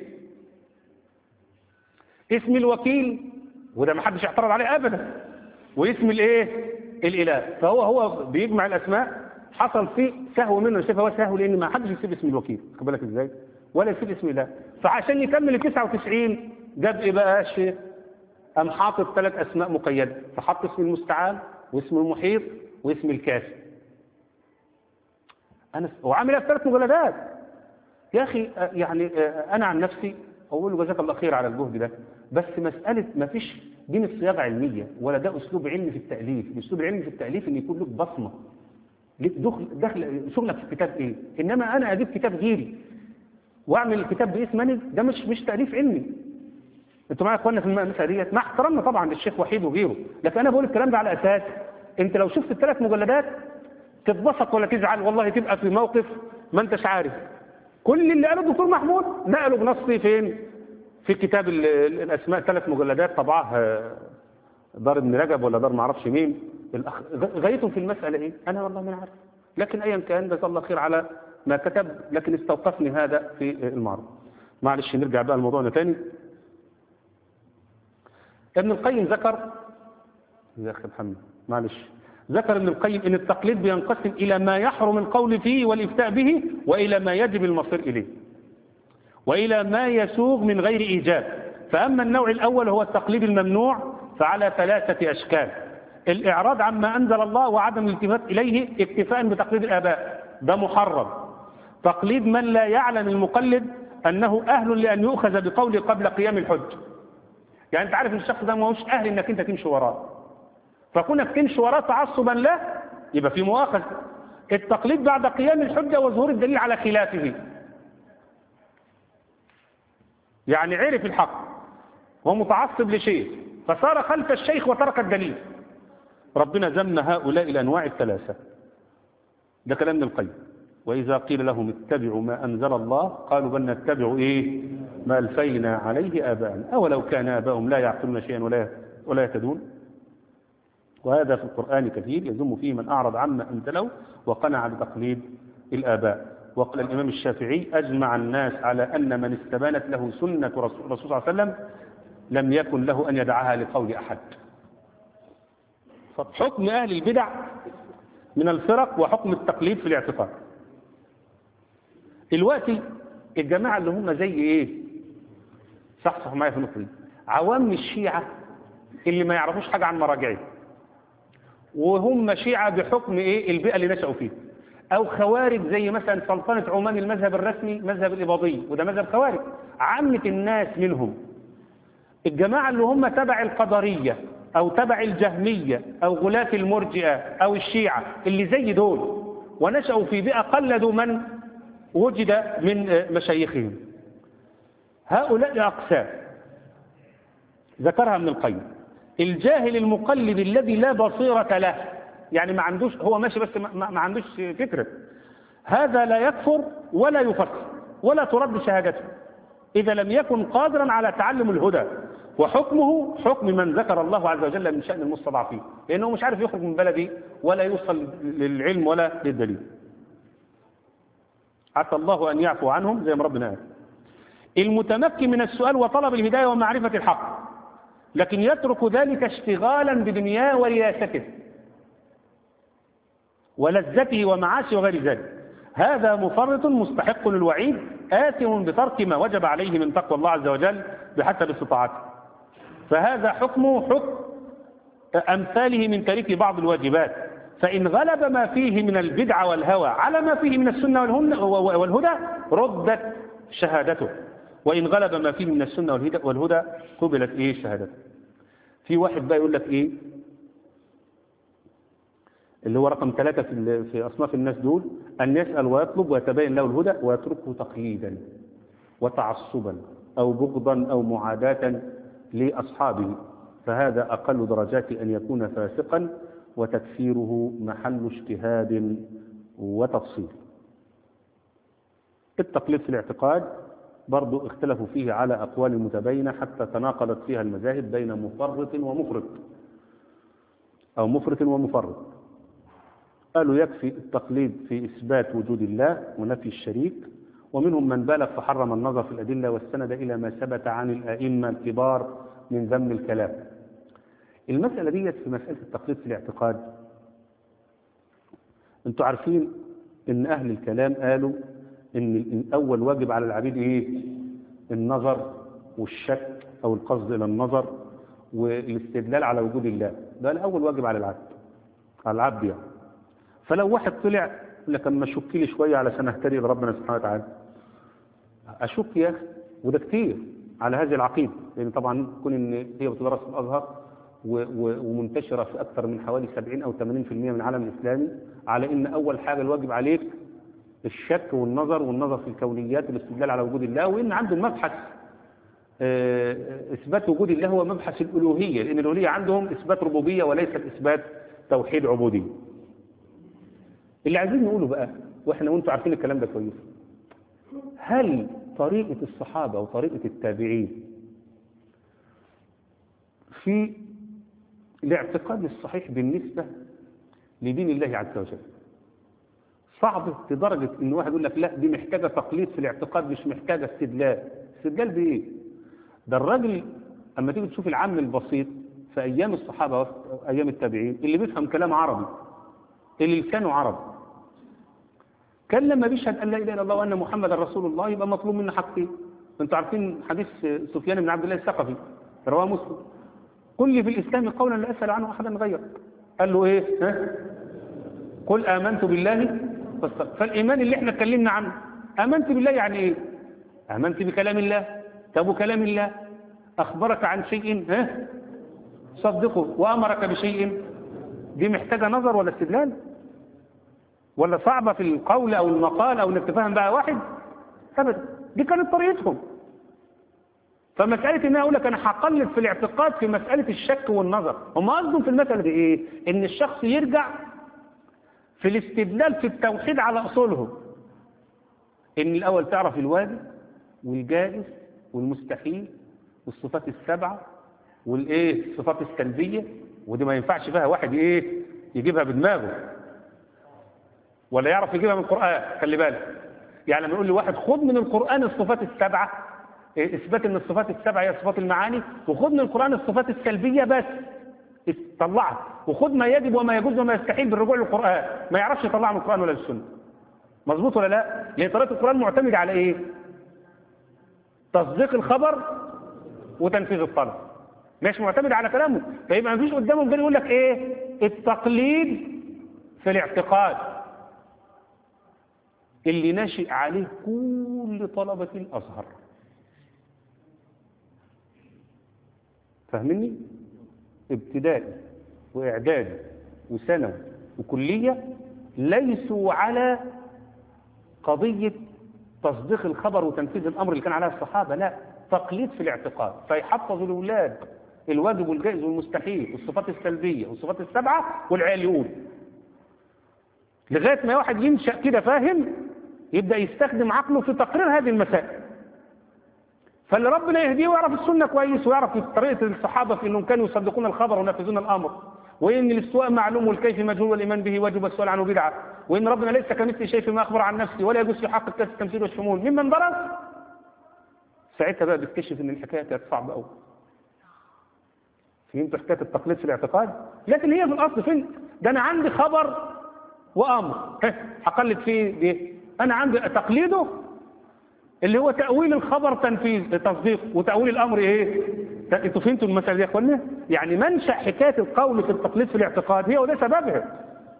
اسم الوكيل وده ما حدش اعترض عليه ابدا واسم الايه الاله فهو هو بيجمع الاسماء حصل فيه سهو منه شايف هو سهو لان ما حدش يسيب اسم الوكيل خد بالك ازاي ولا يسيب اسم الله فعشان يكمل ال 99 جاب ايه بقى الشيخ قام حاطط ثلاث اسماء مقيده فحط اسم المستعان واسم المحيط واسم الكافي انا وعاملها في ثلاث مجلدات يا اخي آه، يعني آه، انا عن نفسي اقول له جزاك الله خير على الجهد ده بس مساله ما فيش دي مش صياغه علميه ولا ده اسلوب علمي في التاليف الاسلوب العلمي في التاليف ان يكون لك بصمه ليك دخل دخل شغلك في الكتاب ايه انما انا اجيب كتاب غيري واعمل الكتاب باسم انا ده مش مش تاليف علمي انتوا معايا يا اخوانا في المساله ديت مع احترامنا طبعا للشيخ وحيد وغيره لكن انا بقول الكلام ده على اساس انت لو شفت الثلاث مجلدات تتبسط ولا تزعل والله تبقى في موقف ما انتش عارف كل اللي قاله الدكتور محمود نقله بنص فين في كتاب ال- ال- الاسماء ثلاث مجلدات طبعها آه، دار ابن رجب ولا دار ما اعرفش مين الأخ... غ- غايتهم في المساله ايه انا والله ما عارف لكن ايا كان جزاه الله خير على ما كتب لكن استوقفني هذا في المعرض معلش نرجع بقى لموضوعنا تاني ابن القيم ذكر يا اخي محمد معلش ذكر ابن القيم ان التقليد بينقسم الى ما يحرم القول فيه والافتاء به والى ما يجب المصير اليه والى ما يسوغ من غير ايجاب فاما النوع الاول هو التقليد الممنوع فعلى ثلاثه اشكال الاعراض عما انزل الله وعدم الالتفات اليه اكتفاء بتقليد الاباء ده محرم تقليد من لا يعلم المقلد انه اهل لان يؤخذ بقوله قبل قيام الحج يعني انت عارف ان الشخص ده ما هوش اهل انك انت تمشي وراه فكونك تمشي وراه تعصبا له يبقى في مؤاخذه التقليد بعد قيام الحجه وظهور الدليل على خلافه يعني عرف الحق هو متعصب لشيء فصار خلف الشيخ وترك الدليل ربنا ذم هؤلاء الانواع الثلاثه ده كلام ابن القيم واذا قيل لهم اتبعوا ما انزل الله قالوا بل نتبع ايه ما الفينا عليه اباءنا اولو كان اباؤهم لا يعقلون شيئا ولا ولا يهتدون وهذا في القرآن كثير يذم فيه من أعرض عما أنزله وقنع بتقليد الآباء وقال الإمام الشافعي أجمع الناس على أن من استبانت له سنة رسول الله صلى الله عليه وسلم لم يكن له أن يدعها لقول أحد حكم أهل البدع من الفرق وحكم التقليد في الاعتقاد دلوقتي الجماعة اللي هم زي إيه صح صح معايا في النقطة دي عوام الشيعة اللي ما يعرفوش حاجة عن مراجعهم وهم شيعة بحكم ايه البيئة اللي نشأوا فيها او خوارج زي مثلا سلطنة عمان المذهب الرسمي مذهب الإباضية وده مذهب خوارج عامة الناس منهم الجماعة اللي هم تبع القدرية او تبع الجهمية او غلاة المرجئة او الشيعة اللي زي دول ونشأوا في بيئة قلدوا من وجد من مشايخهم هؤلاء أقسام ذكرها ابن القيم الجاهل المقلد الذي لا بصيرة له يعني ما عندوش هو ماشي بس ما, ما عندوش فكرة هذا لا يكفر ولا يفكر ولا ترد شهادته إذا لم يكن قادرا على تعلم الهدى وحكمه حكم من ذكر الله عز وجل من شأن المستضعفين لأنه مش عارف يخرج من بلده ولا يوصل للعلم ولا للدليل عسى الله أن يعفو عنهم زي ما ربنا قال المتمكن من السؤال وطلب الهداية ومعرفة الحق لكن يترك ذلك اشتغالا بدنياه ورياسته ولذته ومعاشه وغير ذلك هذا مفرط مستحق للوعيد آثم بترك ما وجب عليه من تقوى الله عز وجل بحسب استطاعته فهذا حكمه حكم أمثاله من ترك بعض الواجبات فإن غلب ما فيه من البدع والهوى على ما فيه من السنة والهدى ردت شهادته وإن غلب ما فيه من السنة والهدى, والهدى قبلت إيه شهادته في واحد بقى يقول لك إيه اللي هو رقم ثلاثة في, في أصناف الناس دول أن يسأل ويطلب ويتبين له الهدى ويتركه تقليدا وتعصبا أو بغضا أو معاداة لأصحابه فهذا أقل درجات أن يكون فاسقا وتكفيره محل اجتهاد وتفصيل التقليد في الاعتقاد برضو اختلفوا فيه على أقوال متباينة حتى تناقضت فيها المذاهب بين مفرط ومفرط أو مفرط ومفرط قالوا يكفي التقليد في إثبات وجود الله ونفي الشريك ومنهم من بالغ فحرم النظر في الأدلة واستند إلى ما ثبت عن الأئمة الكبار من ذم الكلام المسألة دي في مسألة التقليد في الاعتقاد انتوا عارفين ان أهل الكلام قالوا ان أول واجب على العبيد ايه النظر والشك أو القصد إلى النظر والاستدلال على وجود الله ده الأول واجب على العبد على العبد يعني فلو واحد طلع لك اما اشك لي شويه علشان اهتدي لربنا سبحانه وتعالى اشك يا اخي وده كتير على هذه العقيده لان طبعا كون ان هي بتدرس في الازهر ومنتشره في اكثر من حوالي 70 او 80% من العالم الاسلامي على ان اول حاجه الواجب عليك الشك والنظر والنظر في الكونيات والاستدلال على وجود الله وان عنده مبحث اثبات وجود الله هو مبحث الالوهيه لان الالوهيه عندهم اثبات ربوبيه وليس اثبات توحيد عبوديه اللي عايزين نقوله بقى واحنا وانتم عارفين الكلام ده كويس هل طريقة الصحابة وطريقة التابعين في الاعتقاد الصحيح بالنسبة لدين الله عز وجل صعب لدرجة ان واحد يقول لك لا دي محتاجة تقليد في الاعتقاد مش محتاجة استدلال استدلال بايه ده الراجل اما تيجي تشوف العام البسيط في ايام الصحابة وايام التابعين اللي بيفهم كلام عربي اللي لسانه عربي كان لما بيشهد ان لا اله الا الله وان محمدا رسول الله يبقى مطلوب منه حاجتين انتوا عارفين حديث سفيان بن عبد الله الثقفي رواه مسلم قل لي في الاسلام قولا لا اسال عنه احدا غيرك قال له ايه ها قل امنت بالله فالايمان اللي احنا اتكلمنا عنه امنت بالله يعني ايه امنت بكلام الله طب وكلام الله اخبرك عن شيء ها صدقه وامرك بشيء دي محتاجه نظر ولا استدلال ولا صعبة في القول أو المقال أو انك تفهم بقى واحد أبدا دي كانت طريقتهم فمسألة إن أقول لك أنا هقلد في الاعتقاد في مسألة الشك والنظر هم قصدهم في المسألة دي إيه؟ إن الشخص يرجع في الاستدلال في التوحيد على أصولهم إن الأول تعرف الواجب والجائز والمستحيل والصفات السبعة والإيه الصفات السلبية ودي ما ينفعش فيها واحد إيه يجيبها بدماغه ولا يعرف يجيبها من القرآن خلي بالك يعني لما يقول لي واحد خد من القرآن الصفات السبعة إثبات أن الصفات السبعة هي صفات المعاني وخد من القرآن الصفات السلبية بس طلعها وخد ما يجب وما يجوز وما يستحيل بالرجوع للقرآن ما يعرفش يطلعها من القرآن ولا السنة مظبوط ولا لا لأن طريقة القرآن معتمدة على إيه تصديق الخبر وتنفيذ الطلب مش معتمد على كلامه فيبقى ما فيش قدامه غير يقول لك ايه التقليد في الاعتقاد اللي ناشئ عليه كل طلبة الأزهر فاهمني؟ ابتدائي وإعدادي وثانوي وكلية ليسوا على قضية تصديق الخبر وتنفيذ الأمر اللي كان عليها الصحابة لا تقليد في الاعتقاد فيحفظوا الأولاد الواجب والجائز والمستحيل والصفات السلبية والصفات السبعة والعيال يقول لغاية ما واحد ينشأ كده فاهم يبدأ يستخدم عقله في تقرير هذه المسائل فاللي ربنا يهديه ويعرف السنة كويس ويعرف طريقة الصحابة في أنهم كانوا يصدقون الخبر وينفذون الأمر وإن الاستواء معلوم والكيف مجهول والإيمان به واجب والسؤال عنه بدعة وإن ربنا ليس كمثل شيء فيما أخبر عن نفسه ولا يجوز في حق الكاس التمثيل والشمول ممن درس ساعتها بقى بتكشف إن الحكاية كانت صعبة أوي فهمت حكاية التقليد في الاعتقاد لكن هي في الأصل فين ده أنا عندي خبر وأمر هقلد فيه دي أنا عندي تقليده اللي هو تأويل الخبر تنفيذ تصديق وتأويل الأمر إيه انتوا فهمتوا المسألة دي يا اخوانا يعني منشأ حكاية القول في التقليد في الاعتقاد هي وده سببها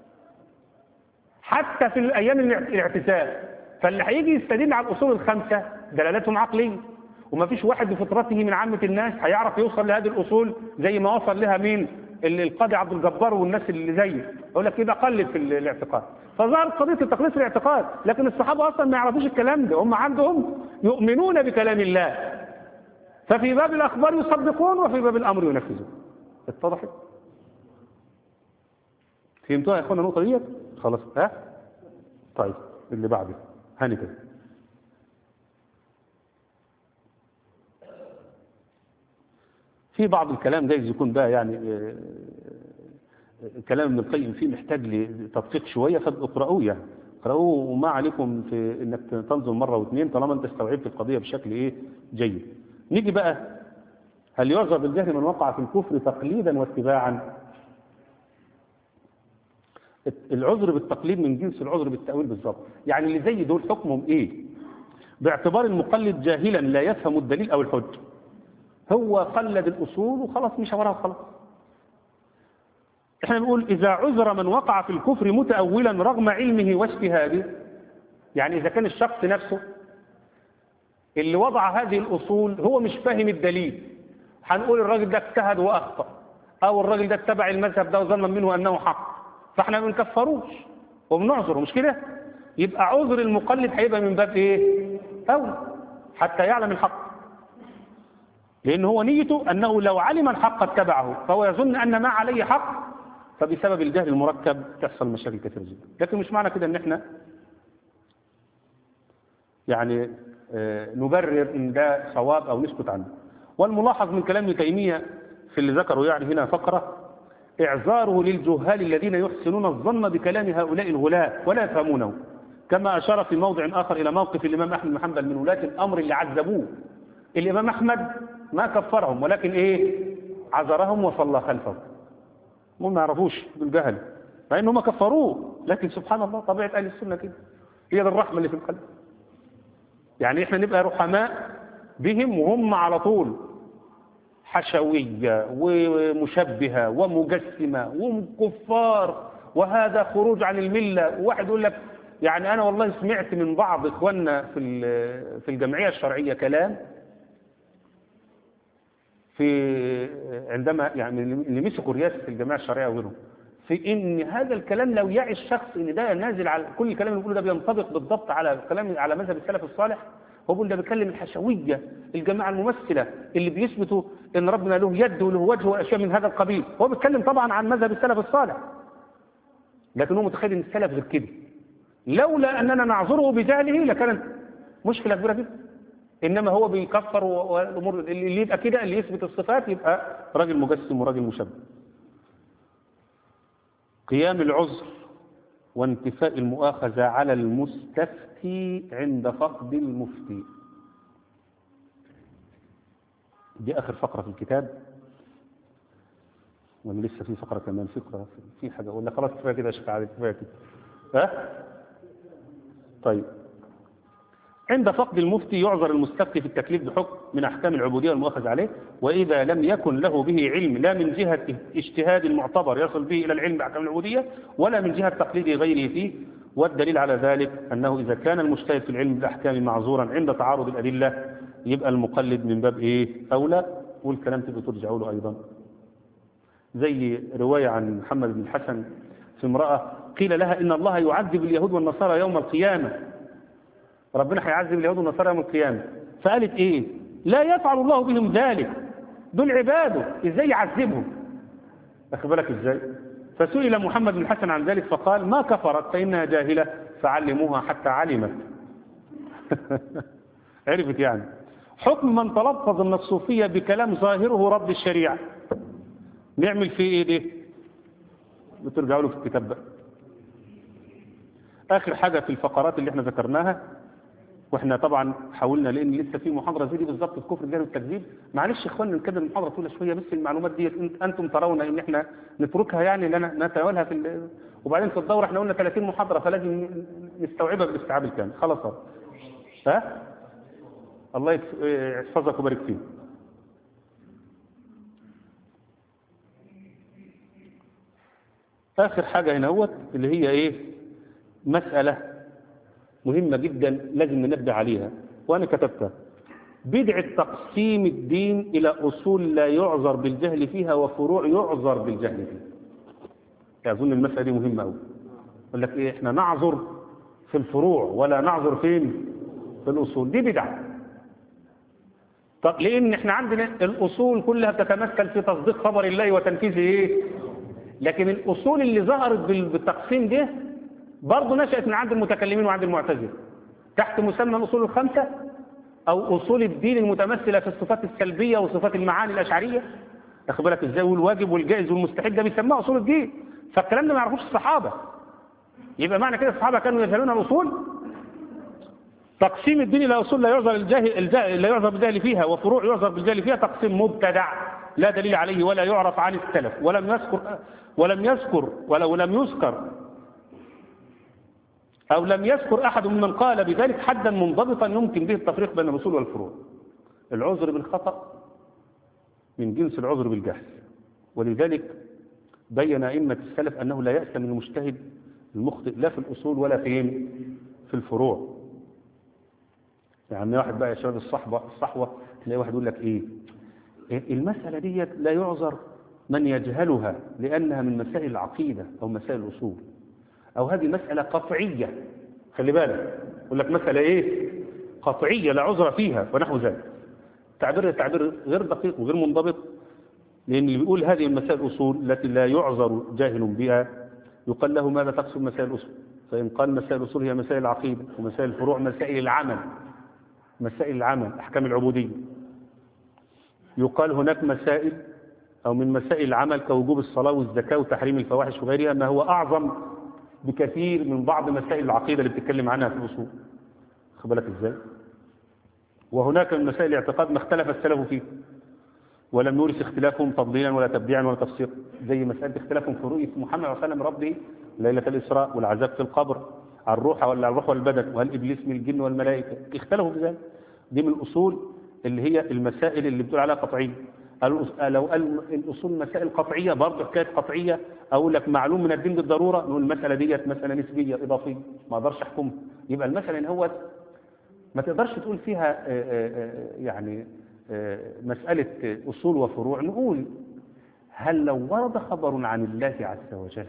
حتى في الأيام الاعتزال فاللي هيجي يستدل على الأصول الخمسة دلالتهم عقلية وما فيش واحد بفطرته من عامة الناس هيعرف يوصل لهذه الأصول زي ما وصل لها مين القاضي عبد الجبار والناس اللي زيه يقول لك يبقى قلد في الاعتقاد فظهرت قضية التقليد في الاعتقاد لكن الصحابة أصلا ما يعرفوش الكلام ده هم عندهم يؤمنون بكلام الله ففي باب الأخبار يصدقون وفي باب الأمر ينفذون اتضحت فهمتوها يا اخوانا النقطة ديت خلاص ها طيب اللي بعده هاني كده في بعض الكلام جايز يكون بقى يعني آه، آه، كلام ابن القيم فيه محتاج لتدقيق شويه فاقرأوه يعني اقرأوه وما عليكم في انك تنظر مره واثنين طالما انت استوعبت القضيه بشكل ايه جيد. نيجي بقى هل يعذر بالجهل من وقع في الكفر تقليدا واتباعا؟ العذر بالتقليد من جنس العذر بالتأويل بالظبط يعني اللي زي دول حكمهم ايه باعتبار المقلد جاهلا لا يفهم الدليل او الحجه هو قلد الأصول وخلاص مشى وراها وخلاص احنا بنقول إذا عذر من وقع في الكفر متأولا رغم علمه واجتهاده يعني إذا كان الشخص نفسه اللي وضع هذه الأصول هو مش فاهم الدليل هنقول الراجل ده اجتهد وأخطأ أو الراجل ده اتبع المذهب ده وظن منه أنه حق فاحنا ما بنكفروش وبنعذره مش كده يبقى عذر المقلد هيبقى من باب ايه أولى حتى يعلم الحق لأن هو نيته أنه لو علم الحق اتبعه فهو يظن أن ما عليه حق فبسبب الجهل المركب تحصل مشاكل كثيرة جدا لكن مش معنى كده أن احنا يعني آه، نبرر أن ده صواب أو نسكت عنه والملاحظ من كلام ابن تيمية في اللي ذكره يعني هنا فقرة إعذاره للجهال الذين يحسنون الظن بكلام هؤلاء الغلاة ولا يفهمونه كما أشار في موضع آخر إلى موقف الإمام أحمد بن حنبل من ولاة الأمر اللي عذبوه الإمام أحمد ما كفرهم ولكن إيه عذرهم وصلى خلفهم هم ما يعرفوش بالجهل مع إنهم كفروه لكن سبحان الله طبيعة أهل السنة كده هي دي الرحمة اللي في القلب يعني إحنا نبقى رحماء بهم وهم على طول حشوية ومشبهة ومجسمة وكفار وهذا خروج عن الملة وواحد يقول لك يعني أنا والله سمعت من بعض إخواننا في في الجمعية الشرعية كلام في عندما يعني اللي مسكوا رئاسة الجماعة الشرعية وغيرهم في ان هذا الكلام لو يعي الشخص ان ده نازل على كل الكلام اللي بيقوله ده بينطبق بالضبط على كلام على مذهب السلف الصالح هو بيقول ده بيتكلم الحشوية الجماعة الممثلة اللي بيثبتوا ان ربنا له يد وله وجه واشياء من هذا القبيل هو بيتكلم طبعا عن مذهب السلف الصالح لكن هو متخيل ان السلف غير كده لولا اننا نعذره بجهله لكانت مشكلة كبيرة جدا انما هو بيكفر والامور اللي يبقى كده اللي يثبت الصفات يبقى راجل مجسم وراجل مشبه قيام العذر وانتفاء المؤاخذة على المستفتي عند فقد المفتي دي آخر فقرة في الكتاب ولا لسه في فقرة كمان فقرة في حاجة ولا خلاص كفاية كده يا شيخ علي كفاية كده ها طيب عند فقد المفتي يعذر المستفتي في التكليف بحكم من أحكام العبودية المؤخذ عليه وإذا لم يكن له به علم لا من جهة اجتهاد معتبر يصل به إلى العلم بأحكام العبودية ولا من جهة تقليد غيره فيه والدليل على ذلك أنه إذا كان المجتهد في العلم بالأحكام معذورا عند تعارض الأدلة يبقى المقلد من باب إيه أولى والكلام تبقى ترجعوا له أيضا زي رواية عن محمد بن الحسن في امرأة قيل لها إن الله يعذب اليهود والنصارى يوم القيامة ربنا هيعذب اليهود والنصارى يوم القيامة فقالت إيه لا يفعل الله بهم ذلك دول عباده إزاي يعذبهم أخذ بالك إزاي فسئل محمد بن الحسن عن ذلك فقال ما كفرت فإنها جاهلة فعلموها حتى علمت عرفت يعني حكم من تلفظ من الصوفية بكلام ظاهره رد الشريعة نعمل فيه ايه ده بترجعوا له في الكتاب بقى اخر حاجة في الفقرات اللي احنا ذكرناها واحنا طبعا حاولنا لان لسه في محاضرة زي دي بالظبط في كفر الجهل والتكذيب معلش يا اخوانا نكمل المحاضرة طويلة شوية بس المعلومات دي انتم ترون ان احنا نتركها يعني لنا نتناولها في ال... وبعدين في الدورة احنا قلنا 30 محاضرة فلازم نستوعبها بالاستيعاب الكامل خلاص ها الله يحفظك ويبارك فيك آخر حاجة هنا هو اللي هي إيه مسألة مهمة جدا لازم ننبه عليها وأنا كتبتها بدعة تقسيم الدين إلى أصول لا يعذر بالجهل فيها وفروع يعذر بالجهل فيها أظن المسألة دي مهمة أوي يقول لك إيه إحنا نعذر في الفروع ولا نعذر فين في الأصول دي بدعة طب لأن إحنا عندنا الأصول كلها تتمثل في تصديق خبر الله وتنفيذ إيه لكن الأصول اللي ظهرت بالتقسيم ده برضه نشأت من عند المتكلمين وعند المعتزلة تحت مسمى الأصول الخمسة أو أصول الدين المتمثلة في الصفات السلبية وصفات المعاني الأشعرية تاخد بالك ازاي والواجب والجائز والمستحيل ده بيسموها أصول الدين فالكلام ده ما يعرفوش الصحابة يبقى معنى كده الصحابة كانوا يجهلون الأصول تقسيم الدين إلى أصول لا يعذر الجاهل الجاهل لا يعذر بالجهل فيها وفروع يعذر بالجهل فيها تقسيم مبتدع لا دليل عليه ولا يعرف عن السلف ولم يذكر ولم يذكر ولو لم يذكر أو لم يذكر أحد ممن قال بذلك حدا منضبطا يمكن به التفريق بين الأصول والفروع العذر بالخطأ من جنس العذر بالجهل ولذلك بين أئمة السلف أنه لا يأس من المجتهد المخطئ لا في الأصول ولا في في الفروع يعني واحد بقى يا شباب الصحبة الصحوة تلاقي واحد يقول لك إيه المسألة دي لا يعذر من يجهلها لأنها من مسائل العقيدة أو مسائل الأصول أو هذه مسألة قطعية خلي بالك يقول لك مسألة إيه قطعية لا عذر فيها ونحو ذلك تعبير تعبير غير دقيق وغير منضبط لأن اللي بيقول هذه المسائل الأصول التي لا يعذر جاهل بها يقال له ماذا تقصد مسائل الأصول فإن قال مسائل الأصول هي مسائل العقيدة ومسائل الفروع مسائل العمل مسائل العمل أحكام العبودية يقال هناك مسائل أو من مسائل العمل كوجوب الصلاة والزكاة وتحريم الفواحش وغيرها ما هو أعظم بكثير من بعض مسائل العقيدة اللي بتتكلم عنها في الأصول خد بالك إزاي وهناك من مسائل الاعتقاد ما اختلف السلف فيه ولم يورث اختلافهم تفضيلا ولا تبديعا ولا تفسيقا زي مسألة اختلافهم في رؤية محمد صلى الله عليه وسلم ربه ليلة الإسراء والعذاب في القبر على الروح ولا الروح والبدن وهل إبليس من الجن والملائكة اختلفوا في ذلك دي من الأصول اللي هي المسائل اللي بتقول عليها قطعية لو قال الأصول مسائل قطعية برضه حكاية قطعية أقول لك معلوم من الدين بالضرورة نقول المسألة ديت مسألة نسبية إضافية ما أقدرش أحكمها يبقى المسألة إن هو ما تقدرش تقول فيها يعني مسألة أصول وفروع نقول هل لو ورد خبر عن الله عز وجل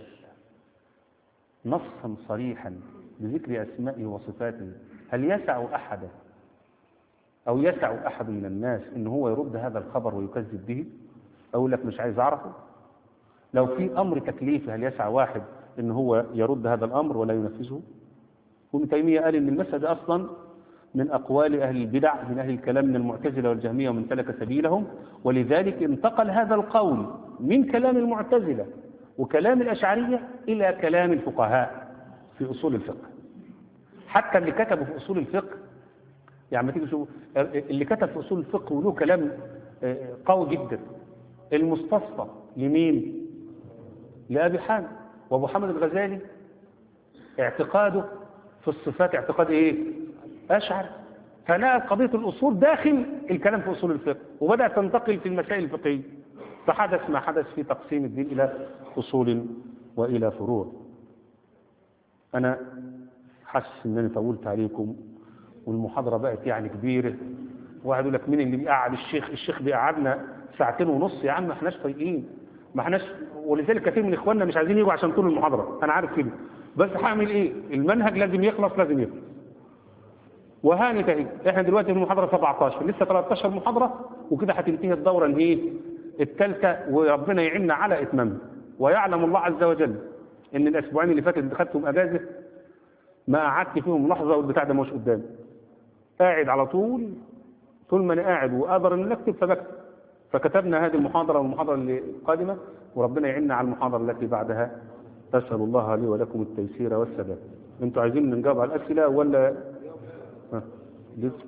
نصا صريحا بذكر أسمائه وصفاته هل يسع أحدا أو يسع أحد من الناس إن هو يرد هذا الخبر ويكذب به أقول لك مش عايز أعرفه لو في أمر تكليفي هل يسع واحد إن هو يرد هذا الأمر ولا ينفذه ابن تيمية قال إن المسألة أصلا من أقوال أهل البدع من أهل الكلام من المعتزلة والجهمية ومن سلك سبيلهم ولذلك انتقل هذا القول من كلام المعتزلة وكلام الأشعرية إلى كلام الفقهاء في أصول الفقه حتى اللي كتبوا في أصول الفقه يعني ما تيجي شوف اللي كتب في أصول الفقه وله كلام قوي جدا المستصفى لمين لأبي حامد وأبو حامد الغزالي اعتقاده في الصفات اعتقاد ايه أشعر فنقل قضية الأصول داخل الكلام في أصول الفقه وبدأت تنتقل في المسائل الفقهية فحدث ما حدث في تقسيم الدين إلى أصول وإلى فروع أنا حاسس إن أنا طولت عليكم والمحاضرة بقت يعني كبيرة واحد يقول لك مين اللي بيقعد الشيخ الشيخ بيقعدنا ساعتين ونص يا عم ما احناش طايقين ما احناش ولذلك كثير من اخواننا مش عايزين يجوا عشان طول المحاضرة انا عارف كده بس هعمل ايه المنهج لازم يخلص لازم يخلص وهانت اهي احنا دلوقتي في المحاضرة 17 لسه 13 محاضرة وكده هتنتهي الدورة اللي هي الثالثة وربنا يعيننا على اتمامها ويعلم الله عز وجل ان الاسبوعين اللي فاتت خدتهم اجازة ما قعدت فيهم لحظة والبتاع ده مش قدامي قاعد على طول طول ما انا قاعد وقادر ان اكتب فبكتب فكتبنا هذه المحاضرة والمحاضرة اللي القادمة وربنا يعيننا على المحاضرة التي بعدها أسأل الله لي ولكم التيسير والسداد انتوا عايزين نجاوب على الأسئلة ولا ها. لسه.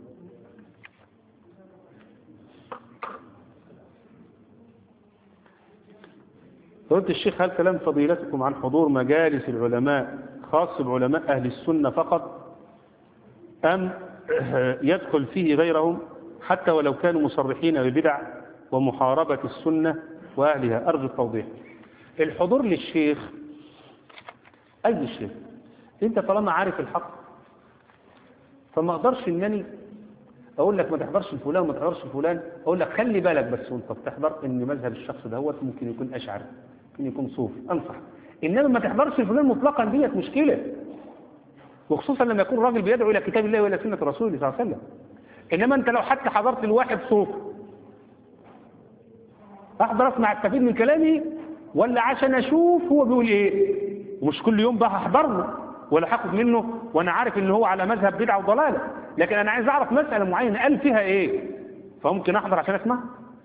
قلت الشيخ هل كلام فضيلتكم عن حضور مجالس العلماء خاص بعلماء أهل السنة فقط أم يدخل فيه غيرهم حتى ولو كانوا مصرحين ببدع ومحاربة السنة وأهلها أرجو التوضيح الحضور للشيخ أي شيخ أنت طالما عارف الحق فما أقدرش أنني أقول لك ما تحضرش الفلان وما تحضرش الفلان أقول لك خلي بالك بس وأنت بتحضر أن مذهب الشخص ده هو ممكن يكون أشعري ممكن يكون صوفي أنصح إنما ما تحضرش الفلان مطلقا ديت مشكلة وخصوصا لما يكون راجل بيدعو إلى كتاب الله وإلى سنة رسوله صلى الله عليه وسلم إنما أنت لو حتى حضرت الواحد صوفي أحضر أسمع التفيد من كلامي ولا عشان أشوف هو بيقول إيه ومش كل يوم بقى هحضر له ولا هاخد منه وأنا عارف إن هو على مذهب بدعة وضلالة لكن أنا عايز أعرف مسألة معينة قال فيها إيه فممكن أحضر عشان أسمع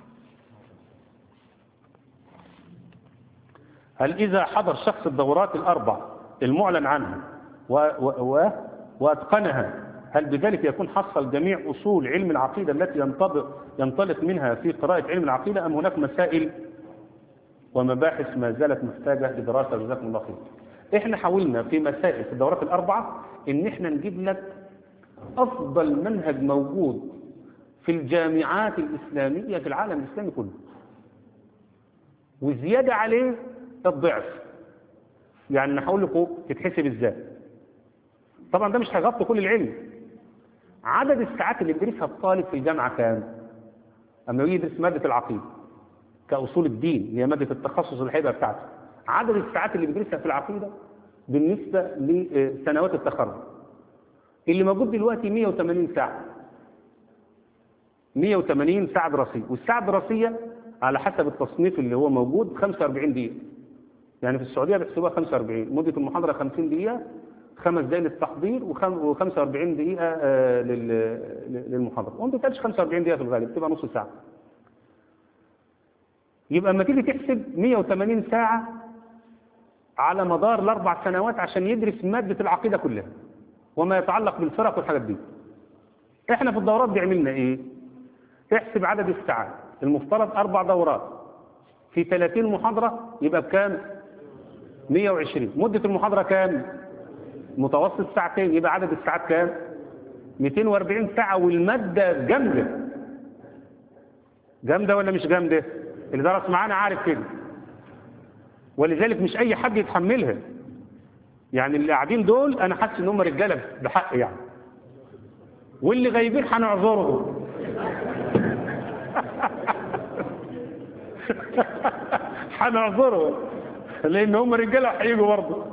هل إذا حضر شخص الدورات الأربع المعلن عنها و و و وأتقنها هل بذلك يكون حصل جميع أصول علم العقيدة التي ينطبق ينطلق منها في قراءة علم العقيدة أم هناك مسائل ومباحث ما زالت محتاجة لدراسة جزاكم الله خير احنا حاولنا في مسائل في الدورات الأربعة ان احنا نجيب لك أفضل منهج موجود في الجامعات الإسلامية في العالم الإسلامي كله وزيادة عليه الضعف يعني نحاول لكم تتحسب ازاي طبعا ده مش هيغطي كل العلم عدد الساعات اللي بيدرسها الطالب في الجامعة كام اما يجي يدرس مادة العقيدة كأصول الدين هي مادة التخصص اللي هيبقى بتاعته عدد الساعات اللي بيدرسها في العقيدة بالنسبة لسنوات التخرج اللي موجود دلوقتي 180 ساعة 180 ساعة دراسية والساعة الدراسية على حسب التصنيف اللي هو موجود 45 دقيقة يعني في السعودية بيحسبوها 45 مدة المحاضرة 50 دقيقة خمس دقائق للتحضير و45 دقيقة للمحاضرة وما بتبقاش 45 دقيقة في الغالب بتبقى نص ساعة يبقى اما تيجي تحسب 180 ساعة على مدار الأربع سنوات عشان يدرس مادة العقيدة كلها وما يتعلق بالفرق والحاجات دي احنا في الدورات دي عملنا ايه احسب عدد الساعات المفترض أربع دورات في 30 محاضرة يبقى بكام 120 مدة المحاضرة كام متوسط ساعتين يبقى عدد الساعات كام 240 ساعة والمادة جامدة جامدة ولا مش جامدة اللي درس معانا عارف كده ولذلك مش اي حد يتحملها يعني اللي قاعدين دول انا حاسس ان هم رجاله بحق يعني واللي غايبين هنعذرهم هنعذرهم لان هم رجاله هيجوا برضه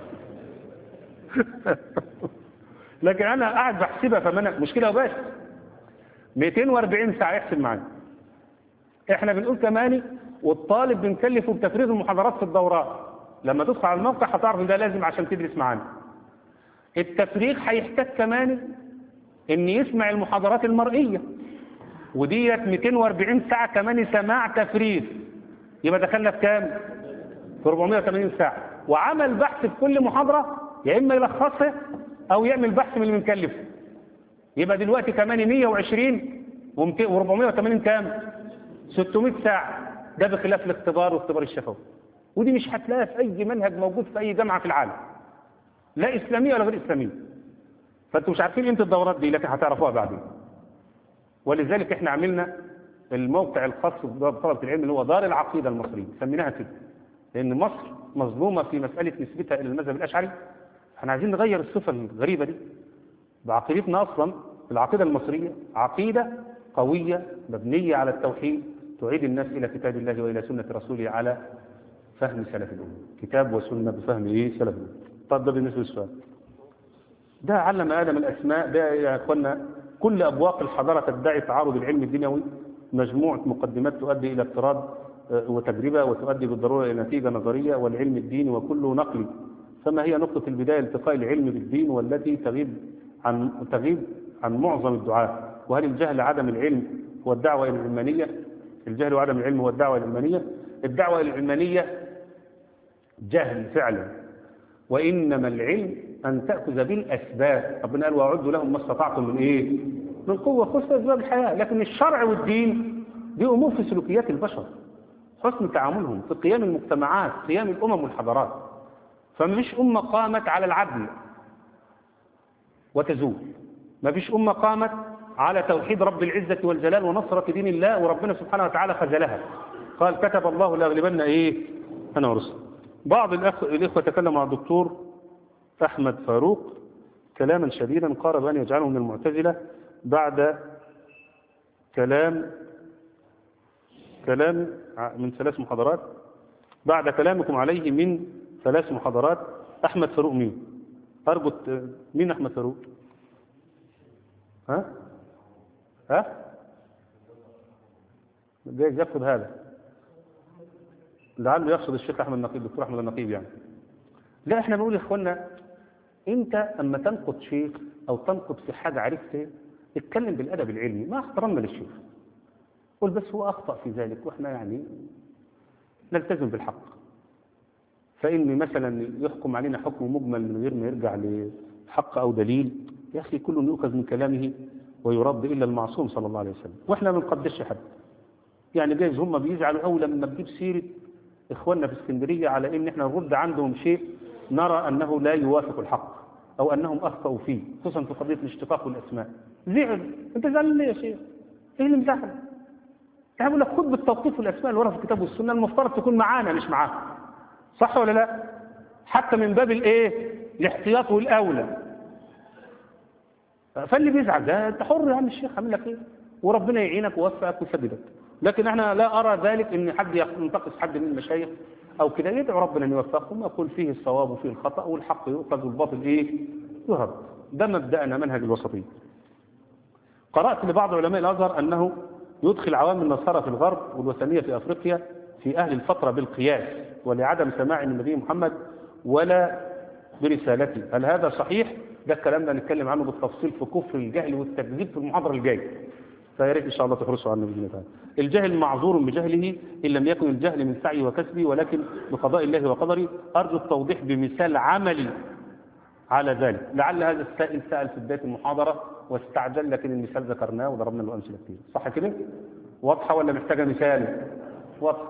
لكن انا قاعد بحسبها فما مشكله وبس 240 ساعه يحسب معايا احنا بنقول كمان والطالب بنكلفه بتفريغ المحاضرات في الدورات لما تدخل على الموقع هتعرف ان ده لازم عشان تدرس معانا التفريغ هيحتاج كمان ان يسمع المحاضرات المرئية وديت 240 ساعة كمان سماع تفريغ يبقى دخلنا في كام في 480 ساعة وعمل بحث في كل محاضرة يا اما يلخصها او يعمل بحث من اللي مكلفه يبقى دلوقتي كمان 120 و480 كام 600 ساعة ده بخلاف الاختبار واختبار الشفوي ودي مش هتلاقيها في أي منهج موجود في أي جامعة في العالم لا إسلامية ولا غير إسلامية فانتوا مش عارفين قيمه الدورات دي لكن هتعرفوها بعدين ولذلك احنا عملنا الموقع الخاص بطلبه العلم اللي هو دار العقيده المصريه سميناها كده لان مصر مظلومه في مساله نسبتها الى المذهب الاشعري احنا عايزين نغير الصفه الغريبه دي بعقيدتنا اصلا العقيده المصريه عقيده قويه مبنيه على التوحيد تعيد الناس الى كتاب الله والى سنه رسوله على فهم سلف الامه كتاب وسنه بفهم ايه سلف الامه طب ده بالنسبه للسؤال ده علم ادم الاسماء ده يا اخوانا كل ابواق الحضاره تدعي تعارض العلم الدنيوي مجموعه مقدمات تؤدي الى افتراض آه، وتجربه وتؤدي بالضروره الى نتيجه نظريه والعلم الديني وكله نقلي فما هي نقطه البدايه التقاء العلم بالدين والتي تغيب عن تغيب عن معظم الدعاة وهل الجهل عدم العلم هو الدعوه الى العلمانيه الجهل وعدم العلم هو الدعوه الى العلمانيه الدعوه الى العلمانيه جهل فعلا وإنما العلم أن تأخذ بالأسباب ربنا قال وأعدوا لهم ما استطعتم من إيه من قوة خذ أسباب الحياة لكن الشرع والدين دي أمور في سلوكيات البشر حسن تعاملهم في قيام المجتمعات قيام الأمم والحضارات فمفيش أمة قامت على العدل وتزول مفيش أمة قامت على توحيد رب العزة والجلال ونصرة دين الله وربنا سبحانه وتعالى خذلها قال كتب الله لأغلبن إيه أنا ورسل بعض الأخ... الإخوة تكلموا مع الدكتور أحمد فاروق كلاما شديدا قارب أن يجعله من المعتزلة بعد كلام كلام ع- من ثلاث محاضرات بعد كلامكم عليه من ثلاث محاضرات أحمد فاروق مين أرجو الت- مين أحمد فاروق ها ها جايز يقصد هذا لعله يقصد الشيخ احمد النقيب الدكتور احمد النقيب يعني لا احنا بنقول يا اخوانا انت اما تنقد شيخ او تنقد في حاجه عرفتها اتكلم بالادب العلمي ما احترمنا للشيخ قول بس هو اخطا في ذلك واحنا يعني نلتزم بالحق فان مثلا يحكم علينا حكم مجمل من غير ما يرجع لحق او دليل يا اخي كل يؤخذ من كلامه ويرد الا المعصوم صلى الله عليه وسلم واحنا ما بنقدسش حد يعني جايز هم بيزعلوا قوي لما بجيب سيره اخواننا في اسكندريه على ان احنا نرد عندهم شيء نرى انه لا يوافق الحق او انهم اخطاوا فيه خصوصا في قضيه الاشتقاق والاسماء زعل انت زعلان ليه يا شيخ؟ ايه اللي مزعل؟ انا بقول لك خد بالتوقيف والاسماء اللي ورا في الكتاب والسنه المفترض تكون معانا مش معاهم صح ولا لا؟ حتى من باب الايه؟ الاحتياط والاولى فاللي بيزعل ده انت حر يا عم الشيخ عامل لك ايه؟ وربنا يعينك ويوفقك ويسددك لكن احنا لا ارى ذلك ان حد ينتقص حد من المشايخ او كده يدعو ربنا ان يوفقهم ويقول فيه الصواب وفيه الخطا والحق يؤخذ والباطل ايه؟ يهرب ده مبدأنا منهج الوسطيه قرأت لبعض علماء الازهر انه يدخل عوام النصارى في الغرب والوثنيه في افريقيا في اهل الفتره بالقياس ولعدم سماع النبي محمد ولا برسالته هل هذا صحيح؟ ده الكلام ده هنتكلم عنه بالتفصيل في كفر الجهل والتكذيب في المحاضره الجايه فيا ريت ان شاء الله تحرصوا عنه باذن الله الجهل معذور بجهله ان لم يكن الجهل من سعي وكسبه ولكن بقضاء الله وقدره ارجو التوضيح بمثال عملي على ذلك لعل هذا السائل سال في بدايه المحاضره واستعجل لكن المثال ذكرناه وضربنا له امثله كتير صح كده واضحه ولا محتاجه مثال واضحه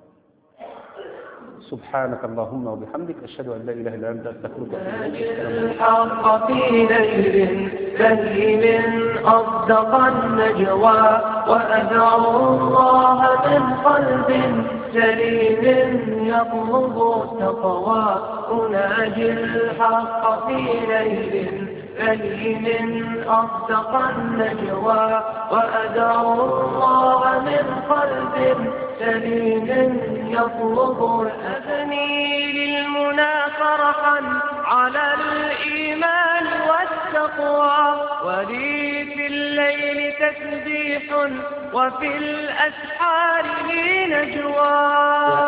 سبحانك اللهم وبحمدك اشهد ان لا اله الا انت استغفرك واتوب اليك الحق في ليل بهيم أصدق النجوى وأدعو الله من قلب سليم يطلب التقوى أناجي الحق في ليل بهيم أصدق النجوى وأدعو الله من قلب سليم يطلب أبني للمنى فرحا على الإيمان والتقوى ولي في الليل تسبيح وفي الأسحار لي نجوى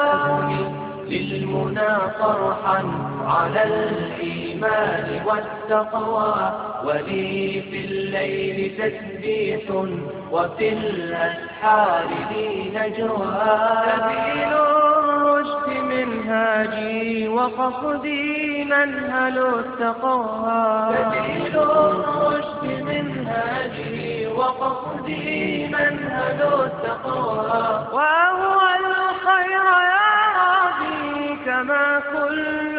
للمنى فرحا على الإيمان والتقوى ولي في الليل تسبيح وفي الأسحار لي نجوى سبيل الرشد منهاجي وقصدي منهل التقوى سبيل الرشد منهاجي وقصدي منهل التقوى وهو الخير يا ربي كما كل